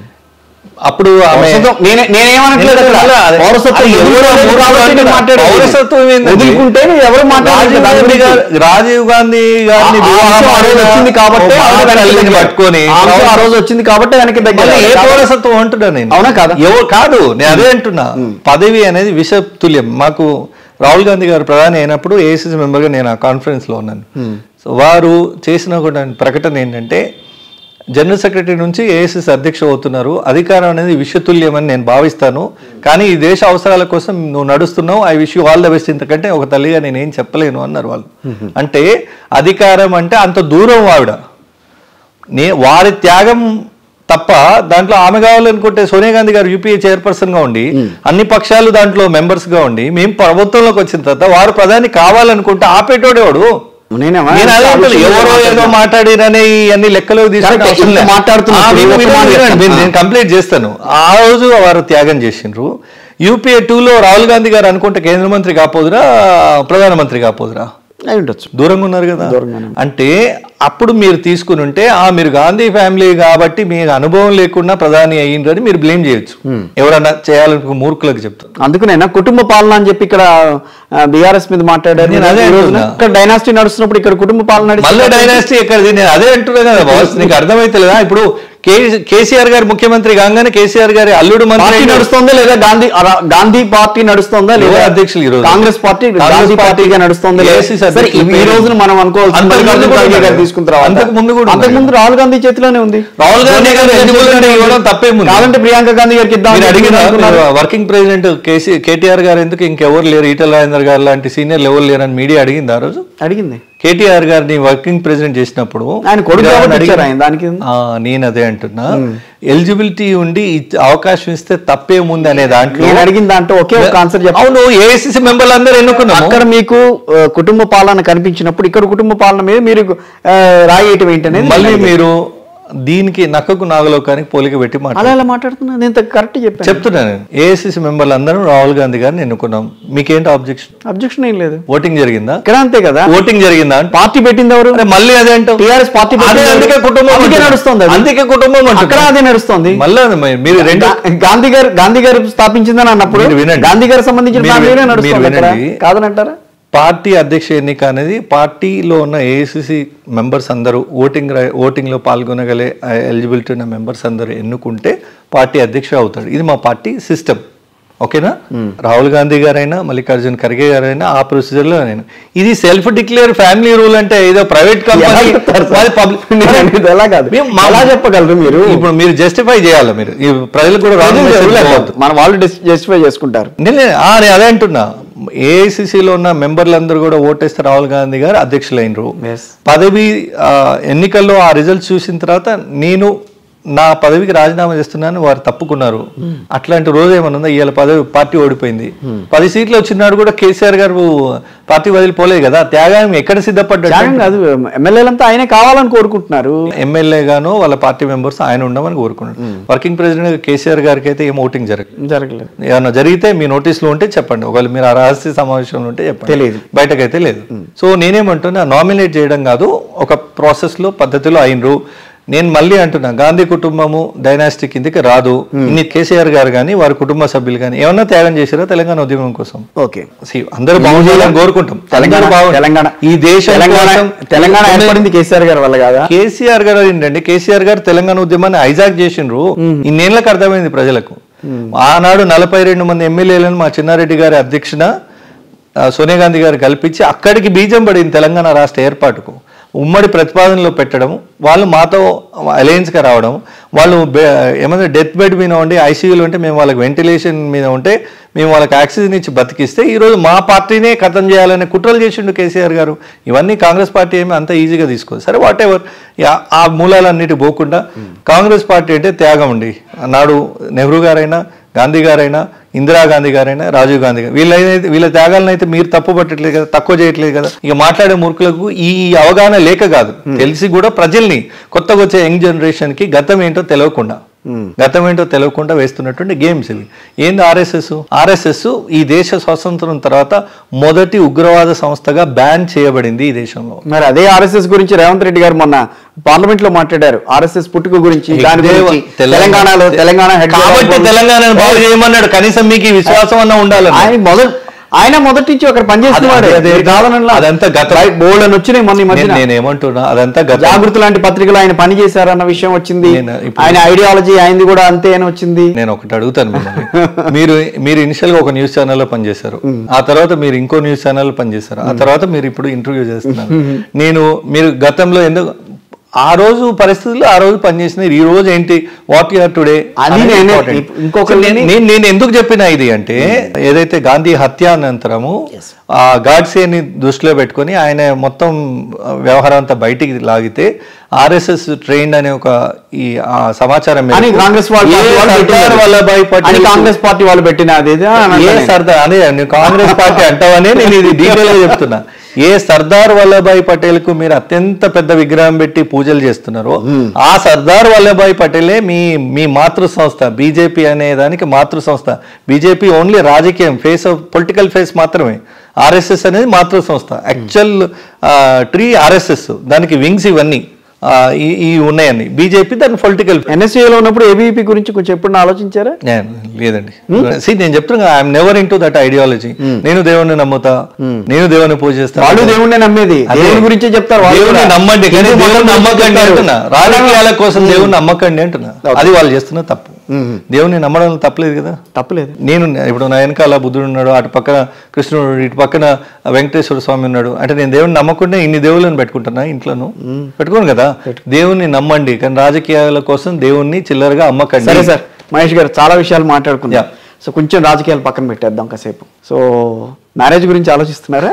అప్పుడు ఆమె పౌరసత్వం నేనే- నేనేమనట్లేదు అక్కడ. అదే, అదే. పౌరసత్వం అది ఎవరు ఎవరు మూడు కాబట్టి నేను మాట్లాడేది. పౌరసత్వం ఏందండి? వదులుకుంటే ఎవరు మాట్లాడలేదు రాజీవ్ దాని గాంధీ గురించి. గారు- రాజీవ్ గాంధీ గారిని ఆ వివాహం అంశం ఆ రోజు ఆడిన వచ్చింది కాబట్టి ఓ ఆవిడ వెనక్కి తల్లిని తగ్గారు. పట్టుకొని ఆ అంశం ఆ రోజు వచ్చింది కాబట్టి వెనక్కి మళ్ళీ ఏ దగ్గర పౌరసత్వం అంటున్నా నేను అవునా కాదా? ఎవరు కాదు నేను అదే అంటున్నా పదవి అనేది విషతుల్యం మాకు రాహుల్ గాంధీ గారు ప్రధాని అయినప్పుడు ఏఐసిసి మెంబర్గా నేను ఆ కాన్ఫరెన్స్ లో ఉన్నాను సో వారు చేసిన ఒక ప్రకటన ఏంటంటే జనరల్ సెక్రటరీ నుంచి ఏఐసిసి అధ్యక్ష అవుతున్నారు అధికారం అనేది విషతుల్యం అని నేను భావిస్తాను కానీ ఈ దేశ అవసరాల కోసం నువ్వు నడుస్తున్నావు I wish you all the best ఇంతకంటే ఒక తల్లిగా నేనేం చెప్పలేను అన్నారు వాళ్ళు అంటే అధికారం అంటే అంత దూరం ఆవిడ నే వారి త్యాగం తప్ప దాంట్లో ఆమె కావాలనుకుంటే సోనియా గాంధీ గారు యూపీఏ చైర్పర్సన్ గా ఉండి అన్ని పక్షాలు దాంట్లో మెంబర్స్ గా ఉండి మేము ప్రభుత్వంలోకి వచ్చిన తర్వాత వారు ప్రధాని కావాలనుకుంటే ఆపేటోడేవాడు నేనేమా? నేను అదే అంటున్నా, ఎవరో ఏదో మాట్లాడిరని అన్ని లెక్కలో కరెక్ట్, ఇంత మాట్లాడుతున్నప్పుడు ఒక మాట చెప్తాను. నేను కంప్లీట్ చేస్తాను ఆ రోజు వారు త్యాగం చేసిండ్రు యూపీఏ టూలో రాహుల్ గాంధీ గారు అనుకుంటే కేంద్ర మంత్రి కాపోదురా ప్రధానమంత్రి కాపోదురా అయి ఉండొచ్చు దూరంగా ఉన్నారు కదా దూరంగానే అంటే అప్పుడు మీరు తీసుకుని ఉంటే ఆ మీరు గాంధీ ఫ్యామిలీ కాబట్టి మీకు అనుభవం లేకుండా ప్రధాని అయ్యిండ్రని మీరు బ్లేమ్ చేయొచ్చు ఎవరన్నా చేయాలనుకో మూర్ఖులకు చెప్తారు అందుకనైనా కుటుంబ పాలన అని చెప్పి ఇక్కడ బీఆర్ఎస్ మీద మాట్లాడారు నేను అదే ఈ రోజున అంటున్నా. ఇక్కడ డైనాసిటీ నడుస్తున్నప్పుడు ఇక్కడ కుటుంబ పాలన మళ్ళీ నడిస్తే డైనాసిటీ ఎక్కడిది నేను అదే అంటున్నా కదా బాస్ నీకు అర్థమైతలేదా ఇప్పుడు కే- కేసీఆర్ గారు ముఖ్యమంత్రి కాగానే కేసీఆర్ గారి అల్లుడు మంత్రి పార్టీ అయిన- నడుస్తుందా లేదా గాంధీ రా- గాంధీ పార్టీ నడుస్తుందా లేదా ఎవరు అధ్యక్షులు ఈ రోజు? కాంగ్రెస్ పార్టీ కాంగ్రెస్ గాంధీ పార్టీ పార్టీగా నడుస్తుందా లేదా? AICC సరే, ఈ- ఈ అధ్యక్షులు రోజున మనం అనుకోవాల్సింది అంతకు ముందు మల్లికార్జున కూడా ఖర్గే గారు ఉన్నారు. తీసుకున్న తర్వాత అంతకు ముందు కూడా అంతకు ముందు రాహుల్ గాంధీ చేతిలోనే ఉంది రాహుల్ గాంధీ గారు ఎన్నికల్లో ఇవ్వడం తప్పేముంది కాదంటే ప్రియాంక గాంధీ గారికి ఇద్దాం మీరు అని అడిగిన అనుకున్నారు. వర్కింగ్ ప్రెసిడెంట్ కేసీ కేటీఆర్ గారు ఎందుకు ఇంకెవరు లేరు ఈటల రాజేందర్ గారు లాంటి సీనియర్లు ఎవరు లేరు అని మీడియా అడిగింది ఆ రోజు అడిగింది కేటీఆర్ గారిని వర్కింగ్ ప్రెసిడెంట్ చేసినప్పుడు ఆయన కొడుకు మీరు కాబట్టి అడిగి- ఇచ్చారు ఆయన దానికి ఆ, నేను అదే అంటున్నా ఎలిజిబిలిటీ ఉండి ఇచ్చ- అవకాశం ఇస్తే తప్పేముంది అనే దాంట్లో నేను అడిగిన దాంట్లో ఒకే ఒక ఆన్సర్ చెప్పాను అవును ఏఐసిసి మెంబర్లు అందరూ ఎన్నుకున్నాము అక్కడ మీకు ఆ, కుటుంబ పాలన కనిపించినప్పుడు ఇక్కడ కుటుంబ పాలన మీద మీరు ఆ, రాయేయటం ఏంటనేది మళ్ళీ మీరు దీనికి నక్కకు నాగలోకానికి పోలిక పెట్టి మాట అలా ఎలా మాట్లాడుతున్నా నేను కరెక్ట్ చెప్పాను చెప్తున్నాను ఏఐసిసి మెంబర్లు అందరం రాహుల్ గాంధీ గారిని ఎన్నుకున్నాం మీకేంటి ఆబ్జెక్షన్ అబ్జెక్షన్ ఏం లేదు ఓటింగ్ జరిగిందా ఇక్కడ అంతే కదా ఓటింగ్ జరిగిందా అంటే పార్టీ పెట్టింది ఎవరు అరే మళ్ళీ అదే అంటావు టీఆర్ఎస్ పార్టీ అదే పెట్టింది అందుకే ఎవరు? కుటుంబం అందుకే అంటున్నా. నడుస్తుంది అది. అందుకే కుటుంబం అక్కడ అంటున్నా. అదే నడుస్తుంది మళ్ళా మరి మీరు రెండు గా- గాంధీ గారు గాంధీ గారు స్థాపించిందని అన్నప్పుడు మీరు వినండి. గాంధీ గారు సంబంధించిన మీరు ఫ్యామిలీనే వినండి. నడుస్తుంది మీరు అక్కడ వినండి. కాదనంటారా పార్టీ అధ్యక్ష ఎన్నిక అనేది పార్టీలో ఉన్న ఏఐసిసి మెంబర్స్ అందరూ ఓటింగ్ రై- ఓటింగ్లో పాల్గొనగలే ఎలిజిబిలిటీ ఉన్న మెంబర్స్ అందరూ ఎన్నుకుంటే పార్టీ అధ్యక్ష అవుతాడు ఇది మా పార్టీ సిస్టమ్ ఓకేనా రాహుల్ గాంధీ గారైనా మల్లికార్జున్ ఖర్గే గారైనా ఆ ప్రొసీజర్లో నేను ఇది సెల్ఫ్ డిక్లేర్ ఫ్యామిలీ రూల్ అంటే ఏదో ప్రైవేట్ ఎలా కంపెనీ చెప్తారు సార్? నేను అనేది ఎలా కాదు మేము మా- ఎలా చెప్పగలరు మీరు ఇప్పుడు మీరు జస్టిఫై చేయాలి మీరు ఈ ప్రజలకు కూడా wrong message పోవద్దు. మన వాళ్ళు జస్టిఫై చేసుకుంటారు నేను ఆ, నేను అదే అంటున్నా ఏఐసిసిలో ఉన్న మెంబర్లందరూ కూడా ఓటేస్తే రాహుల్ గాంధీ గారు అధ్యక్షులైనరు Yes. పదవి ఆ, ఎన్నికల్లో ఆ రిజల్ట్స్ చూసిన తర్వాత నేను నా పదవికి రాజీనామా చేస్తున్నాను వారు తప్పుకున్నారు అట్లాంటి రోజు ఏమన్నా ఉందా ఇవాళ పదవి పార్టీ ఓడిపోయింది పది సీట్లు వచ్చినాడు కూడా కేసీఆర్ గారు పార్టీ వదిలిపోలేదు కదా త్యాగం ఎక్కడ సిద్ధపడ్డాడు త్యాగం కాదు ఎమ్మెల్యేలంతా ఆయనే కావాలని కోరుకుంటున్నారు ఎమ్మెల్యే గాను వాళ్ళ పార్టీ మెంబర్స్ ఆయన ఉండమని కోరుకున్నాడు వర్కింగ్ ప్రెసిడెంట్ కేసీఆర్ గారికి అయితే ఏం ఓటింగ్ జరగదు జరగలేదు ఏమన్నా జరిగితే మీ నోటీసులో ఉంటే చెప్పండి ఒకవేళ మీరు ఆ రహస్య సమావేశంలో ఉంటే చెప్పండి తెలియదు. బయటకైతే లేదు సో నేనేమంటున్నా నామినేట్ చేయడం కాదు ఒక ప్రాసెస్ లో పద్ధతిలో అయినరు నేను మళ్ళీ అంటున్నా గాంధీ కుటుంబము డైనాస్టిక్ కిందకి రాదు ఇన్ని కేసీఆర్ గారు కానీ వారి కుటుంబ సభ్యులు కానీ ఏమన్నా త్యాగం చేశారా తెలంగాణ ఉద్యమం కోసం ఓకే See, అందరూ బాగుండాలని కోరుకుంటాం తెలంగాణ అందరూ బాగుండాలి. తెలంగాణ ఈ దేశం తెలంగాణ కోసం తెలంగాణ ఏర్పడింది కేసీఆర్ గారి వల్ల కాదా కేసీఆర్ గారు ఏంటంటే కేసీఆర్ గారు తెలంగాణ ఉద్యమాన్ని హైజాక్ చేసిండ్రు ఇన్నేళ్లకు అర్థమైంది ప్రజలకు ఆనాడు నలభై రెండు మంది ఎమ్మెల్యేలను మా చిన్నారెడ్డి గారి అధ్యక్షన ఆ, సోనియా గాంధీ గారు కల్పించి అక్కడికి బీజం పడింది తెలంగాణ రాష్ట్ర ఏర్పాటుకు ఉమ్మడి ప్రతిపాదనలో పెట్టడం వాళ్ళు మాతో అలయన్స్గా రావడం వాళ్ళు బె- ఏమంటే డెత్ బెడ్ మీద ఉండి ఐసీయూలో ఉంటే మేము వాళ్ళకి వెంటిలేషన్ మీద ఉంటే మేము వాళ్ళకి ఆక్సిజన్ ఇచ్చి బతికిస్తే ఈరోజు మా పార్టీనే ఖతం చేయాలనే కుట్రలు చేసిండు కేసీఆర్ గారు ఇవన్నీ కాంగ్రెస్ పార్టీ ఏమీ అంత ఈజీగా తీసుకోదు సరే వాట్ ఎవర్ ఆ మూలాలన్నిటి పోకుండా కాంగ్రెస్ పార్టీ అంటే త్యాగం అండి నాడు నెహ్రూ గారైనా గాంధీ గారైనా ఇందిరాగాంధీ గారైనా రాజీవ్ గాంధీ గారు వీళ్ళైతే వీళ్ళ త్యాగాలను అయితే మీరు తప్పు పట్టట్లేదు కదా తక్కువ చేయట్లేదు కదా ఇక మాట్లాడే మూర్ఖులకు ఈ అవగాహన లేక కాదు తెలిసి కూడా ప్రజల్ని కొత్తగా వచ్చే యంగ్ జనరేషన్ కి గతం ఏంటో తెలియకుండా గతం ఏంటో తెలియకుండా వేస్తున్నటువంటి గేమ్స్ ఇవి ఏంది ఆర్ఎస్ఎస్ ఆర్ఎస్ఎస్ ఈ దేశ స్వాతంత్రం తర్వాత మొదటి ఉగ్రవాద సంస్థగా బ్యాన్ చేయబడింది ఈ దేశంలో మరి అదే ఆర్ఎస్ఎస్ గురించి రేవంత్ రెడ్డి గారు మొన్న పార్లమెంట్ లో మాట్లాడారు ఆర్ఎస్ఎస్ పుట్టుక గురించి దాని గురించి తెలంగాణలో తెలంగాణ head కాబట్టి తెలంగాణను బాగు చేయమన్నాడు కనీసం మీకు ఈ విశ్వాసం అన్న ఉండాలి ఆయన మొదటి ఆయన మొదటి నుంచి ఒకరు పనిచేస్తున్నవాడే అదే, అదే, మీరు కావాలనలా. అదంతా గతం. బయట బోల్డ్ అని వచ్చినాయి మొన్న ఈ మధ్యన నేను ఏమంటున్నా అదంతా గతం జాగృతి లాంటి పత్రికలు ఆయన పని చేశారన్న విషయం వచ్చింది నేను ఇప్పుడు- ఆయన ఐడియాలజీ ఆయనది కూడా అంతే అని వచ్చింది నేను ఒకటి అడుగుతాను మిమ్మల్ని. మీరు మీరు ఇనిషియల్ గా ఒక న్యూస్ ఛానల్లో పనిచేశారు ఆ తర్వాత మీరు ఇంకో న్యూస్ ఛానల్ పనిచేశారు ఆ తర్వాత మీరు ఇప్పుడు ఇంటర్వ్యూ చేస్తున్నారు నేను మీరు గతంలో ఎందుకు ఆ రోజు పరిస్థితుల్లో ఆ రోజు పనిచేసిన ఈ రోజు ఏంటి వాట్ ఆర్ టుడే అది నేనే ఇంకొకరిని- నేను నేను ఎందుకు చెప్పిన ఇది అంటే ఏదైతే గాంధీ హత్య అనంతరము ఆ గాడ్సేని దృష్టిలో పెట్టుకొని ఆయన మొత్తం వ్యవహారం అంతా బయటికి లాగితే ఆర్ఎస్ఎస్ ట్రైన్ అనే ఒక ఈ ఆ సమాచారం అని మేరకు కాంగ్రెస్ వాళ్ళు ఏ వాళ్ళు సర్దార్ పెట్టినారు. వల్లభాయ్ అని పటేల్ కాంగ్రెస్ పార్టీ వాళ్ళు పెట్టిన అది ఇది అని ఏ అంటాను. సర్దార్ అదే నువ్వు కాంగ్రెస్ పార్టీ అంటావనే నేను ఇది డీటెయిల్ గా చెప్తున్నా ఏ సర్దార్ వల్లభాయ్ పటేల్ కు మీరు అత్యంత పెద్ద విగ్రహం పెట్టి పూజలు చేస్తున్నారో ఆ సర్దార్ వల్లభాయ్ పటేలే మీ మీ మాతృ సంస్థ బీజేపీ అనే దానికి మాతృ సంస్థ బీజేపీ ఓన్లీ రాజకీయం ఫేస్ ఆఫ్ పొలిటికల్ ఫేస్ మాత్రమే ఆర్ఎస్ఎస్ అనేది మాతృ సంస్థ యాక్చువల్ ట్రీ ఆర్ఎస్ఎస్ దానికి వింగ్స్ ఇవన్నీ ఆ, ఈ ఈ ఉన్నాయండి బీజేపీ దాని పొలిటికల్ NSA లో ఉన్నప్పుడు ఏబీపీ గురించి కొంచెం ఎప్పుడు ఆలోచించారా నేను లేదండి See, నేను చెప్తున్నా I'm never into that ideology నేను దేవుణ్ణి నమ్ముతా నేను దేవుని పూజిస్తాను వాళ్ళు దేవుణ్ణే నమ్మేది అదే. దేవుని గురించే చెప్తారు వాళ్ళు దేవుని కూడా. నమ్మండి కానీ హిందూ మతం దేవుని గురించి నమ్మకండి చెప్తారు. అంటున్నా రాజకీయాల కోసం దేవుని నమ్మకండి అంటున్నా అది వాళ్ళు చేస్తున్న తప్పు దేవుని నమ్మడం తప్పలేదు కదా తప్పలేదు నేను ఇప్పుడు నా వెనకాల బుద్ధుడు ఉన్నాడు అటు పక్కన కృష్ణుడు ఉన్నాడు, ఇటు పక్కన వెంకటేశ్వర స్వామి ఉన్నాడు అంటే నేను దేవుని నమ్మకుండా ఇన్ని దేవుళ్ళని పెట్టుకుంటున్నా ఇంట్లోను పెట్టుకోను కదా దేవుని నమ్మండి కానీ రాజకీయాల కోసం దేవుణ్ణి చిల్లరగా అమ్మకండి సరే సార్ మహేష్ గారు చాలా విషయాలు మాట్లాడుకుందాం Yeah. సో కొంచెం రాజకీయాలు పక్కన పెట్టేద్దాం కాసేపు సో మ్యారేజ్ గురించి ఆలోచిస్తున్నారా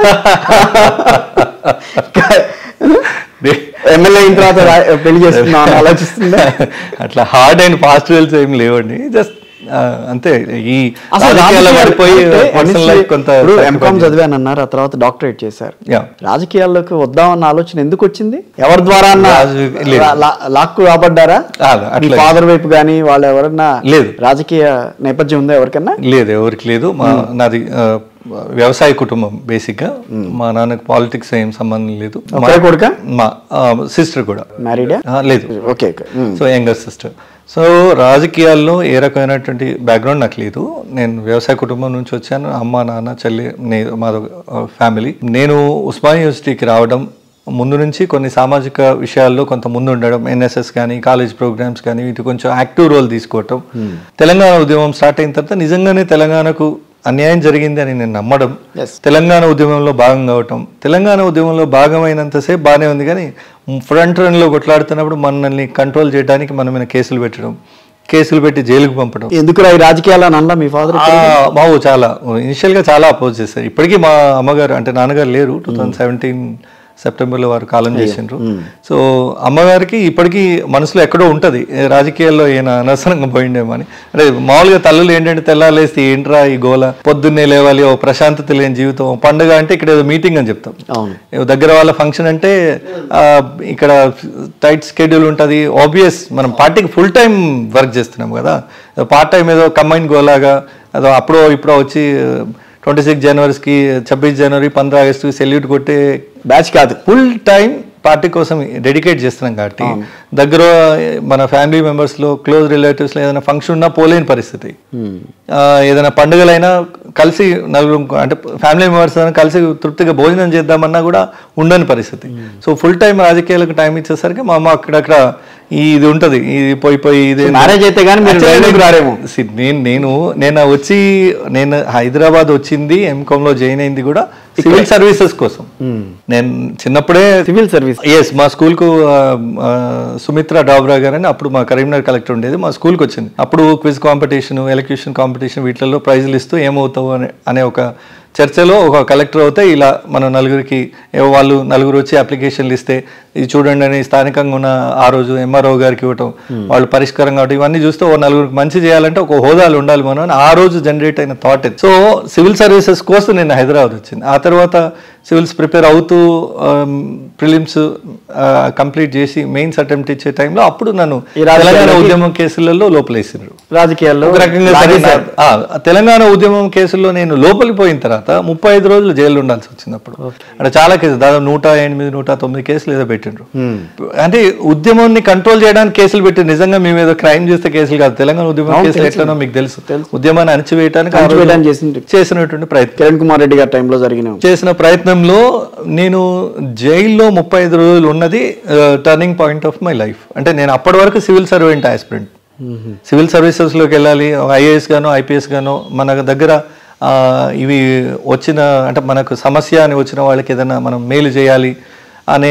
ఎమ్మెల్యే అయిన తర్వాత రా- పెళ్లి చేస్తున్నాం అని ఆలోచిస్తుందా అట్లా హార్డ్ అండ్ ఫాస్ట్ వెల్స్ ఏం లేవండి జస్ట్ అంతే ఈ అసలు రాజకీయాల్లో రాజకీయాలు పడిపోయి అంటే పర్సనల్ NSA లైఫ్ కొంత ఇప్పుడు ఎంకామ్ చదివానన్నారు ఆ తర్వాత డాక్టరేట్ చేశారు Yeah. రాజకీయాల్లోకి వద్దామన్న ఆలోచన ఎందుకు వచ్చింది ఎవరి ద్వారా అన్నా రాజు- లేదు. లా- లా- లాక్కు రాబడ్డారా ఆ, మీ అట్లా ఫాదర్ వైపు కానీ వాళ్ళు ఎవరన్నా లేదు. రాజకీయ నేపథ్యం ఉందా ఎవరికన్నా లేదు ఎవరికి లేదు మా నాది ఆ, వ్యవసాయ కుటుంబం బేసిక్ గా మా నాన్నకి పాలిటిక్స్ ఏం సంబంధం లేదు మా- ఒకే కొడుకా? మా సిస్టర్ కూడా మ్యారీడా ఆ, లేదు okay okay um. So younger sister so రాజకీయాల్లో ఏ రకమైనటువంటి బ్యాక్గ్రౌండ్ నాకు లేదు నేను వ్యవసాయ కుటుంబం నుంచి వచ్చాను అమ్మ నాన్న చెల్లి నే- మాది ఫ్యామిలీ నేను ఉస్మానియా యూనివర్సిటీకి రావడం ముందు నుంచి కొన్ని సామాజిక విషయాల్లో కొంత ముందు ఉండడం ఎన్ఎస్ఎస్ కానీ కాలేజ్ ప్రోగ్రామ్స్ కానీ వీటి కొంచెం యాక్టివ్ రోల్ తీసుకోవటం తెలంగాణ ఉద్యమం స్టార్ట్ అయిన తర్వాత నిజంగానే తెలంగాణకు అన్యాయం జరిగింది అని నేను నమ్మడం Yes. తెలంగాణ ఉద్యమంలో భాగం కావటం తెలంగాణ ఉద్యమంలో భాగమైనంతసేపు బాగానే ఉంది కానీ ఫ్రంట్ రన్లో కొట్లాడుతున్నప్పుడు మనల్ని కంట్రోల్ చేయడానికి మన మీద కేసులు పెట్టడం కేసులు పెట్టి జైలుకు పంపడం ఎందుకురా ఈ రాజకీయాలు అని అనలా మీ ఫాదర్ ఆ, బాబు చాలా ఇనిషియల్ గా చాలా అపోజ్ చేశారు ఇప్పటికీ మా అమ్మగారు అంటే నాన్నగారు లేరు టూ థౌజండ్ సెవెంటీన్ సెప్టెంబర్లో వారు కాలం చేసిండ్రు సో అమ్మగారికి ఇప్పటికీ మనసులో ఎక్కడో ఉంటుంది రాజకీయాల్లో ఈయన అనవసరంగా పోయిండేమో అని అంటే మామూలుగా తల్లులు ఏంటంటే తెల్లాలేసి ఏంట్రా ఈ గోల పొద్దున్నే లేవాలి ఓ ప్రశాంతత లేని జీవితం పండుగ అంటే ఇక్కడ ఏదో మీటింగ్ అని చెప్తాం అవును ఏవో దగ్గర వాళ్ళ ఫంక్షన్ అంటే ఆ, ఇక్కడ టైట్ స్కెడ్యూల్ ఉంటుంది ఆబ్వియస్ మనం పార్టీకి ఫుల్ టైం వర్క్ చేస్తున్నాం కదా పార్ట్ టైం ఏదో కంబైన్ గోలాగా అదో అప్పుడో ఇప్పుడో వచ్చి ట్వంటీ సిక్స్ జనవరికి ఛబ్బీస్ జనవరి పంద్రా ఆగస్టు సెల్యూట్ కొట్టే బ్యాచ్ కాదు ఫుల్ టైం పార్టీ కోసం డెడికేట్ చేస్తున్నాం కాబట్టి దగ్గర మన ఫ్యామిలీ మెంబర్స్లో క్లోజ్ రిలేటివ్స్లో ఏదైనా ఫంక్షన్ ఉన్నా పోలేని పరిస్థితి ఆ, ఏదైనా పండుగలైనా కలిసి నలుగురు అంటే ఫ్యామిలీ మెంబర్స్ కలిసి తృప్తిగా భోజనం చేద్దామన్నా కూడా ఉండని పరిస్థితి సో ఫుల్ టైం రాజకీయాలకు టైం ఇచ్చేసరికి మా అమ్మ అక్కడక్కడ ఈ ఇది ఉంటది ఇది పోయి పోయి ఇది మ్యారేజ్ అయితే కానీ మీరు రైల్లోకి రారేమో See, నేను నేను నేను వచ్చి నేను హైదరాబాద్ వచ్చింది ఎంకామ్ లో జాయిన్ అయింది కూడా సివిల్ సర్వీసెస్ కోసం నేను చిన్నప్పుడే సివిల్ సర్వీస్ ఎస్ మా స్కూల్ కు ఆ, ఆ, సుమిత్ర డాబ్రా గారు అని అప్పుడు మా కరీంనగర్ కలెక్టర్ ఉండేది మా స్కూల్కి వచ్చింది అప్పుడు క్విజ్ కాంపిటీషన్ ఎలక్యూషన్ కాంపిటీషన్ వీటిల్లో ప్రైజులు ఇస్తూ ఏమవుతావు అనే అనే ఒక చర్చలో ఒక కలెక్టర్ అవుతే ఇలా మన నలుగురికి ఏవో వాళ్ళు నలుగురు వచ్చి అప్లికేషన్లు ఇస్తే ఇది చూడండి అని స్థానికంగా ఉన్న ఆ రోజు ఎంఆర్ఓ గారికి ఇవ్వటం వాళ్ళు పరిష్కారం కావటం ఇవన్నీ చూస్తే ఓ నలుగురికి మంచి చేయాలంటే ఒక హోదాలు ఉండాలి మనం అని ఆ రోజు జనరేట్ అయిన థాట్ ఇది సో సివిల్ సర్వీసెస్ కోసం నేను హైదరాబాద్ వచ్చింది ఆ తర్వాత సివిల్స్ ప్రిపేర్ అవుతూ ప్రిలిమ్స్ కంప్లీట్ చేసి మెయిన్స్ అటెంప్ట్ ఇచ్చే టైంలో అప్పుడు నన్ను ఈ రాజకీయాలకి- తెలంగాణ ఉద్యమం కేసులలో లోపలేసిండ్రు రాజకీయాల్లో ఒక రకంగా సరే నా- ఆ, తెలంగాణ ఉద్యమం కేసుల్లో నేను లోపలికి పోయిన తర్వాత ముప్పై ఐదు రోజులు జైల్లో ఉండాల్సి వచ్చింది అప్పుడు అంటే చాలా కేసులు దాదాపు నూట ఎనిమిది నూట తొమ్మిది కేసులు ఏదో పెట్టిండ్రు అంటే ఉద్యమాన్ని కంట్రోల్ చేయడానికి కేసులు పెట్టి నిజంగా మేము ఏదో క్రైమ్ చేస్తే కేసులు కాదు తెలంగాణ ఉద్యమం కేసులు ఎట్లనో మీకు తెలుసు ఉద్యమాన్ని అణచివేయడానికి ఆ రోజు అణచివేయడానికి చేసిండ్రు. చేసినటువంటి ప్రయత్నం కిరణ్ కుమార్ రెడ్డి గారి టైంలో జరిగిన చేసిన ప్రయత్నంలో నేను జైల్లో ముప్పై ఐదు రోజులు ఉన్నది turning point of my life అంటే నేను అప్పటి వరకు సివిల్ సర్వెంట్ ఆస్పిరెంట్ సివిల్ సర్వీసెస్లోకి వెళ్ళాలి ఐఏఎస్ గానో ఐపీఎస్ గానో మన దగ్గర ఆ, ఇవి వచ్చిన అంటే మనకు సమస్య అని వచ్చిన వాళ్ళకి ఏదైనా మనం మేలు చేయాలి అనే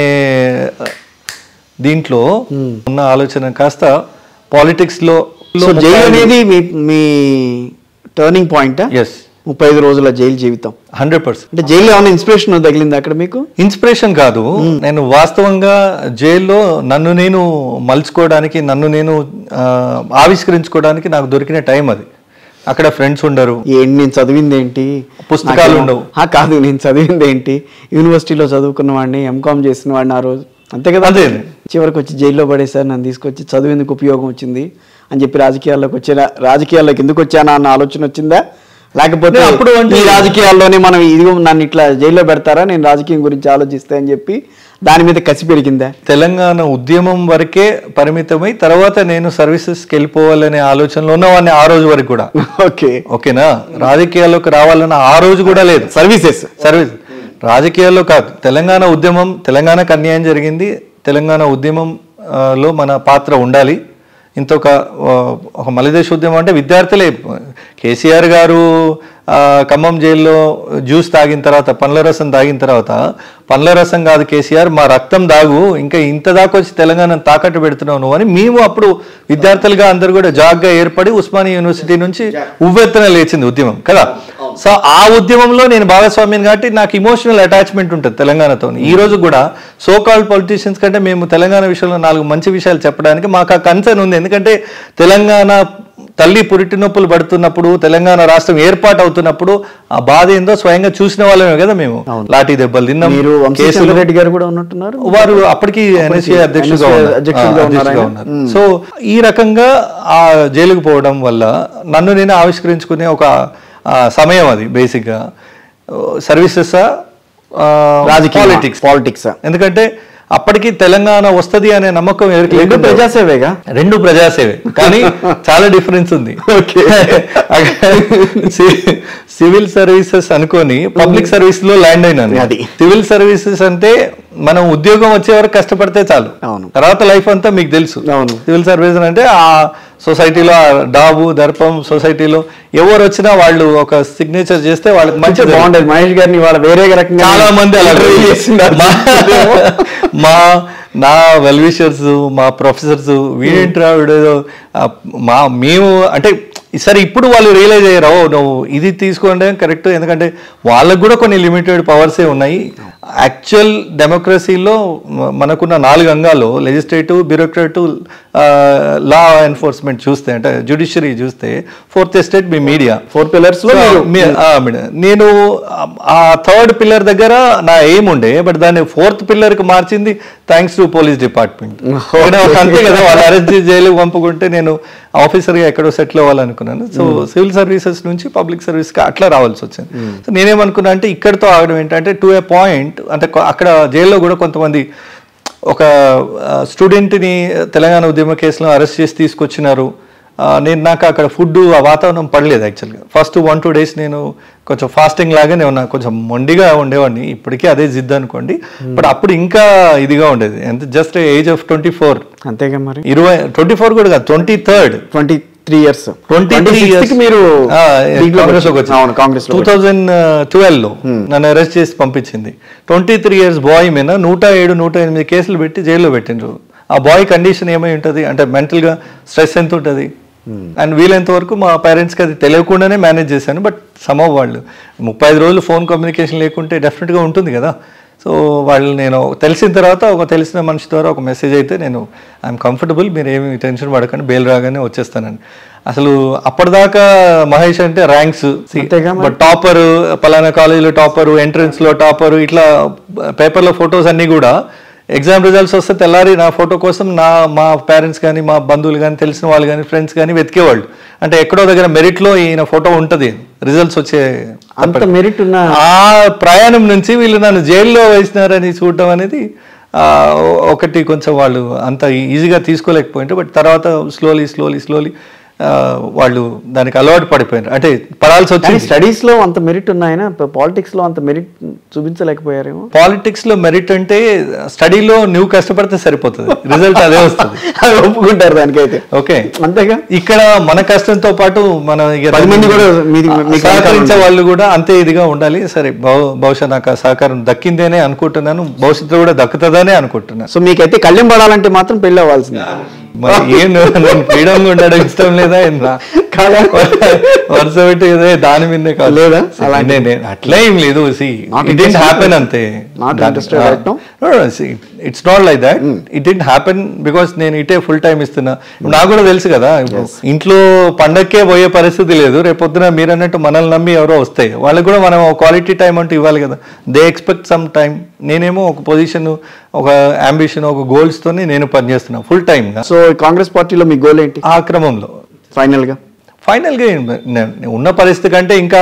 దీంట్లో ఉన్న ఆలోచన కాస్త పాలిటిక్స్లో సో జైలు అనేది మీ మీ టర్నింగ్ పాయింట్ ఎస్ ముప్పై ఐదు రోజుల జైలు జీవితం హండ్రెడ్ పర్సెంట్ అంటే జైల్లో ఏమైనా ఇన్స్పిరేషన్ తగిలింది అక్కడ మీకు ఇన్స్పిరేషన్ కాదు నేను వాస్తవంగా జైల్లో నన్ను నేను మలుచుకోవడానికి నన్ను నేను ఆ, ఆవిష్కరించుకోవడానికి నాకు దొరికిన టైం అది అక్కడ ఫ్రెండ్స్ ఉండరు ఏంటి నేను చదివింది ఏంటి పుస్తకాలు నాకేమో- ఉండవు. ఆ, కాదు నేను చదివింది ఏంటి యూనివర్సిటీలో చదువుకున్న వాడిని ఎంకామ్ చేసిన వాడిని ఆ రోజు అంతే కదా అదే. చివరికి వచ్చి జైల్లో పడేసారు నన్ను తీసుకొచ్చి చదివేందుకు ఉపయోగం వచ్చింది అని చెప్పి రాజకీయాల్లోకి వచ్చిన రాజకీయాల్లోకి ఎందుకు వచ్చానా అన్న ఆలోచన వచ్చిందా లేకపోతే నేను అప్పుడు అంటే- ఈ రాజకీయాల్లోనే మనం ఇదిగో నన్ను ఇట్లా జైల్లో పెడతారా నేను రాజకీయం గురించి ఆలోచిస్తే అని చెప్పి దాని మీద కసి పెరిగిందా తెలంగాణ ఉద్యమం వరకే పరిమితమై తర్వాత నేను సర్వీసెస్కి వెళ్ళిపోవాలనే ఆలోచనలో ఉన్నవాడిని ఆ రోజు వరకు కూడా ఓకే ఓకేనా రాజకీయాల్లోకి రావాలన్న ఆ రోజు కూడా లేదు సర్వీసెస్ సర్వీస్ రాజకీయాల్లో కాదు తెలంగాణ ఉద్యమం తెలంగాణకు అన్యాయం జరిగింది తెలంగాణ ఉద్యమం ఆ, లో మన పాత్ర ఉండాలి ఇంత ఒక ఆ, ఒక మలిదేశ ఉద్యమం అంటే విద్యార్థులే కేసీఆర్ గారు ఆ, ఖమ్మం జైల్లో జ్యూస్ తాగిన తర్వాత పండ్ల రసం తాగిన తర్వాత పండ్ల రసం కాదు కేసీఆర్ మా రక్తం దాగు ఇంకా ఇంత దాకా వచ్చి తెలంగాణ తాకట్టు పెడుతున్నావు నువ్వు అని మేము అప్పుడు విద్యార్థులుగా అందరు కూడా జాగ్గా ఏర్పడి ఉస్మానియా యూనివర్సిటీ నుంచి ఉవ్వెత్తున లేచింది ఉద్యమం కదా సో ఆ ఉద్యమంలో నేను భాగస్వామ్యం కాబట్టి నాకు ఇమోషనల్ అటాచ్మెంట్ ఉంటుంది తెలంగాణతో ఈ రోజు కూడా సో కాల్డ్ పొలిటీషియన్స్ కంటే మేము తెలంగాణ విషయంలో నాలుగు మంచి విషయాలు చెప్పడానికి మాకు ఆ కన్సర్న్ ఉంది ఎందుకంటే తెలంగాణ తల్లి పురిటి నొప్పులు పడుతున్నప్పుడు తెలంగాణ రాష్ట్రం ఏర్పాటు అవుతున్నప్పుడు ఆ బాధ ఏందో స్వయంగా చూసిన వాళ్ళమే కదా మేము లాఠీ దెబ్బలు తిన్నాం మీరు కేసులు వంశీచంద్ర రెడ్డి గారు కూడా ఉన్నట్టున్నారు వారు అప్పటికి ఎన్ఎస్ఏ అధ్యక్షుడుగా NSA ఉన్నారు. అధ్యక్షుడిగా ఆ, ఉన్నారు ఆయన. ఉన్నారు. సో ఈ రకంగా ఆ జైలుకు పోవడం వల్ల నన్ను నేను ఆవిష్కరించుకునే ఒక ఆ, సమయం అది బేసిక్గా సర్వీసెస్ రాజకీయ పాలిటిక్స్ పాలిటిక్స్ ఎందుకంటే అప్పటికి తెలంగాణ వస్తది అనే నమ్మకం ఎవరికి రెండు లేకుండా- ప్రజాసేవేగా రెండు ప్రజాసేవే కానీ చాలా డిఫరెన్స్ ఉంది సి- సివిల్ సర్వీసెస్ అనుకొని పబ్లిక్ సర్వీస్ లో ల్యాండ్ అయినాను అది. సివిల్ సర్వీసెస్ అంటే మనం ఉద్యోగం వచ్చే వరకు కష్టపడితే చాలు అవును. తర్వాత లైఫ్ అంతా మీకు తెలుసు అవును. సివిల్ సర్వీస్ అంటే ఆ సొసైటీలో ఆ డాబు దర్పం సొసైటీలో ఎవరు వచ్చినా వాళ్ళు ఒక సిగ్నేచర్ చేస్తే వాళ్ళకి మంచి మంచి బాగుండేది మహేష్ గారిని వాళ్ళ వేరే రకంగా చాలా మంది అలా interview చేస్తున్నారు. మా- మా నా వెల్విషర్స్ మా ప్రొఫెసర్స్ వీడేంట్రా వీడేదో ఆ, మా మేము అంటే సరే ఇప్పుడు వాళ్ళు రియలైజ్ అయ్యారు "ఓ, నువ్వు ఇది తీసుకోండి కరెక్ట్ ఎందుకంటే వాళ్ళకు కూడా కొన్ని లిమిటెడ్ పవర్సే ఉన్నాయి యాక్చువల్ డెమోక్రసీలో మ- మనకున్న నాలుగు అంగాల్లో లెజిస్లేటివ్ బ్యూరోక్రాటివ్ లా ఎన్ఫోర్స్మెంట్ చూస్తే అంటే జ్యుడిషియరీ చూస్తే ఫోర్త్ ఎస్టేట్ మీ మీడియా ఫోర్ పిల్లర్స్ లో మీరు మీ- ఆ, మేడం. నేను ఆ- ఆ థర్డ్ పిల్లర్ దగ్గర నా ఎయిమ్ ఉండే బట్ దాన్ని ఫోర్త్ పిల్లర్ కి మార్చింది థ్యాంక్స్ టు పోలీస్ డిపార్ట్మెంట్ అంతే కదా వాళ్ళు అరెస్ట్ చేసి జైలుకి పంపుకుంటే నేను ఆఫీసర్ గా ఎక్కడో సెటిల్ అవ్వాలనుకున్నాను సో సివిల్ సర్వీసెస్ నుంచి పబ్లిక్ సర్వీస్ కి అట్లా రావాల్సి వచ్చింది సో నేనేమనుకున్నా అంటే ఇక్కడితో ఆగడం ఏంటంటే టు ఏ పాయింట్ అంటే కొ- అక్కడ జైల్లో కూడా కొంతమంది ఒక స్టూడెంట్ని తెలంగాణ ఉద్యమ కేసులో అరెస్ట్ చేసి తీసుకొచ్చినారు ఆ, నేను నాకు అక్కడ ఫుడ్ ఆ వాతావరణం పడలేదు యాక్చువల్గా ఫస్ట్ వన్ టూ డేస్ నేను కొంచెం ఫాస్టింగ్ లాగానే ఉన్నా కొంచెం మొండిగా ఉండేవాడిని ఇప్పటికీ అదే జిద్దు అనుకోండి బట్ అప్పుడు ఇంకా ఇదిగా ఉండేది ఎంత just age of twenty four అంతేగా మరి ఇరవై ట్వంటీ ఫోర్ కూడా కాదు twenty third twenty three years twenty three కి మీరు దీంట్లోకి కాంగ్రెస్ వచ్చి- అవును కాంగ్రెస్ టూ థౌజండ్ ట్వెల్వ్ లో నన్ను అరెస్ట్ చేసి పంపించింది ట్వంటీ త్రీ ఇయర్స్ బాయ్ మీద నూట ఏడు నూట ఎనిమిది కేసులు పెట్టి జైల్లో పెట్టిండ్రు ఆ బాయ్ కండిషన్ ఏమై ఉంటుంది అంటే mental గా స్ట్రెస్ ఎంత ఉంటుంది అండ్ వీలైనంత వరకు మా పేరెంట్స్కి అది తెలియకుండానే మేనేజ్ చేశాను బట్ సమ్ ఆఫ్ వాళ్ళు ముప్పై ఐదు రోజులు ఫోన్ కమ్యూనికేషన్ లేకుంటే డెఫినెట్గా ఉంటుంది కదా సో వాళ్ళు నేను తెలిసిన తర్వాత ఒక తెలిసిన మనిషి ద్వారా ఒక మెసేజ్ అయితే నేను ఐఎమ్ కంఫర్టబుల్ మీరు ఏమి టెన్షన్ పడకండి బెయిల్ రాగానే వచ్చేస్తానని అసలు అప్పటిదాకా మహేష్ అంటే ర్యాంక్స్ అంతేగా మరి. బట్ టాపర్ పలానా కాలేజీలో టాపర్ ఎంట్రన్స్ లో టాపర్ ఇట్లా పేపర్లో ఫొటోస్ అన్నీ కూడా ఎగ్జామ్ రిజల్ట్స్ వస్తే తెల్లారి నా ఫోటో కోసం నా మా పేరెంట్స్ కానీ మా బంధువులు కానీ తెలిసిన వాళ్ళు కానీ ఫ్రెండ్స్ కానీ వెతికేవాళ్ళు అంటే ఎక్కడో దగ్గర మెరిట్లో ఈయన ఫోటో ఉంటుంది రిజల్ట్స్ వచ్చే అంత మెరిట్ ఉన్న ఆ ప్రయాణం నుంచి వీళ్ళు నన్ను జైల్లో వేసినారని చూడటం అనేది ఆ, ఒకటి కొంచెం వాళ్ళు అంత ఈజీగా తీసుకోలేకపోయింటే బట్ తర్వాత స్లోలీ స్లోలీ స్లోలీ వాళ్ళు దానికి అలవాటు పడిపోయినారు అంటే పడాల్సి కానీ వచ్చింది స్టడీస్ లో అంత మెరిట్ ఉన్నాయన పాలిటిక్స్ లో అంత మెరిట్ చూపించలేకపోయారేమో పాలిటిక్స్ లో మెరిట్ అంటే స్టడీలో నువ్వు కష్టపడితే సరిపోతుంది రిజల్ట్ అదే వస్తుంది అది ఒప్పుకుంటారు దానికైతే ఓకే అంతేగా ఇక్కడ మన కష్టంతో పాటు మన ఇక పది మంది కూడా మీది- మీకు సహకరించే వాళ్ళు కూడా అంతే ఇదిగా ఉండాలి సరే బహు- బహుశా నాకు ఆ సహకారం దక్కిందేనే అనుకుంటున్నాను భవిష్యత్తులో కూడా దక్కుతుందనే అనుకుంటున్నాను సో మీకైతే కళ్యాణ్ పడాలంటే మాత్రం పెళ్ళి అవ్వాల్సింది మరి ఏం నువ్వు- నేను ఫ్రీడమ్ ఉండడం ఇష్టం లేదా ఏం రా? కాదా? వరుస పెట్టి ఏదో దాని మీదే కాదు లేదా? అలా అట్లా ఏం లేదు see Not it didn't interested. Happen అంతే Not interested right now? It's not like that it didn't happen because నేను ఇటే ఫుల్ టైం ఇస్తున్నా ఇప్పుడు నాకు కూడా తెలుసు కదా ఇప్పుడు ఇంట్లో పండక్కే పోయే పరిస్థితి లేదు రేపు పొద్దున మీరు అన్నట్టు మనల్ని నమ్మి ఎవరో వస్తాయి వాళ్ళకి కూడా మనం క్వాలిటీ టైం అంటూ ఇవ్వాలి కదా దే ఎక్స్పెక్ట్ సమ్ టైం నేనేమో ఒక పొజిషన్ ఒక అంబిషన్ ఒక గోల్స్ తోని నేను పనిచేస్తున్నా ఫుల్ టైం సో కాంగ్రెస్ పార్టీలో మీ గోల్ ఏంటి ఆ క్రమంలో ఫైనల్ గా ఫైనల్గా ఏం- నే- ఉన్న పరిస్థితి కంటే ఇంకా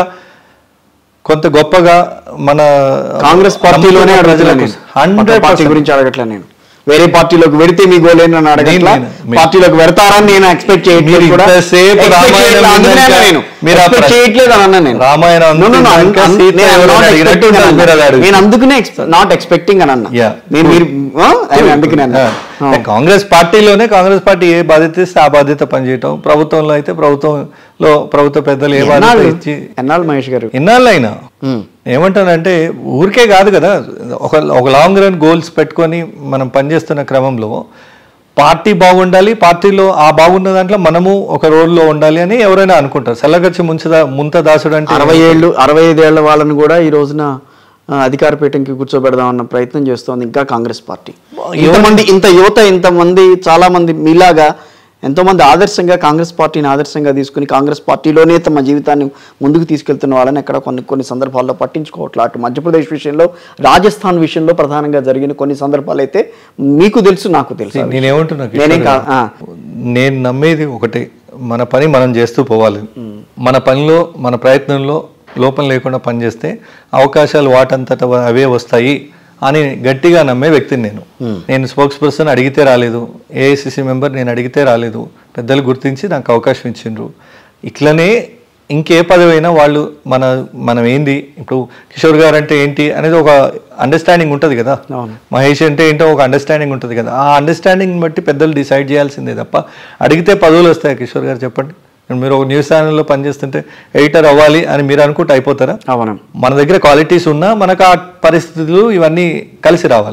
కొంత గొప్పగా మన కాంగ్రెస్ పార్టీలోనే ప్రజలకు హండ్రెడ్ పార్టీ గురించి అడగట్లే నేను వేరే పార్టీలోకి వెడితే మీ గోల్ ఏంటని అడగట్లా నేను- నేను- పార్టీలోకి వెడతారని నేను ఎక్స్పెక్ట్ చేయట్లేదు మీరు కూడా ఇంతసేపు Expect రామాయణం చేయట్లేదు, అందుకనే ఉందనుక నేను మీరు ఆ expect ప్ర- చేయట్లేదు అని అన్నా నేను Ramayanam No, no, no, ఉందనుక I'm- Sita నేను ఎవరో not అడిగినట్టు expecting అని మీరు అన్నా. అది అడుగుతారు. నేను అందుకనే నాట్ ఎక్స్పెక్టింగ్ అని అన్నా Yeah. నేను మీరు ఆ? అది అందుకనే అన్నా ఆ. కాంగ్రెస్ పార్టీలోనే కాంగ్రెస్ పార్టీ ఏ బాధ్యత ఇస్తే ఆ బాధ్యత పనిచేయటం ప్రభుత్వంలో అయితే ప్రభుత్వంలో ప్రభుత్వ పెద్దలు ఏ బాధ్యత ఎన్నాళ్ళు ఇచ్చి ఎన్నాళ్ళు మహేష్ గారు ఎన్నాళ్ళైనా ఏమంటానంటే ఊరికే కాదు కదా ఒక ఒక లాంగ్ రన్ గోల్స్ పెట్టుకొని మనం పనిచేస్తున్న క్రమంలో పార్టీ బాగుండాలి పార్టీలో ఆ బాగున్న దాంట్లో మనము ఒక రోల్లో ఉండాలి అని ఎవరైనా అనుకుంటారు సెల్లగచ్చి ముంచదా ముంత దాసుడు అంటే అరవై ఏళ్ళు అరవై ఐదేళ్ల వాళ్ళని కూడా ఈ రోజున ఆ, అధికార పీఠంకి కూర్చోబెడదామన్న ప్రయత్నం చేస్తోంది ఇంకా కాంగ్రెస్ పార్టీ ఇంతమంది ఇంత యువత ఇంతమంది చాలా మంది మీలాగా ఎంతో మంది ఆదర్శంగా కాంగ్రెస్ పార్టీని ఆదర్శంగా తీసుకుని కాంగ్రెస్ పార్టీలోనే తమ జీవితాన్ని ముందుకు తీసుకెళ్తున్న వాళ్ళని ఎక్కడ కొన్ని కొన్ని సందర్భాల్లో పట్టించుకోవట్లే అటు మధ్యప్రదేశ్ విషయంలో రాజస్థాన్ విషయంలో ప్రధానంగా జరిగిన కొన్ని సందర్భాలు అయితే మీకు తెలుసు నాకు తెలుసు అవి. నేనేమంటున్నా నేనేం కిషోర్ కా- ఆ. నేను నమ్మేది ఒకటే మన పని మనం చేస్తూ పోవాలి మన పనిలో మన ప్రయత్నంలో లోపం లేకుండా పనిచేస్తే అవకాశాలు వాటంతట అవే వస్తాయి అని గట్టిగా నమ్మే వ్యక్తిని నేను నేను స్పోక్స్ పర్సన్ అడిగితే రాలేదు ఏఐసిసి మెంబర్ నేను అడిగితే రాలేదు పెద్దలు గుర్తించి నాకు అవకాశం ఇచ్చిండ్రు ఇట్లనే ఇంకే పదవి అయినా వాళ్ళు మన మనం ఏంది ఇప్పుడు కిషోర్ గారు అంటే ఏంటి అనేది ఒక అండర్స్టాండింగ్ ఉంటుంది కదా అవును. మహేష్ అంటే ఏంటో ఒక అండర్స్టాండింగ్ ఉంటుంది కదా ఆ అండర్స్టాండింగ్ బట్టి పెద్దలు డిసైడ్ చేయాల్సిందే తప్ప అడిగితే పదవులు వస్తాయి కిషోర్ గారు చెప్పండి ఇప్పుడు మీరు ఒక న్యూస్ ఛానల్లో పనిచేస్తుంటే ఎడిటర్ అవ్వాలి అని మీరు అనుకుంటే అయిపోతారా అవును మన దగ్గర క్వాలిటీస్ ఉన్నా మనకు ఆ పరిస్థితులు ఇవన్నీ కలిసి రావాలి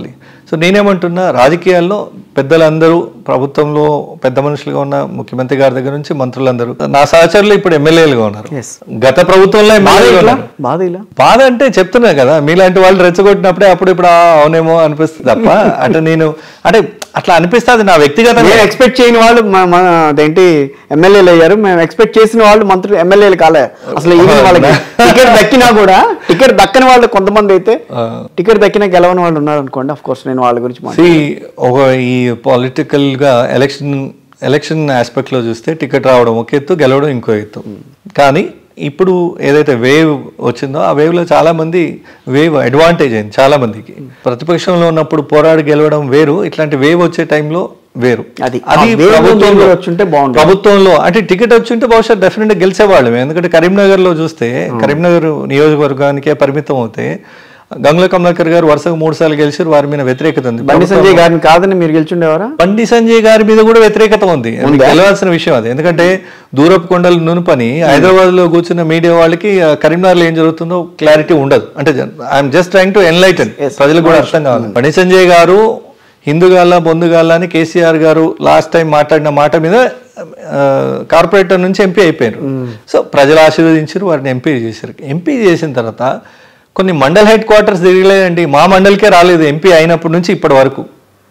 సో నేనేమంటున్నా రాజకీయాల్లో పెద్దలందరూ ప్రభుత్వంలో పెద్ద మనుషులుగా ఉన్న ముఖ్యమంత్రి గారి దగ్గర నుంచి మంత్రులందరూ నా సహచరులు ఇప్పుడు ఎమ్మెల్యేలుగా ఉన్నారు Yes. గత ప్రభుత్వంలో బాధ ఎమ్మెల్యేలుగా ఇలా ఉన్నారు బాధ ఇలా బాధ అంటే చెప్తున్నా కదా మీలాంటి వాళ్ళు రెచ్చగొట్టినప్పుడే అప్పుడు ఇప్పుడు ఆ, అవునేమో అనిపిస్తుంది తప్ప అంటే నేను అంటే అట్లా అనిపిస్తుంది నా వ్యక్తిగతంగా నేను ఎక్స్పెక్ట్ చేయని వాళ్ళు మా- మా అదేంటి ఎమ్మెల్యేలు అయ్యారు మేము ఎక్స్పెక్ట్ చేసిన వాళ్ళు మంత్రులు ఎమ్మెల్యేలు కాలే అసలు ఈవెన్ వాళ్ళకి టికెట్ దక్కినా కూడా టికెట్ దక్కని వాళ్ళు కొంతమంది అయితే టికెట్ దక్కినా గెలవని వాళ్ళు ఉన్నారు అనుకోండి అఫ్ కోర్స్ నేను వాళ్ళ గురించి మాట్లాడను. See, ఒక ఈ పొలిటికల్ గా ఎలక్షన్ ఎలక్షన్ ఆస్పెక్ట్ లో చూస్తే టికెట్ రావడం ఒక ఎత్తు గెలవడం ఇంకో ఎత్తు కానీ ఇప్పుడు ఏదైతే వేవ్ వచ్చిందో ఆ వేవ్ లో చాలా మంది వేవ్ అడ్వాంటేజ్ అయింది చాలా మందికి ప్రతిపక్షంలో ఉన్నప్పుడు పోరాడి గెలవడం వేరు ఇట్లాంటి వేవ్ వచ్చే టైంలో వేరు అది. అది ఆ wave ప్రభుత్వంలో మీరు వచ్చుంటే బాగుండేది. ప్రభుత్వంలో అంటే టికెట్ వచ్చింటే బహుశా డెఫినెట్ గా గెలిచేవాళ్ళం ఎందుకంటే కరీంనగర్ లో చూస్తే కరీంనగర్ నియోజకవర్గానికే పరిమితం అవుతే గంగుల కమలాకర్ గారు వరుసగా మూడు సార్లు గెలిచారు వారి మీద వ్యతిరేకత ఉంది బండి సంజయ్ గారిని కాదని మీరు గెలిచుండేవారా బండి సంజయ్ గారి మీద కూడా వ్యతిరేకత ఉంది అది గెలవాల్సిన విషయం అది ఎందుకంటే దూరపు కొండలు నునుపని హైదరాబాద్ లో కూర్చున్న మీడియా వాళ్ళకి ఆ, కరీంనగర్లో ఏం జరుగుతుందో క్లారిటీ ఉండదు అంటే I'm just trying to enlighten ప్రజలకు కూడా అర్థం కావాలి బండి సంజయ్ గారు హిందూగాళ్ళ బొందుగాళ్ళ అని కేసీఆర్ గారు లాస్ట్ టైం మాట్లాడిన మాట మీద కార్పొరేటర్ నుంచి ఎంపీ అయిపోయారు సో ప్రజలు ఆశీర్వదించారు వారిని ఎంపీ చేశారు ఎంపీ చేసిన తర్వాత కొన్ని మండల్ హెడ్ క్వార్టర్స్ తిరగలేదండి మా మండలికే రాలేదు ఎంపీ అయినప్పటి నుంచి ఇప్పటి వరకు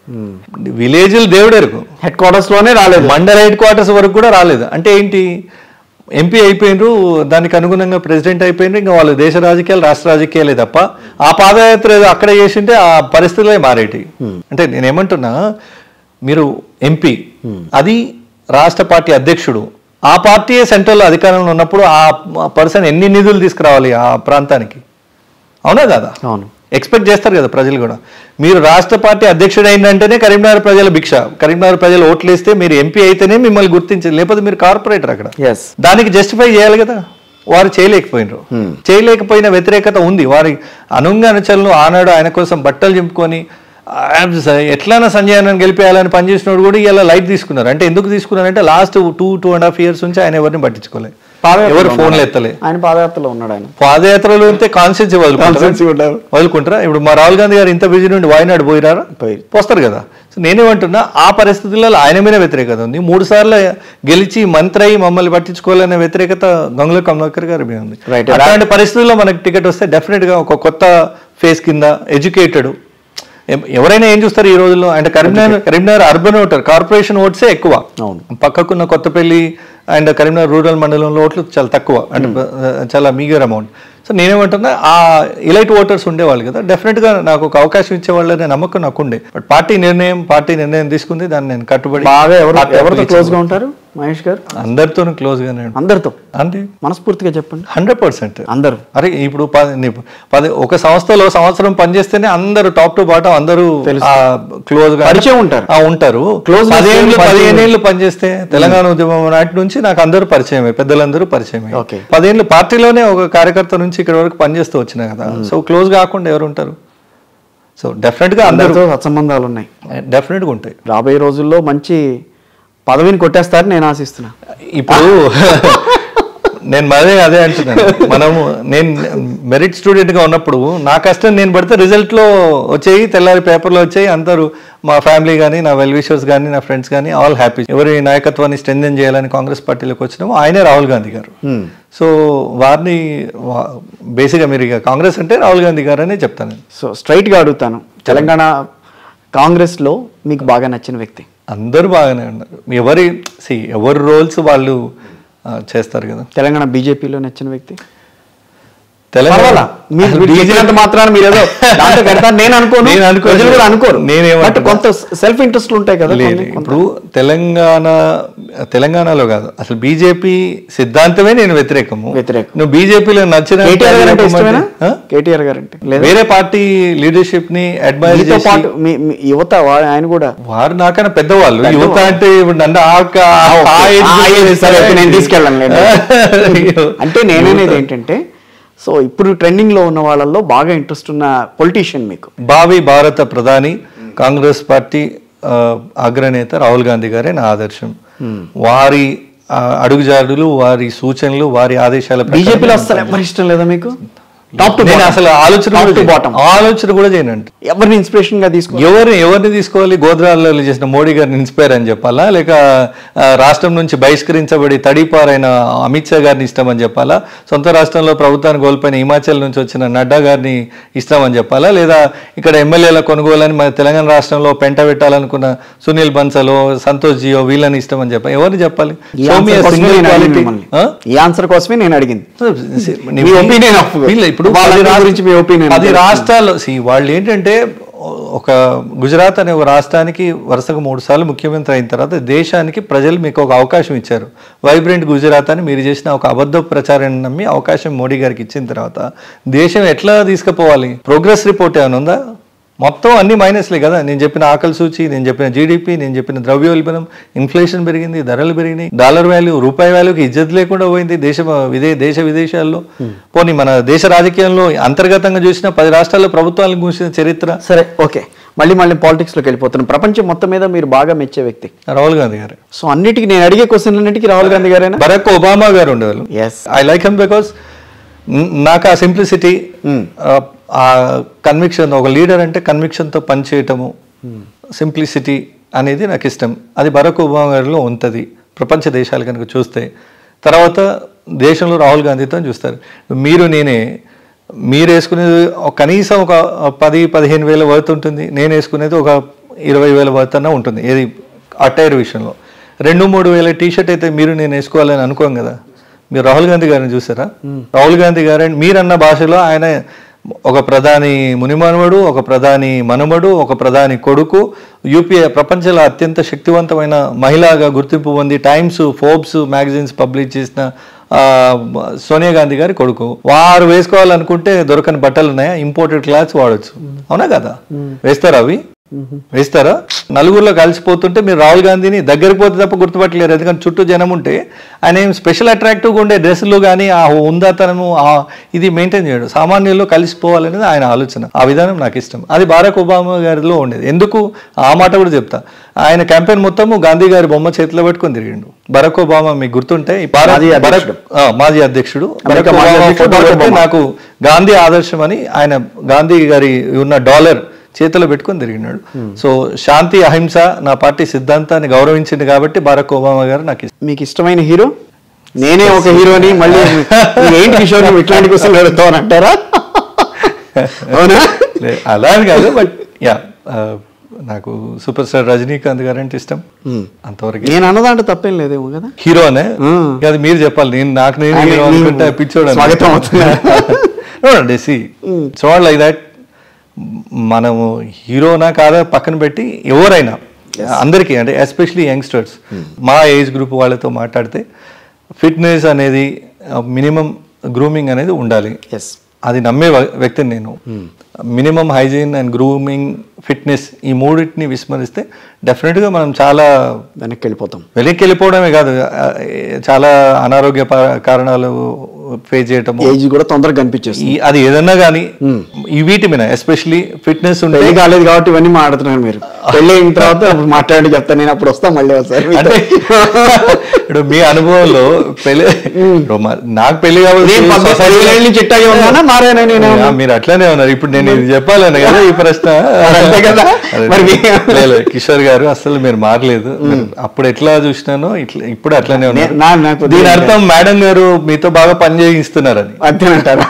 విలేజ్లు దేవుడెరుకు హెడ్ క్వార్టర్స్ లోనే రాలేదు మండల హెడ్ క్వార్టర్స్ వరకు కూడా రాలేదు అంటే ఏంటి ఎంపీ అయిపోయినరు దానికి అనుగుణంగా ప్రెసిడెంట్ అయిపోయినరు ఇంకా వాళ్ళు దేశ రాజకీయాలు రాష్ట్ర రాజకీయాలే తప్ప ఆ పాదయాత్ర ఏదో అక్కడే చేసింటే ఆ పరిస్థితులే మారేటి అంటే నేనేమంటున్నా మీరు ఎంపీ అది రాష్ట్ర పార్టీ అధ్యక్షుడు ఆ పార్టీయే సెంట్రల్లో అధికారంలో ఉన్నప్పుడు ఆ పర్సన్ ఎన్ని నిధులు తీసుకురావాలి ఆ ప్రాంతానికి అవునా కదా అవును ఎక్స్పెక్ట్ చేస్తారు కదా ప్రజలు కూడా మీరు రాష్ట్ర పార్టీ అధ్యక్షుడు అయిందంటేనే కరీంనగర్ ప్రజల భిక్ష కరీంనగర్ ప్రజలు ఓట్లు వేస్తే మీరు ఎంపీ అయితేనే మిమ్మల్ని గుర్తించారు లేకపోతే మీరు కార్పొరేటర్ అక్కడ ఎస్ దానికి జస్టిఫై చేయాలి కదా వారు చేయలేకపోయినారు చేయలేకపోయిన వ్యతిరేకత ఉంది వారి అనుంగ అనుచరులు ఆనాడు ఆయన కోసం బట్టలు చింపుకొని "ఆ, ఎట్లైనా సంజయ్ అన్నని గెలిపేయాలని పనిచేసినోడు కూడా ఇలా లైట్ తీసుకున్నారు అంటే ఎందుకు తీసుకున్నారంటే last two two and half years నుంచి ఆయన ఎవరిని పట్టించుకోలేదు పాదయాత్రలో ఎవరు ఫోన్లు ఉన్నాడు. ఎత్తలే ఆయన పాదయాత్రలో ఉన్నాడు ఆయన పాదయాత్రలు ఉంటే కాన్స్టిట్యూన్సీ Constituency వదులుకుంటారా ఉంటారు. వదులుకుంటారా ఇప్పుడు మా రాహుల్ గాంధీ గారు ఇంత బిజీ నుండి వాయినాడు పోయిరారా పోయి. పోస్తారు కదా సో నేనేమంటున్నా ఆ పరిస్థితులలో ఆయన మీద వ్యతిరేకత ఉంది మూడు సార్లు గెలిచి మంత్రి అయ్యి మమ్మల్ని పట్టించుకోవాలనే వ్యతిరేకత గంగుల కమలాకర్ గారి మీద ఉంది Right. అలాంటి పరిస్థితుల్లో మనకు టికెట్ వస్తే డెఫినెట్ గా ఒక కొత్త ఫేస్ కింద ఎడ్యుకేటెడ్ ఎవరైనా ఏం చూస్తారు ఈ రోజుల్లో అంటే Karimnagar Karimnagar urban voter corporation ఓట్సే ఎక్కువ అవును. పక్కకున్న కొత్తపల్లి అండ్ కరీంనగర్ రూరల్ మండలంలో ఓట్లు చాలా తక్కువ అంటే చాలా మీగర్ అమౌంట్ సో నేనేమంటున్నా ఆ ఇలైట్ ఓటర్స్ ఉండేవాళ్ళు కదా డెఫినెట్ గా నాకు ఒక అవకాశం ఇచ్చేవాళ్ళనే నమ్మకం నాకు ఉండే బట్ పార్టీ నిర్ణయం పార్టీ నిర్ణయం తీసుకుంది దాన్ని నేను కట్టుబడి బాగా ఎవరు పార్టీ ఎవరితో అప్పగించాను. క్లోజ్ గా ఉంటారు మహేష్ గారు అందరితో క్లోజ్ గానే ఉంటాను. అందరితో అంతే మనస్ఫూర్తిగా చెప్పండి హండ్రెడ్ పర్సెంట్ అందరు అరే ఇప్పుడు పది నీ- పది ఒక సంస్థలో సంవత్సరం పనిచేస్తేనే అందరూ టాప్ టు బాటం అందరూ క్లోజ్ గా పరిచయం ఉంటారు. ఆ, ఉంటారు Closeness పదిహేళ్ళు పరిచయం పదిహేను ఏళ్ళు పనిచేస్తే తెలంగాణ ఉద్యమం నాటి నుంచి నాకు అందరూ పరిచయమే పెద్దలందరూ పరిచయమే Okay. పదేళ్ళు పార్టీలోనే ఒక కార్యకర్త నుంచి ఇక్కడ వరకు పనిచేస్తూ వచ్చినా కదా సో క్లోజ్ కాకుండా ఎవరు ఉంటారు సో డెఫినెట్ గా అందరూ అందరితో సత్సంబంధాలు ఉన్నాయి డెఫినెట్ గా ఉంటాయి రాబోయే రోజుల్లో మంచి పదవిని కొట్టేస్తారని నేను ఆశిస్తున్నా ఇప్పుడు నేను మరే అదే అంటున్నాను మనము నేను మెరిట్ స్టూడెంట్ గా ఉన్నప్పుడు నా కష్టం నేను పడితే రిజల్ట్ లో వచ్చేయి తెల్లారి పేపర్లో వచ్చాయి అందరూ మా ఫ్యామిలీ కానీ నా వెల్ విషర్స్ కానీ నా ఫ్రెండ్స్ కానీ ఆల్ హ్యాపీ ఎవరి నాయకత్వాన్ని స్ట్రెంథెన్ చేయాలని కాంగ్రెస్ పార్టీలోకి వచ్చినామో ఆయనే రాహుల్ గాంధీ గారు సో వారిని బేసిక్గా మీరు ఇక కాంగ్రెస్ అంటే రాహుల్ గాంధీ గారు అనే చెప్తాను నేను. సో స్ట్రైట్ గా అడుగుతాను తెలంగాణ కాంగ్రెస్ లో మీకు బాగా నచ్చిన వ్యక్తి అందరూ బాగానే ఉన్నారు ఎవరి సి ఎవరి రోల్స్ వాళ్ళు ఆ, చేస్తారు కదా తెలంగాణ బీజేపీలో నచ్చిన వ్యక్తి తెలంగాణ పర్వాలా. మీరు మీరు చెప్పినంత మాత్రాన మీరు ఏదో దాంట్లో పెడతారు నేను అనుకోను నేను అనుకోను. ప్రజలు కూడా అనుకోరు నేనేమంటున్నా? బట్ కొంత సెల్ఫ్ ఇంట్రెస్ట్ ఉంటాయి కదా లేదు కొన్ని- కొంత. ఇప్పుడు తెలంగాణ తెలంగాణలో కాదు అసలు బీజేపీ సిద్ధాంతమే నేను వ్యతిరేకము వ్యతిరేకం. నువ్వు బీజేపీలో నచ్చిన కేటీఆర్ గారు అంటే ఇష్టమేనా ఆ? కేటీఆర్ గారు అంటే లేదా వేరే పార్టీ లీడర్షిప్ ని అడ్మైర్ మీతో చేసి పాటు మీ మీ యువత వా- ఆయన కూడా వారు నాకన్నా పెద్దవాళ్ళు యువత అంటే ఇప్పుడు నన్ను ఆ క- ఆ ఓకే. age ఆ age చూస్తే సరే, ఓకే, నేను తీసుకెళ్ళను లేండి. అయ్యో. అంటే నేననేది ఏంటంటే సో ఇప్పుడు ట్రెండింగ్ లో ఉన్న వాళ్ళల్లో బాగా ఇంట్రెస్ట్ ఉన్న పొలిటీషియన్ మీకు భావి భారత ప్రధాని కాంగ్రెస్ పార్టీ ఆ, అగ్రనేత రాహుల్ గాంధీ గారే నా ఆదర్శం వారి ఆ, అడుగుజాడులు వారి సూచనలు వారి ఆదేశాల ప్రకారం బీజేపీలో అస్సలు ఎవరు ఇష్టం లేదా మీకు Top to నేను bottom. అసలు ఆలోచన Top కూడా to చేయను. bottom. ఆలోచన కూడా చేయనండి ఎవరిని ఇన్స్పిరేషన్ గా తీసుకో ఎవరిని ఎవరిని తీసుకోవాలి గోద్రాలలో చేసిన మోడీ గారిని ఇన్స్పైర్ అని చెప్పాలా లేక ఆ, రాష్ట్రం నుంచి బహిష్కరించబడి తడిపారైన అమిత్ షా గారిని ఇష్టమని చెప్పాలా సొంత రాష్ట్రంలో ప్రభుత్వాన్ని కోల్పోయిన హిమాచల్ నుంచి వచ్చిన నడ్డా గారిని ఇష్టమని చెప్పాలా లేదా ఇక్కడ ఎమ్మెల్యేల కొనుగోలని మన తెలంగాణ రాష్ట్రంలో పెంట పెట్టాలనుకున్న సునీల్ బన్సలో సంతోష్ జియో వీళ్ళని ఇష్టమని చెప్పాలి ఎవరిని చెప్పాలి ఈ Show me a answer కోసమే single నేను అడిగింది quality. మిమ్మల్ని. ఆ? ఈ ఆన్సర్ కోసమే నేను అడిగింది నీ మీ opinion of- వీళ్ళ ఇప్పుడు వాళ్ళ పది రా- గురించి మీ opinion పది ఏంటి? రాష్ట్రాల్లో see, వాళ్ళు ఏంటంటే ఒక గుజరాత్ అనే ఒక రాష్ట్రానికి వరుసగా మూడు సార్లు ముఖ్యమంత్రి అయిన తర్వాత దేశానికి ప్రజలు మీకు ఒక అవకాశం ఇచ్చారు వైబ్రెంట్ గుజరాత్ అని మీరు చేసిన ఒక అబద్ధ ప్రచారాన్ని నమ్మి అవకాశం మోడీ గారికి ఇచ్చిన తర్వాత దేశం ఎట్లా తీసుకుపోవాలి ప్రోగ్రెస్ రిపోర్ట్ ఏమైనా ఉందా మొత్తం అన్ని మైనస్లే కదా నేను చెప్పిన ఆకలి సూచి నేను చెప్పిన జీడిపి నేను చెప్పిన ద్రవ్యోల్బణం ఇన్ఫ్లేషన్ పెరిగింది ధరలు పెరిగినాయి డాలర్ వాల్యూ రూపాయి వాల్యూకి ఇజ్జత్ లేకుండా పోయింది దేశ విదే దేశ విదేశాల్లో పోనీ మన దేశ రాజకీయంలో అంతర్గతంగా చూసిన పది రాష్ట్రాల్లో ప్రభుత్వాలను కూర్చిన చరిత్ర సరే ఓకే మళ్ళీ మళ్ళీ పాలిటిక్స్ లోకి వెళ్ళిపోతున్నాం ప్రపంచం మొత్తం మీద మీరు బాగా మెచ్చే వ్యక్తి రాహుల్ గాంధీ గారు సో అన్నిటికీ నేను అడిగే క్వశ్చన్ అన్నిటికీ రాహుల్ గాంధీ గారేనా బరాక్ ఒబామా గారు ఉండేవాళ్ళు Yes. I like him because నాకు ఆ సింప్లిసిటీ ఆ కన్విక్షన్ ఒక లీడర్ అంటే కన్విక్షన్తో పనిచేయటము సింప్లిసిటీ అనేది నాకు ఇష్టం అది బరాక్ ఒబామా గారిలో ఉంటుంది ప్రపంచ దేశాలు కనుక చూస్తే తర్వాత దేశంలో రాహుల్ గాంధీతో చూస్తారు మీరు నేనే మీరు వేసుకునేది ఒక కనీసం ఒక పది పదిహేను వేల వర్త్ ఉంటుంది నేను వేసుకునేది ఒక ఇరవై వేల వర్త్ అన్న ఉంటుంది ఏది అటైర్ విషయంలో రెండు మూడు వేల టీ షర్ట్ అయితే మీరు నేను వేసుకోవాలని అనుకోం కదా మీరు రాహుల్ గాంధీ గారిని చూసారా రాహుల్ గాంధీ గారు మీరన్న భాషలో ఆయన ఒక ప్రధాని మునిమనుమడు ఒక ప్రధాని మనుమడు ఒక ప్రధాని కొడుకు యూపీఏ ప్రపంచంలో అత్యంత శక్తివంతమైన మహిళగా గుర్తింపు పొంది టైమ్స్ ఫోర్బ్స్ మ్యాగజైన్స్ పబ్లిష్ చేసిన ఆ, సోనియా గాంధీ గారి కొడుకు వారు వేసుకోవాలనుకుంటే దొరకని బట్టలు ఉన్నాయా ఇంపోర్టెడ్ క్లాత్స్ వాడొచ్చు అవునా కదా వేస్తారా అవి వేస్తారా నలుగురిలో కలిసిపోతుంటే మీరు రాహుల్ గాంధీని దగ్గరికి పోతే తప్ప గుర్తుపట్టలేరు ఎందుకంటే చుట్టూ జనం ఉంటే ఆయన ఏం స్పెషల్ అట్రాక్టివ్గా ఉండే డ్రెస్సులు కానీ ఆ ఉందాతనము ఆ ఇది మెయింటైన్ చేయడు సామాన్యుల్లో కలిసిపోవాలనేది ఆయన ఆలోచన ఆ విధానం నాకు ఇష్టం అది బారాక్ ఒబామా గారిలో ఉండేది ఎందుకు ఆ మాట కూడా చెప్తా ఆయన క్యాంపెయిన్ మొత్తము గాంధీ గారి బొమ్మ చేతిలో పెట్టుకొని తిరిగిండు బరాక్ ఒబామా మీకు గుర్తుంటే ఈ భారత్- మాజీ బరాక్ అధ్యక్షుడు. ఆ, మాజీ అధ్యక్షుడు బరాక్ అమెరికా మాజీ ఒబామా అధ్యక్షుడు ఫోటో బరాక్ పెడితే ఒబామా. నాకు గాంధీ ఆదర్శం అని ఆయన గాంధీ గారి ఉన్న డాలర్ చేతిలో పెట్టుకొని తిరిగినాడు సో శాంతి అహింస నా పార్టీ సిద్ధాంతాన్ని గౌరవించింది కాబట్టి బరాక్ ఒబామా గారు నాకు ఇష్టం మీకు ఇష్టమైన హీరో నేనే ఒక హీరోని మళ్ళీ మీరు ఏంటి కిషోర్ నువ్వు ఇట్లాంటి క్వశ్చన్లు అడుగుతావు అని అంటారా అవునా లే, అలా అని కాదు బట్ యా నాకు సూపర్ స్టార్ రజనీకాంత్ గారు అంటే ఇష్టం అంతవరకు నేను అన్నదాంట్లో తప్పేం లేదేమో కదా హీరోనే Hmm. అది మీరు చెప్పాలి నేను నాకు నేను ఆయన హీరో నీవు అనుకుంటే పిచ్చోడు స్వాగతం అవుతున్నా. చూడండి సి సో లైక్ దట్ మనము హీరోనా కాదా పక్కన పెట్టి ఎవరైనా అందరికీ అంటే ఎస్పెషలీ యంగ్స్టర్స్ మా ఏజ్ గ్రూప్ వాళ్ళతో మాట్లాడితే ఫిట్నెస్ అనేది మినిమం గ్రూమింగ్ అనేది ఉండాలి ఎస్ అది నమ్మే వ- వ్యక్తిని నేను minimum hygiene and grooming fitness ఈ మూడింటిని విస్మరిస్తే డెఫినెట్గా మనం చాలా వెనక్కి వెళ్ళిపోతాం వెనక్కి వెళ్ళిపోవడమే కాదు ఆ, చాలా అనారోగ్య ప- కారణాలు ఫేస్ చేయటము ఏజ్ కూడా తొందరగా కనిపించేస్తుంది ఈ- అది ఏదన్నా కానీ ఈ వీటి మీద ఎస్పెషలీ ఫిట్నెస్ ఉంటే పెళ్లి కాలేదు కాబట్టి ఇవన్నీ మాట్లాడుతున్నారు మీరు పెళ్లి అయిన తర్వాత అప్పుడు మాట్లాడి చెప్తాను నేను అప్పుడు వస్తాను మళ్ళీ ఒకసారి మీతో. అంటే ఇప్పుడు మీ అనుభవంలో పెళ్లి ఇప్పుడు మా- నాకు పెళ్లి నేను పద్దెనిమిది పదిహేను నుంచి ఇట్టాగే ఉన్నానా మారానా నేను ఆ, మీరు అట్లానే ఉన్నారు ఇప్పుడు నేను ఇది చెప్పాలని కదా ఈ ప్రశ్న మరి అంతే కదా. అదే. మరి మీ- లే, లే, కిషోర్ గారు అసలు మీరు మారలేదు మీరు అప్పుడు ఎట్లా చూసినానో ఇట్లా ఇప్పుడు అట్లానే ఉన్నారు నే- నా- నాకు దీని అర్థం మేడం గారు మీతో బాగా పని చేయిస్తున్నారని అంతేనంటారా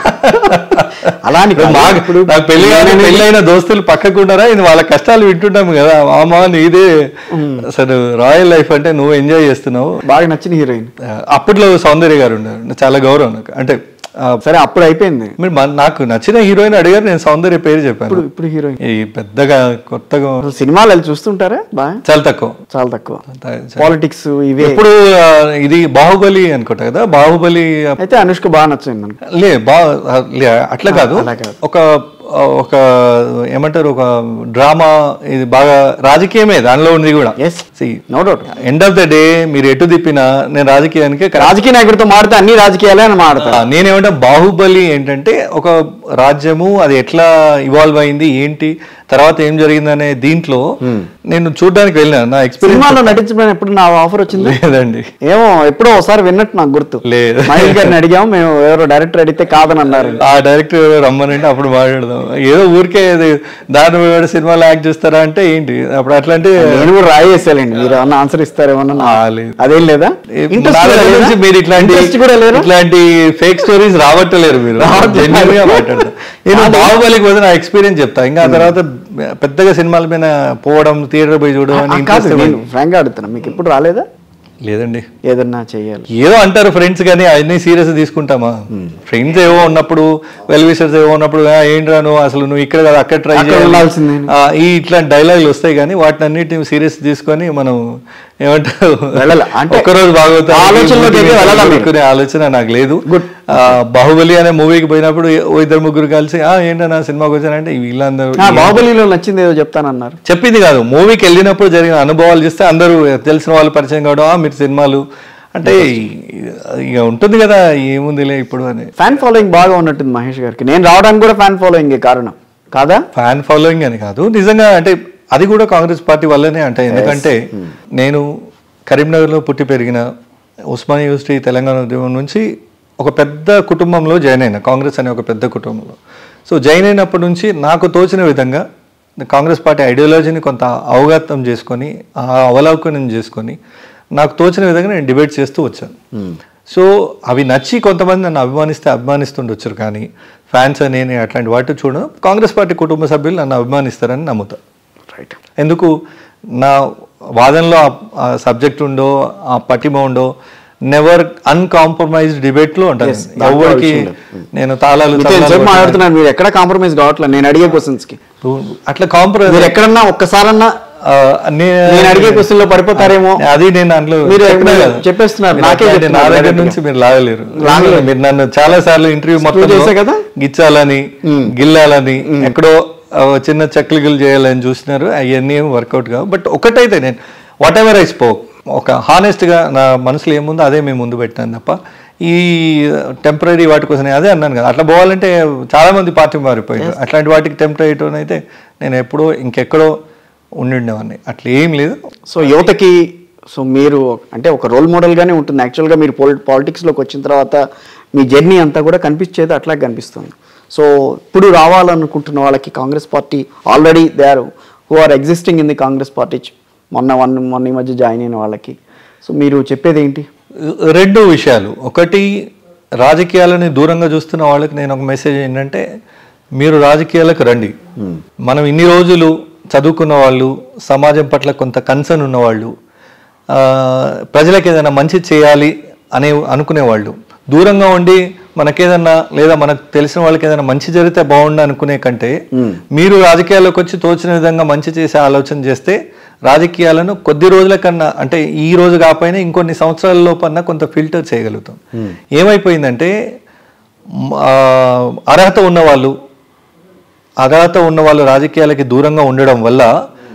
అలా అని కాదు. మాకు ఇప్పుడు నాకు పెళ్లి కాని నేనే- పెళ్ళైన దోస్తులు పక్కకున్నారా ఇది వాళ్ళ కష్టాలు వింటుంటాం కదా మామా నీదే అసలు రాయల్ లైఫ్ అంటే నువ్వు ఎంజాయ్ చేస్తున్నావు బాగా నచ్చిన హీరోయిన్ ఆ, అప్పట్లో సౌందర్య గారు ఉన్నారు చాలా గౌరవం నాకు అంటే ఆ, సరే అప్పుడు అయిపోయింది మీరు మన- నాకు నచ్చిన హీరోయిన్ అడిగారు నేను సౌందర్య పేరు చెప్పాను ఇప్పుడు ఇప్పుడు హీరోయిన్ ఈ పెద్దగా కొత్తగా అసలు సినిమాలు వెళ్ళి చూస్తుంటారా బాగా చాలా తక్కువ చాలా తక్కువ చాలా- పాలిటిక్స్ ఇవే ఇప్పుడు ఆ, ఇది బాహుబలి అనుకుంటా కదా బాహుబలి అయితే అనుష్క బాగా నచ్చింది మనకు లే బా లే అట్లా కాదు అలా కాదు. ఒక ఒక ఏమంటారు ఒక డ్రామా ఇది బాగా రాజకీయమే దానిలో ఉంది కూడా yes no doubt end of the day మీరు ఎటు తిప్పినా నేను రాజకీయానికి రాజకీయ నాయకుడితో మాడితే అన్ని రాజకీయాలే అని మాడతారు ఆ, నేనేమంటే బాహుబలి ఏంటంటే ఒక రాజ్యము అది ఎట్లా ఇవాల్వ్ అయింది ఏంటి తర్వాత ఏం జరిగిందనే దీంట్లో నేను చూడడానికి వెళ్ళినా నా ఎక్స్పీరియన్స్ సినిమాలో నటించడం ఎప్పుడు నా ఆఫర్ వచ్చింది లేదండి ఏమో ఎప్పుడో ఒకసారి విన్నట్టు నాకు గుర్తు లేదు. మహేష్ గారిని అడిగాము మేము ఎవరో డైరెక్టర్ అడిగితే కాదని అన్నారు ఆ డైరెక్టర్ రమ్మనంటే అప్పుడు మాట్లాడదాం ఏదో ఊరికే ఇది దాని వాడు సినిమాలో యాక్ట్ చేస్తారా అంటే ఏంటి అప్పుడు అట్లా అంటే నేను కూడా రాయేసాలండి మీరు ఏమన్నా ఆన్సర్ ఇస్తారేమో ఆ, లేదు. అదేం లేదా Interest నా కూడా దగ్గర లేదా? నుంచి మీరు ఇట్లాంటి Interest కూడా లేదా ఇట్లాంటి ఫేక్ స్టోరీస్ రావట్లేరు మీరు రావట్లేదు. Genuine గా మాట్లాడతారు నేను బాహుబలికి పోతే నా ఎక్స్పీరియన్స్ చెప్తా ఇంకా ఆ తర్వాత పెద్దగా సినిమాల మీద పోవడం థియేటర్ పోయి చూడడం ఆ, అని కాదు interest నేను ఫ్రాంక్ అడుగుతున్నా మీకు ఎప్పుడు రాలేదా లేదండి ఏదన్నా చెయ్యాలి ఏదో అంటారు ఫ్రెండ్స్ కానీ అన్ని సీరియస్ తీసుకుంటామా ఫ్రెండ్స్ ఏవో ఉన్నప్పుడు వెల్ విషర్స్ ఏవో ఉన్నప్పుడు "ఆ, ఏంట్రా నువ్వు అసలు నువ్వు ఇక్కడ కాదు అక్కడ ట్రై అక్కడ ఉండాల్సిందే. ఈ ఇట్లాంటి డైలాగులు వస్తాయి కానీ వాటిని అన్నిటిని సీరియస్ తీసుకొని మనం ఏమంటారు వెళ్ళాలి. అంటే ఒక్కరోజు బాగోతా ఆలోచనలోకి అయితే వెళ్ళాలా మీరు? పెట్టుకునే ఆలోచన నాకు లేదు ఆ, బాహుబలి అనే మూవీకి పోయినప్పుడు ఓ ఇద్దరు ముగ్గురు కలిసి ఆ ఏంటన్నా సినిమాకి వచ్చానంటే వీళ్ళందరూ ఆ, బాహుబలిలో నచ్చింది ఏదో చెప్తానన్నారు చెప్పింది కాదు మూవీకి వెళ్ళినప్పుడు జరిగిన అనుభవాలు చూస్తే అందరూ తెలిసిన వాళ్ళు పరిచయం కావడం "ఆ, మీరు సినిమాలు అంటే ఇక ఉంటుంది కదా ఏముందిలే ఇప్పుడు అని ఫ్యాన్ ఫాలోయింగ్ బాగా ఉన్నట్టుంది మహేష్ గారికి నేను రావడానికి కూడా ఫ్యాన్ ఫాలోయింగ్ కారణం కాదా ఫ్యాన్ ఫాలోయింగ్ అని కాదు నిజంగా అంటే అది కూడా కాంగ్రెస్ పార్టీ వల్లనే అంటే ఎందుకంటే నేను కరీంనగర్లో పుట్టి పెరిగిన ఉస్మానియా యూనివర్సిటీ తెలంగాణ ఉద్యమం నుంచి ఒక పెద్ద కుటుంబంలో జాయిన్ అయినా కాంగ్రెస్ అనే ఒక పెద్ద కుటుంబంలో సో జాయిన్ అయినప్పటి నుంచి నాకు తోచిన విధంగా కాంగ్రెస్ పార్టీ ఐడియాలజీని కొంత అవగతం చేసుకొని ఆ అవలోకనం చేసుకొని నాకు తోచిన విధంగా నేను డిబేట్ చేస్తూ వచ్చాను సో అవి నచ్చి కొంతమంది నన్ను అభిమానిస్తే అభిమానిస్తుండొచ్చు కానీ ఫ్యాన్స్ అని అట్లాంటి వాటి చూడడం కాంగ్రెస్ పార్టీ కుటుంబ సభ్యులు నన్ను అభిమానిస్తారని నమ్ముతా రైట్ ఎందుకు నా వాదనలో ఆ సబ్జెక్ట్ ఉండో ఆ పటిమ ఉండో నెవర్ అన్కాంప్రమైజ్డ్ డిబేట్లో ఉంటుంది Yes, దాంట్లో ఎవరికి విషయం నేను తాళాలు మీతో తబలాలు ఎంతసేపు కొట్టిన- మాట్లాడుతున్నారు మీరు ఎక్కడ కాంప్రమైజ్ కావట్లేదు నేను అడిగే క్వశ్చన్స్ కి అట్లా కాంప్రమైజ్ మీరు ఎక్కడన్నా ఒక్కసారన్నా నేను అడిగే క్వశ్చన్ లో పడిపోతారేమో అది నేను దాంట్లో మీరు చెప్పినా మీరు కదా. చెప్పేస్తున్నారు, మీరు నాకే అట్లాంటి చెప్తున్నారు నా దగ్గర direct గా. నుంచి మీరు లాగలేరు లాగలేరు. మీరు నన్ను చాలా సార్లు ఇంటర్వ్యూ మొత్తం చేశా కదా? గిచ్చాలని గిల్లాలని ఎక్కడో ఆ, చిన్న చక్లికలు చేయాలని చూసినారు అవన్నీ ఏం వర్కౌట్ కావు బట్ ఒకటైతే నేను వాట్ ఎవర్ ఐ స్పోక్ ఒక హానెస్ట్గా నా మనసులో ఏముందో అదే మేము ముందు పెట్టాను తప్ప ఈ టెంపరీ వాటి కోసం నేను అదే అన్నాను కదా అట్లా పోవాలంటే చాలా మంది పార్టీ మారిపోయారు అట్లాంటి వాటికి టెంపర్ అయ్యటం అయితే నేను ఎప్పుడో ఇంకెక్కడో ఉండిండేవాడిని అట్లా ఏం లేదు సో యువతకి సో మీరు అంటే ఒక రోల్ మోడల్ గానే ఉంటుంది యాక్చువల్గా మీరు పొలి పాలిటిక్స్లోకి వచ్చిన తర్వాత మీ జర్నీ అంతా కూడా కనిపించేది అట్లా కనిపిస్తుంది సో ఇప్పుడు రావాలనుకుంటున్న వాళ్ళకి Congress party already they are who are existing in the Congress party మొన్న వన్ మొన్న ఈ మధ్య జాయిన్ అయిన వాళ్ళకి సో మీరు చెప్పేది ఏంటి రెండు విషయాలు ఒకటి రాజకీయాలని దూరంగా చూస్తున్న వాళ్ళకి నేను ఒక మెసేజ్ ఏంటంటే మీరు రాజకీయాలకు రండి మనం ఇన్ని రోజులు చదువుకున్న వాళ్ళు సమాజం పట్ల కొంత కన్సర్న్ ఉన్నవాళ్ళు ఆ, ప్రజలకు ఏదైనా మంచి చేయాలి అనే అనుకునేవాళ్ళు దూరంగా ఉండి మనకేదన్నా లేదా మనకు తెలిసిన వాళ్ళకి ఏదైనా మంచి జరిగితే బాగుండు అనుకునే కంటే మీరు రాజకీయాల్లోకి వచ్చి తోచిన విధంగా మంచి చేసే ఆలోచన చేస్తే రాజకీయాలను కొద్ది రోజుల కన్నా అంటే ఈ రోజు కాకపోయినా ఇంకొన్ని సంవత్సరాల లోపన్నా కొంత ఫిల్టర్ చేయగలుగుతాం ఏమైపోయిందంటే మ్, ఆ, అర్హత ఉన్నవాళ్ళు అర్హత ఉన్న వాళ్ళు రాజకీయాలకి దూరంగా ఉండడం వల్ల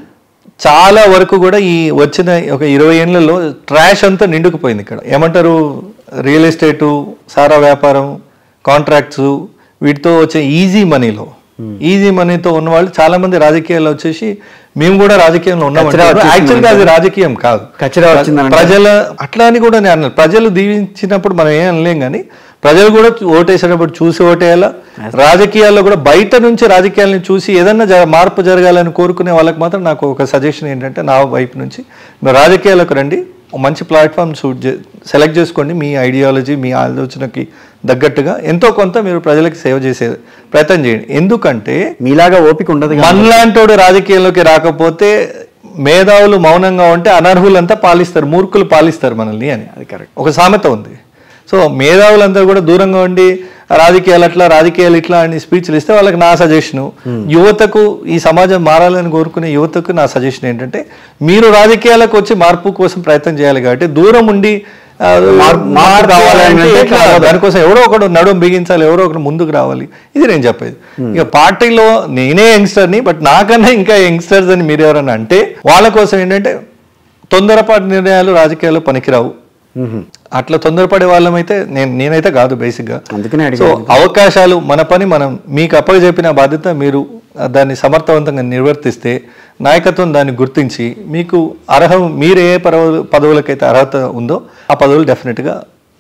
చాలా వరకు కూడా ఈ వచ్చిన ఒక ఇరవై ఏళ్లలో ట్రాష్ అంతా నిండుకుపోయింది ఇక్కడ ఏమంటారు రియల్ ఎస్టేటు సారా వ్యాపారం కాంట్రాక్ట్స్ వీటితో వచ్చే ఈజీ మనీలో ఈజీ మనీతో ఉన్న వాళ్ళు చాలా మంది రాజకీయాల్లో వచ్చేసి మేము కూడా రాజకీయంలో ఉన్నాం కచరా వచ్చేసింది యాక్చువల్గా అది రాజకీయం కాదు కచరా వచ్చిందని ప్రజల అట్లా అని కూడా నేను అన్నాను ప్రజలు దీవించినప్పుడు మనం ఏం అనలేం కానీ ప్రజలు కూడా ఓటేసేటప్పుడు చూసి ఓటేయాలా రాజకీయాల్లో కూడా బయట నుంచి రాజకీయాలను చూసి ఏదన్నా జర- మార్పు జరగాలని కోరుకునే వాళ్ళకి మాత్రం నాకు ఒక సజెషన్ ఏంటంటే నా వైపు నుంచి మీరు రాజకీయాలకు రండి ఒక మంచి ప్లాట్ఫామ్ సూట్ చే సెలెక్ట్ చేసుకోండి మీ ఐడియాలజీ మీ ఆలోచనకి తగ్గట్టుగా ఎంతో కొంత మీరు ప్రజలకు సేవ చేసే ప్రయత్నం చేయండి ఎందుకంటే మీలాగా ఓపిక ఉండదు కదా. మనలాంటోడు రాజకీయాల్లోకి రాకపోతే మేధావులు మౌనంగా ఉంటే అనర్హులంతా పాలిస్తారు మూర్ఖులు పాలిస్తారు మనల్ని అని అది కరెక్ట్ ఒక సామెత ఉంది సో మేధావులంతా కూడా దూరంగా ఉండి రాజకీయాలు అట్లా రాజకీయాలు ఇట్లా అని స్పీచ్లు ఇస్తే వాళ్ళకి నా సజెషను యువతకు ఈ సమాజం మారాలని కోరుకునే యువతకు నా సజెషన్ ఏంటంటే మీరు రాజకీయాలకు వచ్చి మార్పు కోసం ప్రయత్నం చేయాలి కాబట్టి దూరం ఉండి ఆ, మార్పు మార్పు కావాలంటే కావాలంటే ఇట్లా ఇట్లా దానికోసం ఎవరో ఒకడు నడుము బిగించాలి ఎవరో ఒకరు ముందుకు రావాలి ఇది నేను చెప్పేది ఇక పార్టీలో నేనే యంగ్స్టర్ని బట్ నాకన్నా ఇంకా యంగ్స్టర్స్ అని మీరు ఎవరన్నా అంటే వాళ్ళ కోసం ఏంటంటే తొందరపాటు నిర్ణయాలు రాజకీయాల్లో పనికిరావు అట్లా తొందరపడే వాళ్ళమైతే నేను నేనైతే కాదు బేసిక్గా అందుకనే సో అడిగాను అవకాశాలు మన పని మనం మీకు అప్పగ చెప్పిన బాధ్యత మీరు దాన్ని సమర్థవంతంగా నిర్వర్తిస్తే నాయకత్వం దాన్ని గుర్తించి మీకు అర్హం మీరు ఏ పదవులు పదవులకైతే అర్హత ఉందో ఆ పదవులు డెఫినెట్గా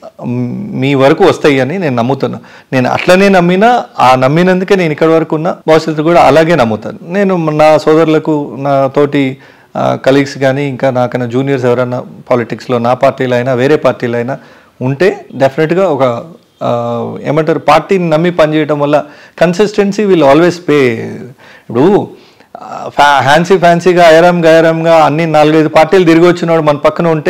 మీ వరకు వస్తాయి అని నేను నమ్ముతున్నా నేను అట్లనే నమ్మినా ఆ నమ్మినందుకే నేను ఇక్కడ వరకు ఉన్న భవిష్యత్తు కూడా అలాగే నమ్ముతాను నేను నా సోదరులకు నా తోటి కలీగ్స్ కానీ ఇంకా నాకన్నా జూనియర్స్ ఎవరైనా పాలిటిక్స్లో నా పార్టీలో అయినా వేరే పార్టీలో అయినా ఉంటే డెఫినెట్గా ఒక ఆ, ఏమంటారు పార్టీని నమ్మి పనిచేయడం వల్ల కన్సిస్టెన్సీ విల్ ఆల్వేస్ పే ఇప్పుడు ఫ్యా ఫ్యాన్సీ ఫ్యాన్సీగా అయరామ్ గయరామ్గా అన్ని నాలుగైదు పార్టీలు తిరిగి వచ్చినవాడు మన పక్కన ఉంటే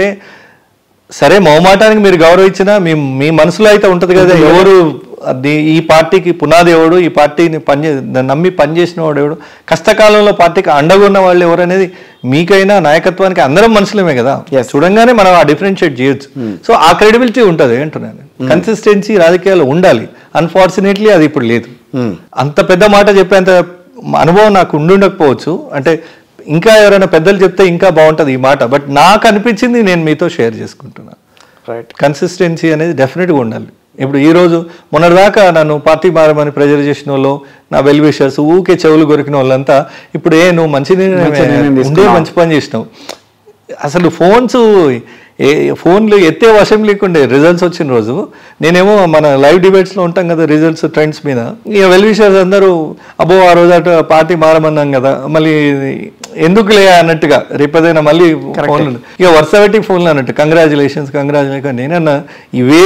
సరే మొహమాటానికి మీరు గౌరవించినా మీ మీ మనసులో అయితే ఉంటుంది కదా ఎవరు అది ఈ పార్టీకి పునాది ఎవడు ఈ పార్టీని పనిచే దాన్ని నమ్మి పనిచేసిన వాడు ఎవడు కష్టకాలంలో పార్టీకి అండగున్న వాళ్ళు ఎవరు అనేది మీకైనా నాయకత్వానికి అందరం మనుషులమే కదా చూడంగానే మనం ఆ డిఫరెన్షియేట్ చేయొచ్చు సో ఆ క్రెడిబిలిటీ ఉంటుంది అంటున్నాను కన్సిస్టెన్సీ రాజకీయాల్లో ఉండాలి అన్ఫార్చునేట్లీ అది ఇప్పుడు లేదు అంత పెద్ద మాట చెప్పేంత అనుభవం నాకు ఉండుండకపోవచ్చు అంటే ఇంకా ఎవరైనా పెద్దలు చెప్తే ఇంకా బాగుంటుంది ఈ మాట బట్ నాకు అనిపించింది నేను మీతో షేర్ చేసుకుంటున్నాను రైట్ కన్సిస్టెన్సీ అనేది డెఫినెట్గా ఉండాలి ఇప్పుడు ఈ రోజు మొన్నటిదాకా నన్ను పార్టీ మారమని ప్రెజర్ చేసిన వాళ్ళు నా వెల్ విషర్స్ ఊకే చెవులు కొరికిన వాళ్ళంతా ఇప్పుడు ఏ నువ్వు మంచి నిర్ణయం మంచి నిర్ణయం ఉండే తీసుకున్నావు. మంచి పని చేసినావు అసలు ఫోన్స్ ఏ ఫోన్లు ఎత్తే వశం లేకుండే రిజల్ట్స్ వచ్చిన రోజు నేనేమో మన లైవ్ డిబేట్స్లో ఉంటాం కదా రిజల్ట్స్ ట్రెండ్స్ మీద ఇక వెల్ విషర్స్ అందరూ అబ్బో ఆ రోజు అటు పార్టీ మారమన్నాం కదా మళ్ళీ ఎందుకులే అన్నట్టుగా రేపదైనా మళ్ళీ ఫోన్లు ఇక వరుస పెట్టి ఫోన్లు అన్నట్టు కంగ్రాచులేషన్స్ కంగ్రాచులేషన్ నేనన్నా ఇవే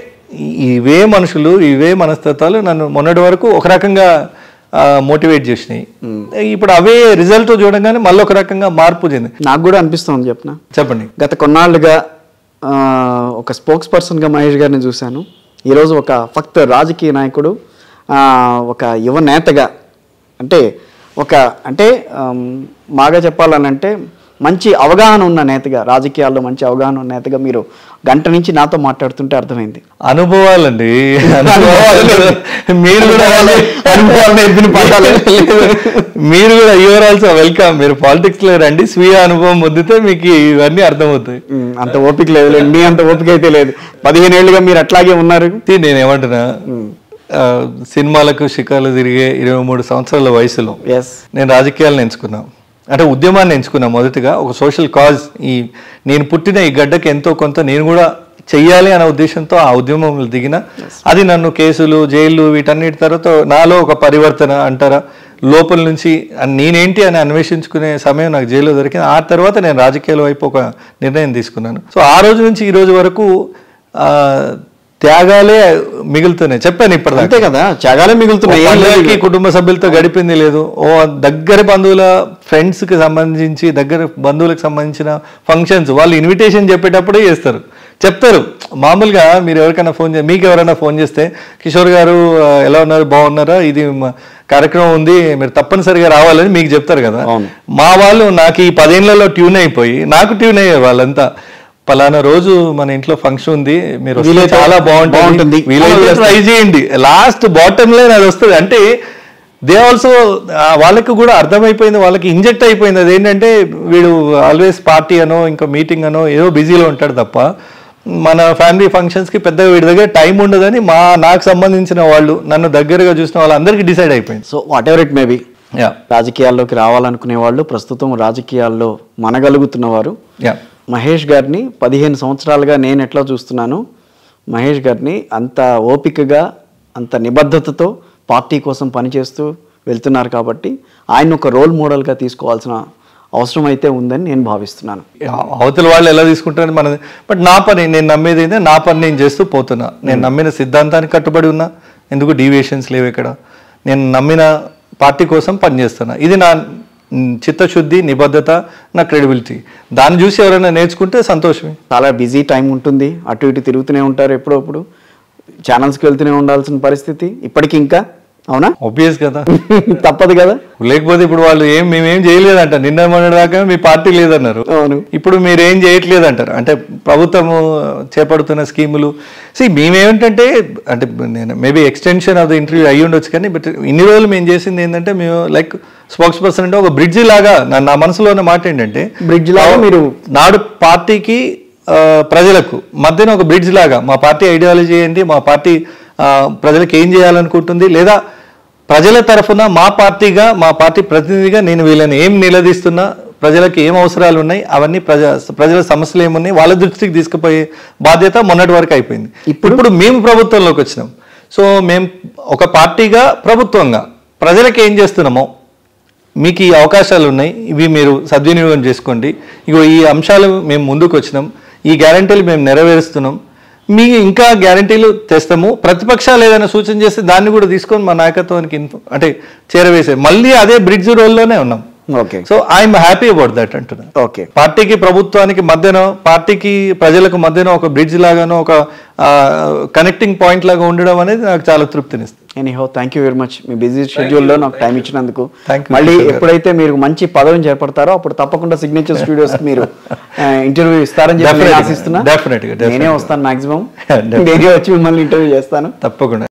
ఇవే మనుషులు ఇవే మనస్తత్వాలు నన్ను మొన్నటి వరకు ఒక రకంగా మోటివేట్ చేసినాయి ఇప్పుడు అవే రిజల్ట్ చూడగానే మళ్ళీ ఒక రకంగా మార్పు చెంది నాకు కూడా అనిపిస్తుంది చెప్పిన చెప్పండి గత కొన్నాళ్ళుగా ఆ, ఒక స్పోక్స్ పర్సన్గా మహేష్ గారిని చూశాను ఈరోజు ఒక ఫక్త్ రాజకీయ నాయకుడు ఆ, ఒక యువ నేతగా అంటే ఒక అంటే ఆమ్, బాగా చెప్పాలనంటే మంచి అవగాహన ఉన్న నేతగా రాజకీయాల్లో మంచి అవగాహన ఉన్న నేతగా మీరు గంట నుంచి నాతో మాట్లాడుతుంటే అర్థమైంది అనుభవాలండి అనుభవాలు. మీరు కూడా అనుభవాలు నేర్పిన పాఠాలు. మీరు కూడా యువర్ ఆల్సో వెల్కమ్ మీరు పాలిటిక్స్ లో రండి స్వీయ అనుభవం పొందితే మీకు ఇవన్నీ అర్థమవుతాయి ఉమ్, అంత ఓపిక లేదు మీ అంత ఓపిక అయితే లేదు పదిహేను ఏళ్ళుగా మీరు అట్లాగే ఉన్నారు ఇది నేను ఏమంటున్నా ఆ, సినిమాలకు షికార్లు తిరిగే ఇరవై మూడు సంవత్సరాల వయసులో ఎస్ నేను రాజకీయాలను ఎంచుకున్నా అంటే ఉద్యమాన్ని ఎంచుకున్నా మొదటిగా ఒక సోషల్ కాజ్ ఈ నేను పుట్టిన ఈ గడ్డకి ఎంతో కొంత నేను కూడా చెయ్యాలి అనే ఉద్దేశంతో ఆ ఉద్యమంలో దిగిన అది నన్ను కేసులు జైళ్ళు వీటన్నిటి తర్వాత నాలో ఒక పరివర్తన అంటారా లోపల నుంచి ఆ నేనేంటి అని అన్వేషించుకునే సమయం నాకు జైల్లో దొరికింది ఆ తర్వాత నేను రాజకీయాల వైపు ఒక నిర్ణయం తీసుకున్నాను సో ఆ రోజు నుంచి ఈ రోజు వరకు ఆ, త్యాగాలే మిగులుతున్నాయి చెప్పాను ఇప్పటిదాకా అంతే కదా త్యాగాలే మిగులుతున్నాయి ఏం లేదు. పండుగకి కుటుంబ సభ్యులతో గడిపింది లేదు ఓ దగ్గర బంధువుల ఫ్రెండ్స్ కి సంబంధించి దగ్గర బంధువులకు సంబంధించిన ఫంక్షన్స్ వాళ్ళు ఇన్విటేషన్ చెప్పేటప్పుడే చేస్తారు చెప్తారు మామూలుగా మీరు ఎవరికైనా ఫోన్ చే మీకు ఎవరైనా ఫోన్ చేస్తే కిషోర్ గారు ఆ, ఎలా ఉన్నారు బాగున్నారా ఇది మ- కార్యక్రమం ఉంది మీరు తప్పనిసరిగా రావాలని మీకు చెప్తారు కదా అవును. మా వాళ్ళు నాకు ఈ పదేళ్లలో ట్యూన్ అయిపోయి నాకు ట్యూన్ అయ్యారు వాళ్ళంతా పలానా రోజు మన ఇంట్లో ఫంక్షన్ ఉంది మీరు వస్తే వీలైతే చాలా బాగుంటుంది. బాగుంటుంది వీలైతే ట్రై చేయండి లాస్ట్ బాటమ్ లైన్ అది వస్తుంది అంటే దే ఆల్సో వాళ్ళకి కూడా అర్థమైపోయింది వాళ్ళకి ఇంజెక్ట్ అయిపోయింది అదేంటంటే వీడు ఆల్వేస్ పార్టీ అనో ఇంకా మీటింగ్ అనో ఏదో బిజీలో ఉంటాడు తప్ప మన ఫ్యామిలీ ఫంక్షన్స్కి పెద్దగా వీడి దగ్గర టైం ఉండదని మా నాకు సంబంధించిన వాళ్ళు నన్ను దగ్గరగా చూసిన వాళ్ళందరికీ డిసైడ్ అయిపోయింది so whatever it may be ya రాజకీయాల్లోకి రావాలనుకునే వాళ్ళు ప్రస్తుతం రాజకీయాల్లో మనగలుగుతున్నవారు యా మహేష్ గారిని పదిహేను సంవత్సరాలుగా నేను ఎట్లా చూస్తున్నాను మహేష్ గారిని అంత ఓపికగా అంత నిబద్ధతతో పార్టీ కోసం పనిచేస్తూ వెళ్తున్నారు కాబట్టి ఆయన ఒక రోల్ మోడల్గా తీసుకోవాల్సిన అవసరం అయితే ఉందని నేను భావిస్తున్నాను అవతల వాళ్ళు ఎలా తీసుకుంటారని మనది బట్ నా పని నేను నమ్మేది ఏంటంటే నా పని నేను చేస్తూ పోతున్నా నేను నమ్మిన సిద్ధాంతానికి కట్టుబడి ఉన్నా ఎందుకు డీవియేషన్స్ లేవు ఇక్కడ నేను నమ్మిన పార్టీ కోసం పనిచేస్తున్నా ఇది నా మ్, చిత్తశుద్ధి నిబద్ధత నా క్రెడిబిలిటీ దాన్ని చూసి ఎవరైనా నేర్చుకుంటే సంతోషమే చాలా బిజీ టైం ఉంటుంది అటు ఇటు తిరుగుతూనే ఉంటారు ఎప్పుడప్పుడు ఛానల్స్కి వెళ్తూనే ఉండాల్సిన పరిస్థితి ఇప్పటికి ఇంకా అవునా ఒబియస్ కదా తప్పదు కదా లేకపోతే ఇప్పుడు వాళ్ళు ఏం మేమేం చేయలేదంట నిన్న మొన్నటి దాకా మీ పార్టీ లేదన్నారు అవును ఇప్పుడు మీరు ఏం చేయట్లేదు అంటారు అంటే ప్రభుత్వము చేపడుతున్న స్కీములు సి మేమేమిటంటే అంటే నేను maybe extension of the interview అయ్యి ఉండొచ్చు కానీ బట్ ఇన్ని రోజులు మేము చేసింది ఏంటంటే మేము లైక్ స్పోక్స్ పర్సన్ అంటే ఒక బ్రిడ్జి లాగా నా నా మనసులో ఉన్న మాట ఏంటంటే Bridge లాగా మీరు నాడు పార్టీకి ఆ, ప్రజలకు మధ్యన ఒక బ్రిడ్జ్ లాగా మా పార్టీ ఐడియాలజీ ఏంటి మా పార్టీ ఆ, ప్రజలకు ఏం చేయాలనుకుంటుంది లేదా ప్రజల తరఫున మా పార్టీగా మా పార్టీ ప్రతినిధిగా నేను వీళ్ళని ఏం నిలదీస్తున్నా ప్రజలకు ఏం అవసరాలు ఉన్నాయి అవన్నీ ప్రజ ప్రజల సమస్యలు ఏమున్నాయి వాళ్ళ దృష్టికి తీసుకుపోయే బాధ్యత మొన్నటి వరకు అయిపోయింది ఇప్పుడు ఇప్పుడు మేము ప్రభుత్వంలోకి వచ్చినాం సో మేము ఒక పార్టీగా ప్రభుత్వంగా ప్రజలకు ఏం చేస్తున్నామో మీకు ఈ అవకాశాలు ఉన్నాయి ఇవి మీరు సద్వినియోగం చేసుకోండి ఇగో ఈ అంశాలు మేము ముందుకు వచ్చినాం ఈ గ్యారంటీలు మేము నెరవేరుస్తున్నాం మీ ఇంకా గ్యారంటీలు తెస్తాము ప్రతిపక్షాలు ఏదైనా సూచన చేస్తే దాన్ని కూడా తీసుకొని మా నాయకత్వానికి ఇన్ఫో అంటే చేరవేసే మళ్ళీ అదే బ్రిడ్జ్ రోల్లోనే ఉన్నాం okay so I'm happy about that అంటున్నా ఓకే పార్టీకి ప్రభుత్వానికి మధ్యన పార్టీకి ప్రజలకు మధ్యన ఒక బ్రిడ్జ్ లాగానో ఒక కనెక్టింగ్ పాయింట్ లాగా ఉండడం అనేది నాకు చాలా తృప్తినిస్తుంది anyhow thank you very much మీ బిజీ షెడ్యూల్లో నాకు టైం ఇచ్చినందుకు Thank you, మళ్ళీ Mr. గారు. ఎప్పుడైతే మీరు మంచి పదవిని చేపడతారో అప్పుడు తప్పకుండా సిగ్నేచర్ స్టూడియోస్ మీరు ఇంటర్వ్యూ ఇస్తారని చెప్పి నేను Definitely, ఆశిస్తున్నా definitely, definitely. నేనే వస్తాను మాక్సిమం Definitely. నేనే వచ్చి మిమ్మల్ని ఇంటర్వ్యూ చేస్తాను తప్పకుండా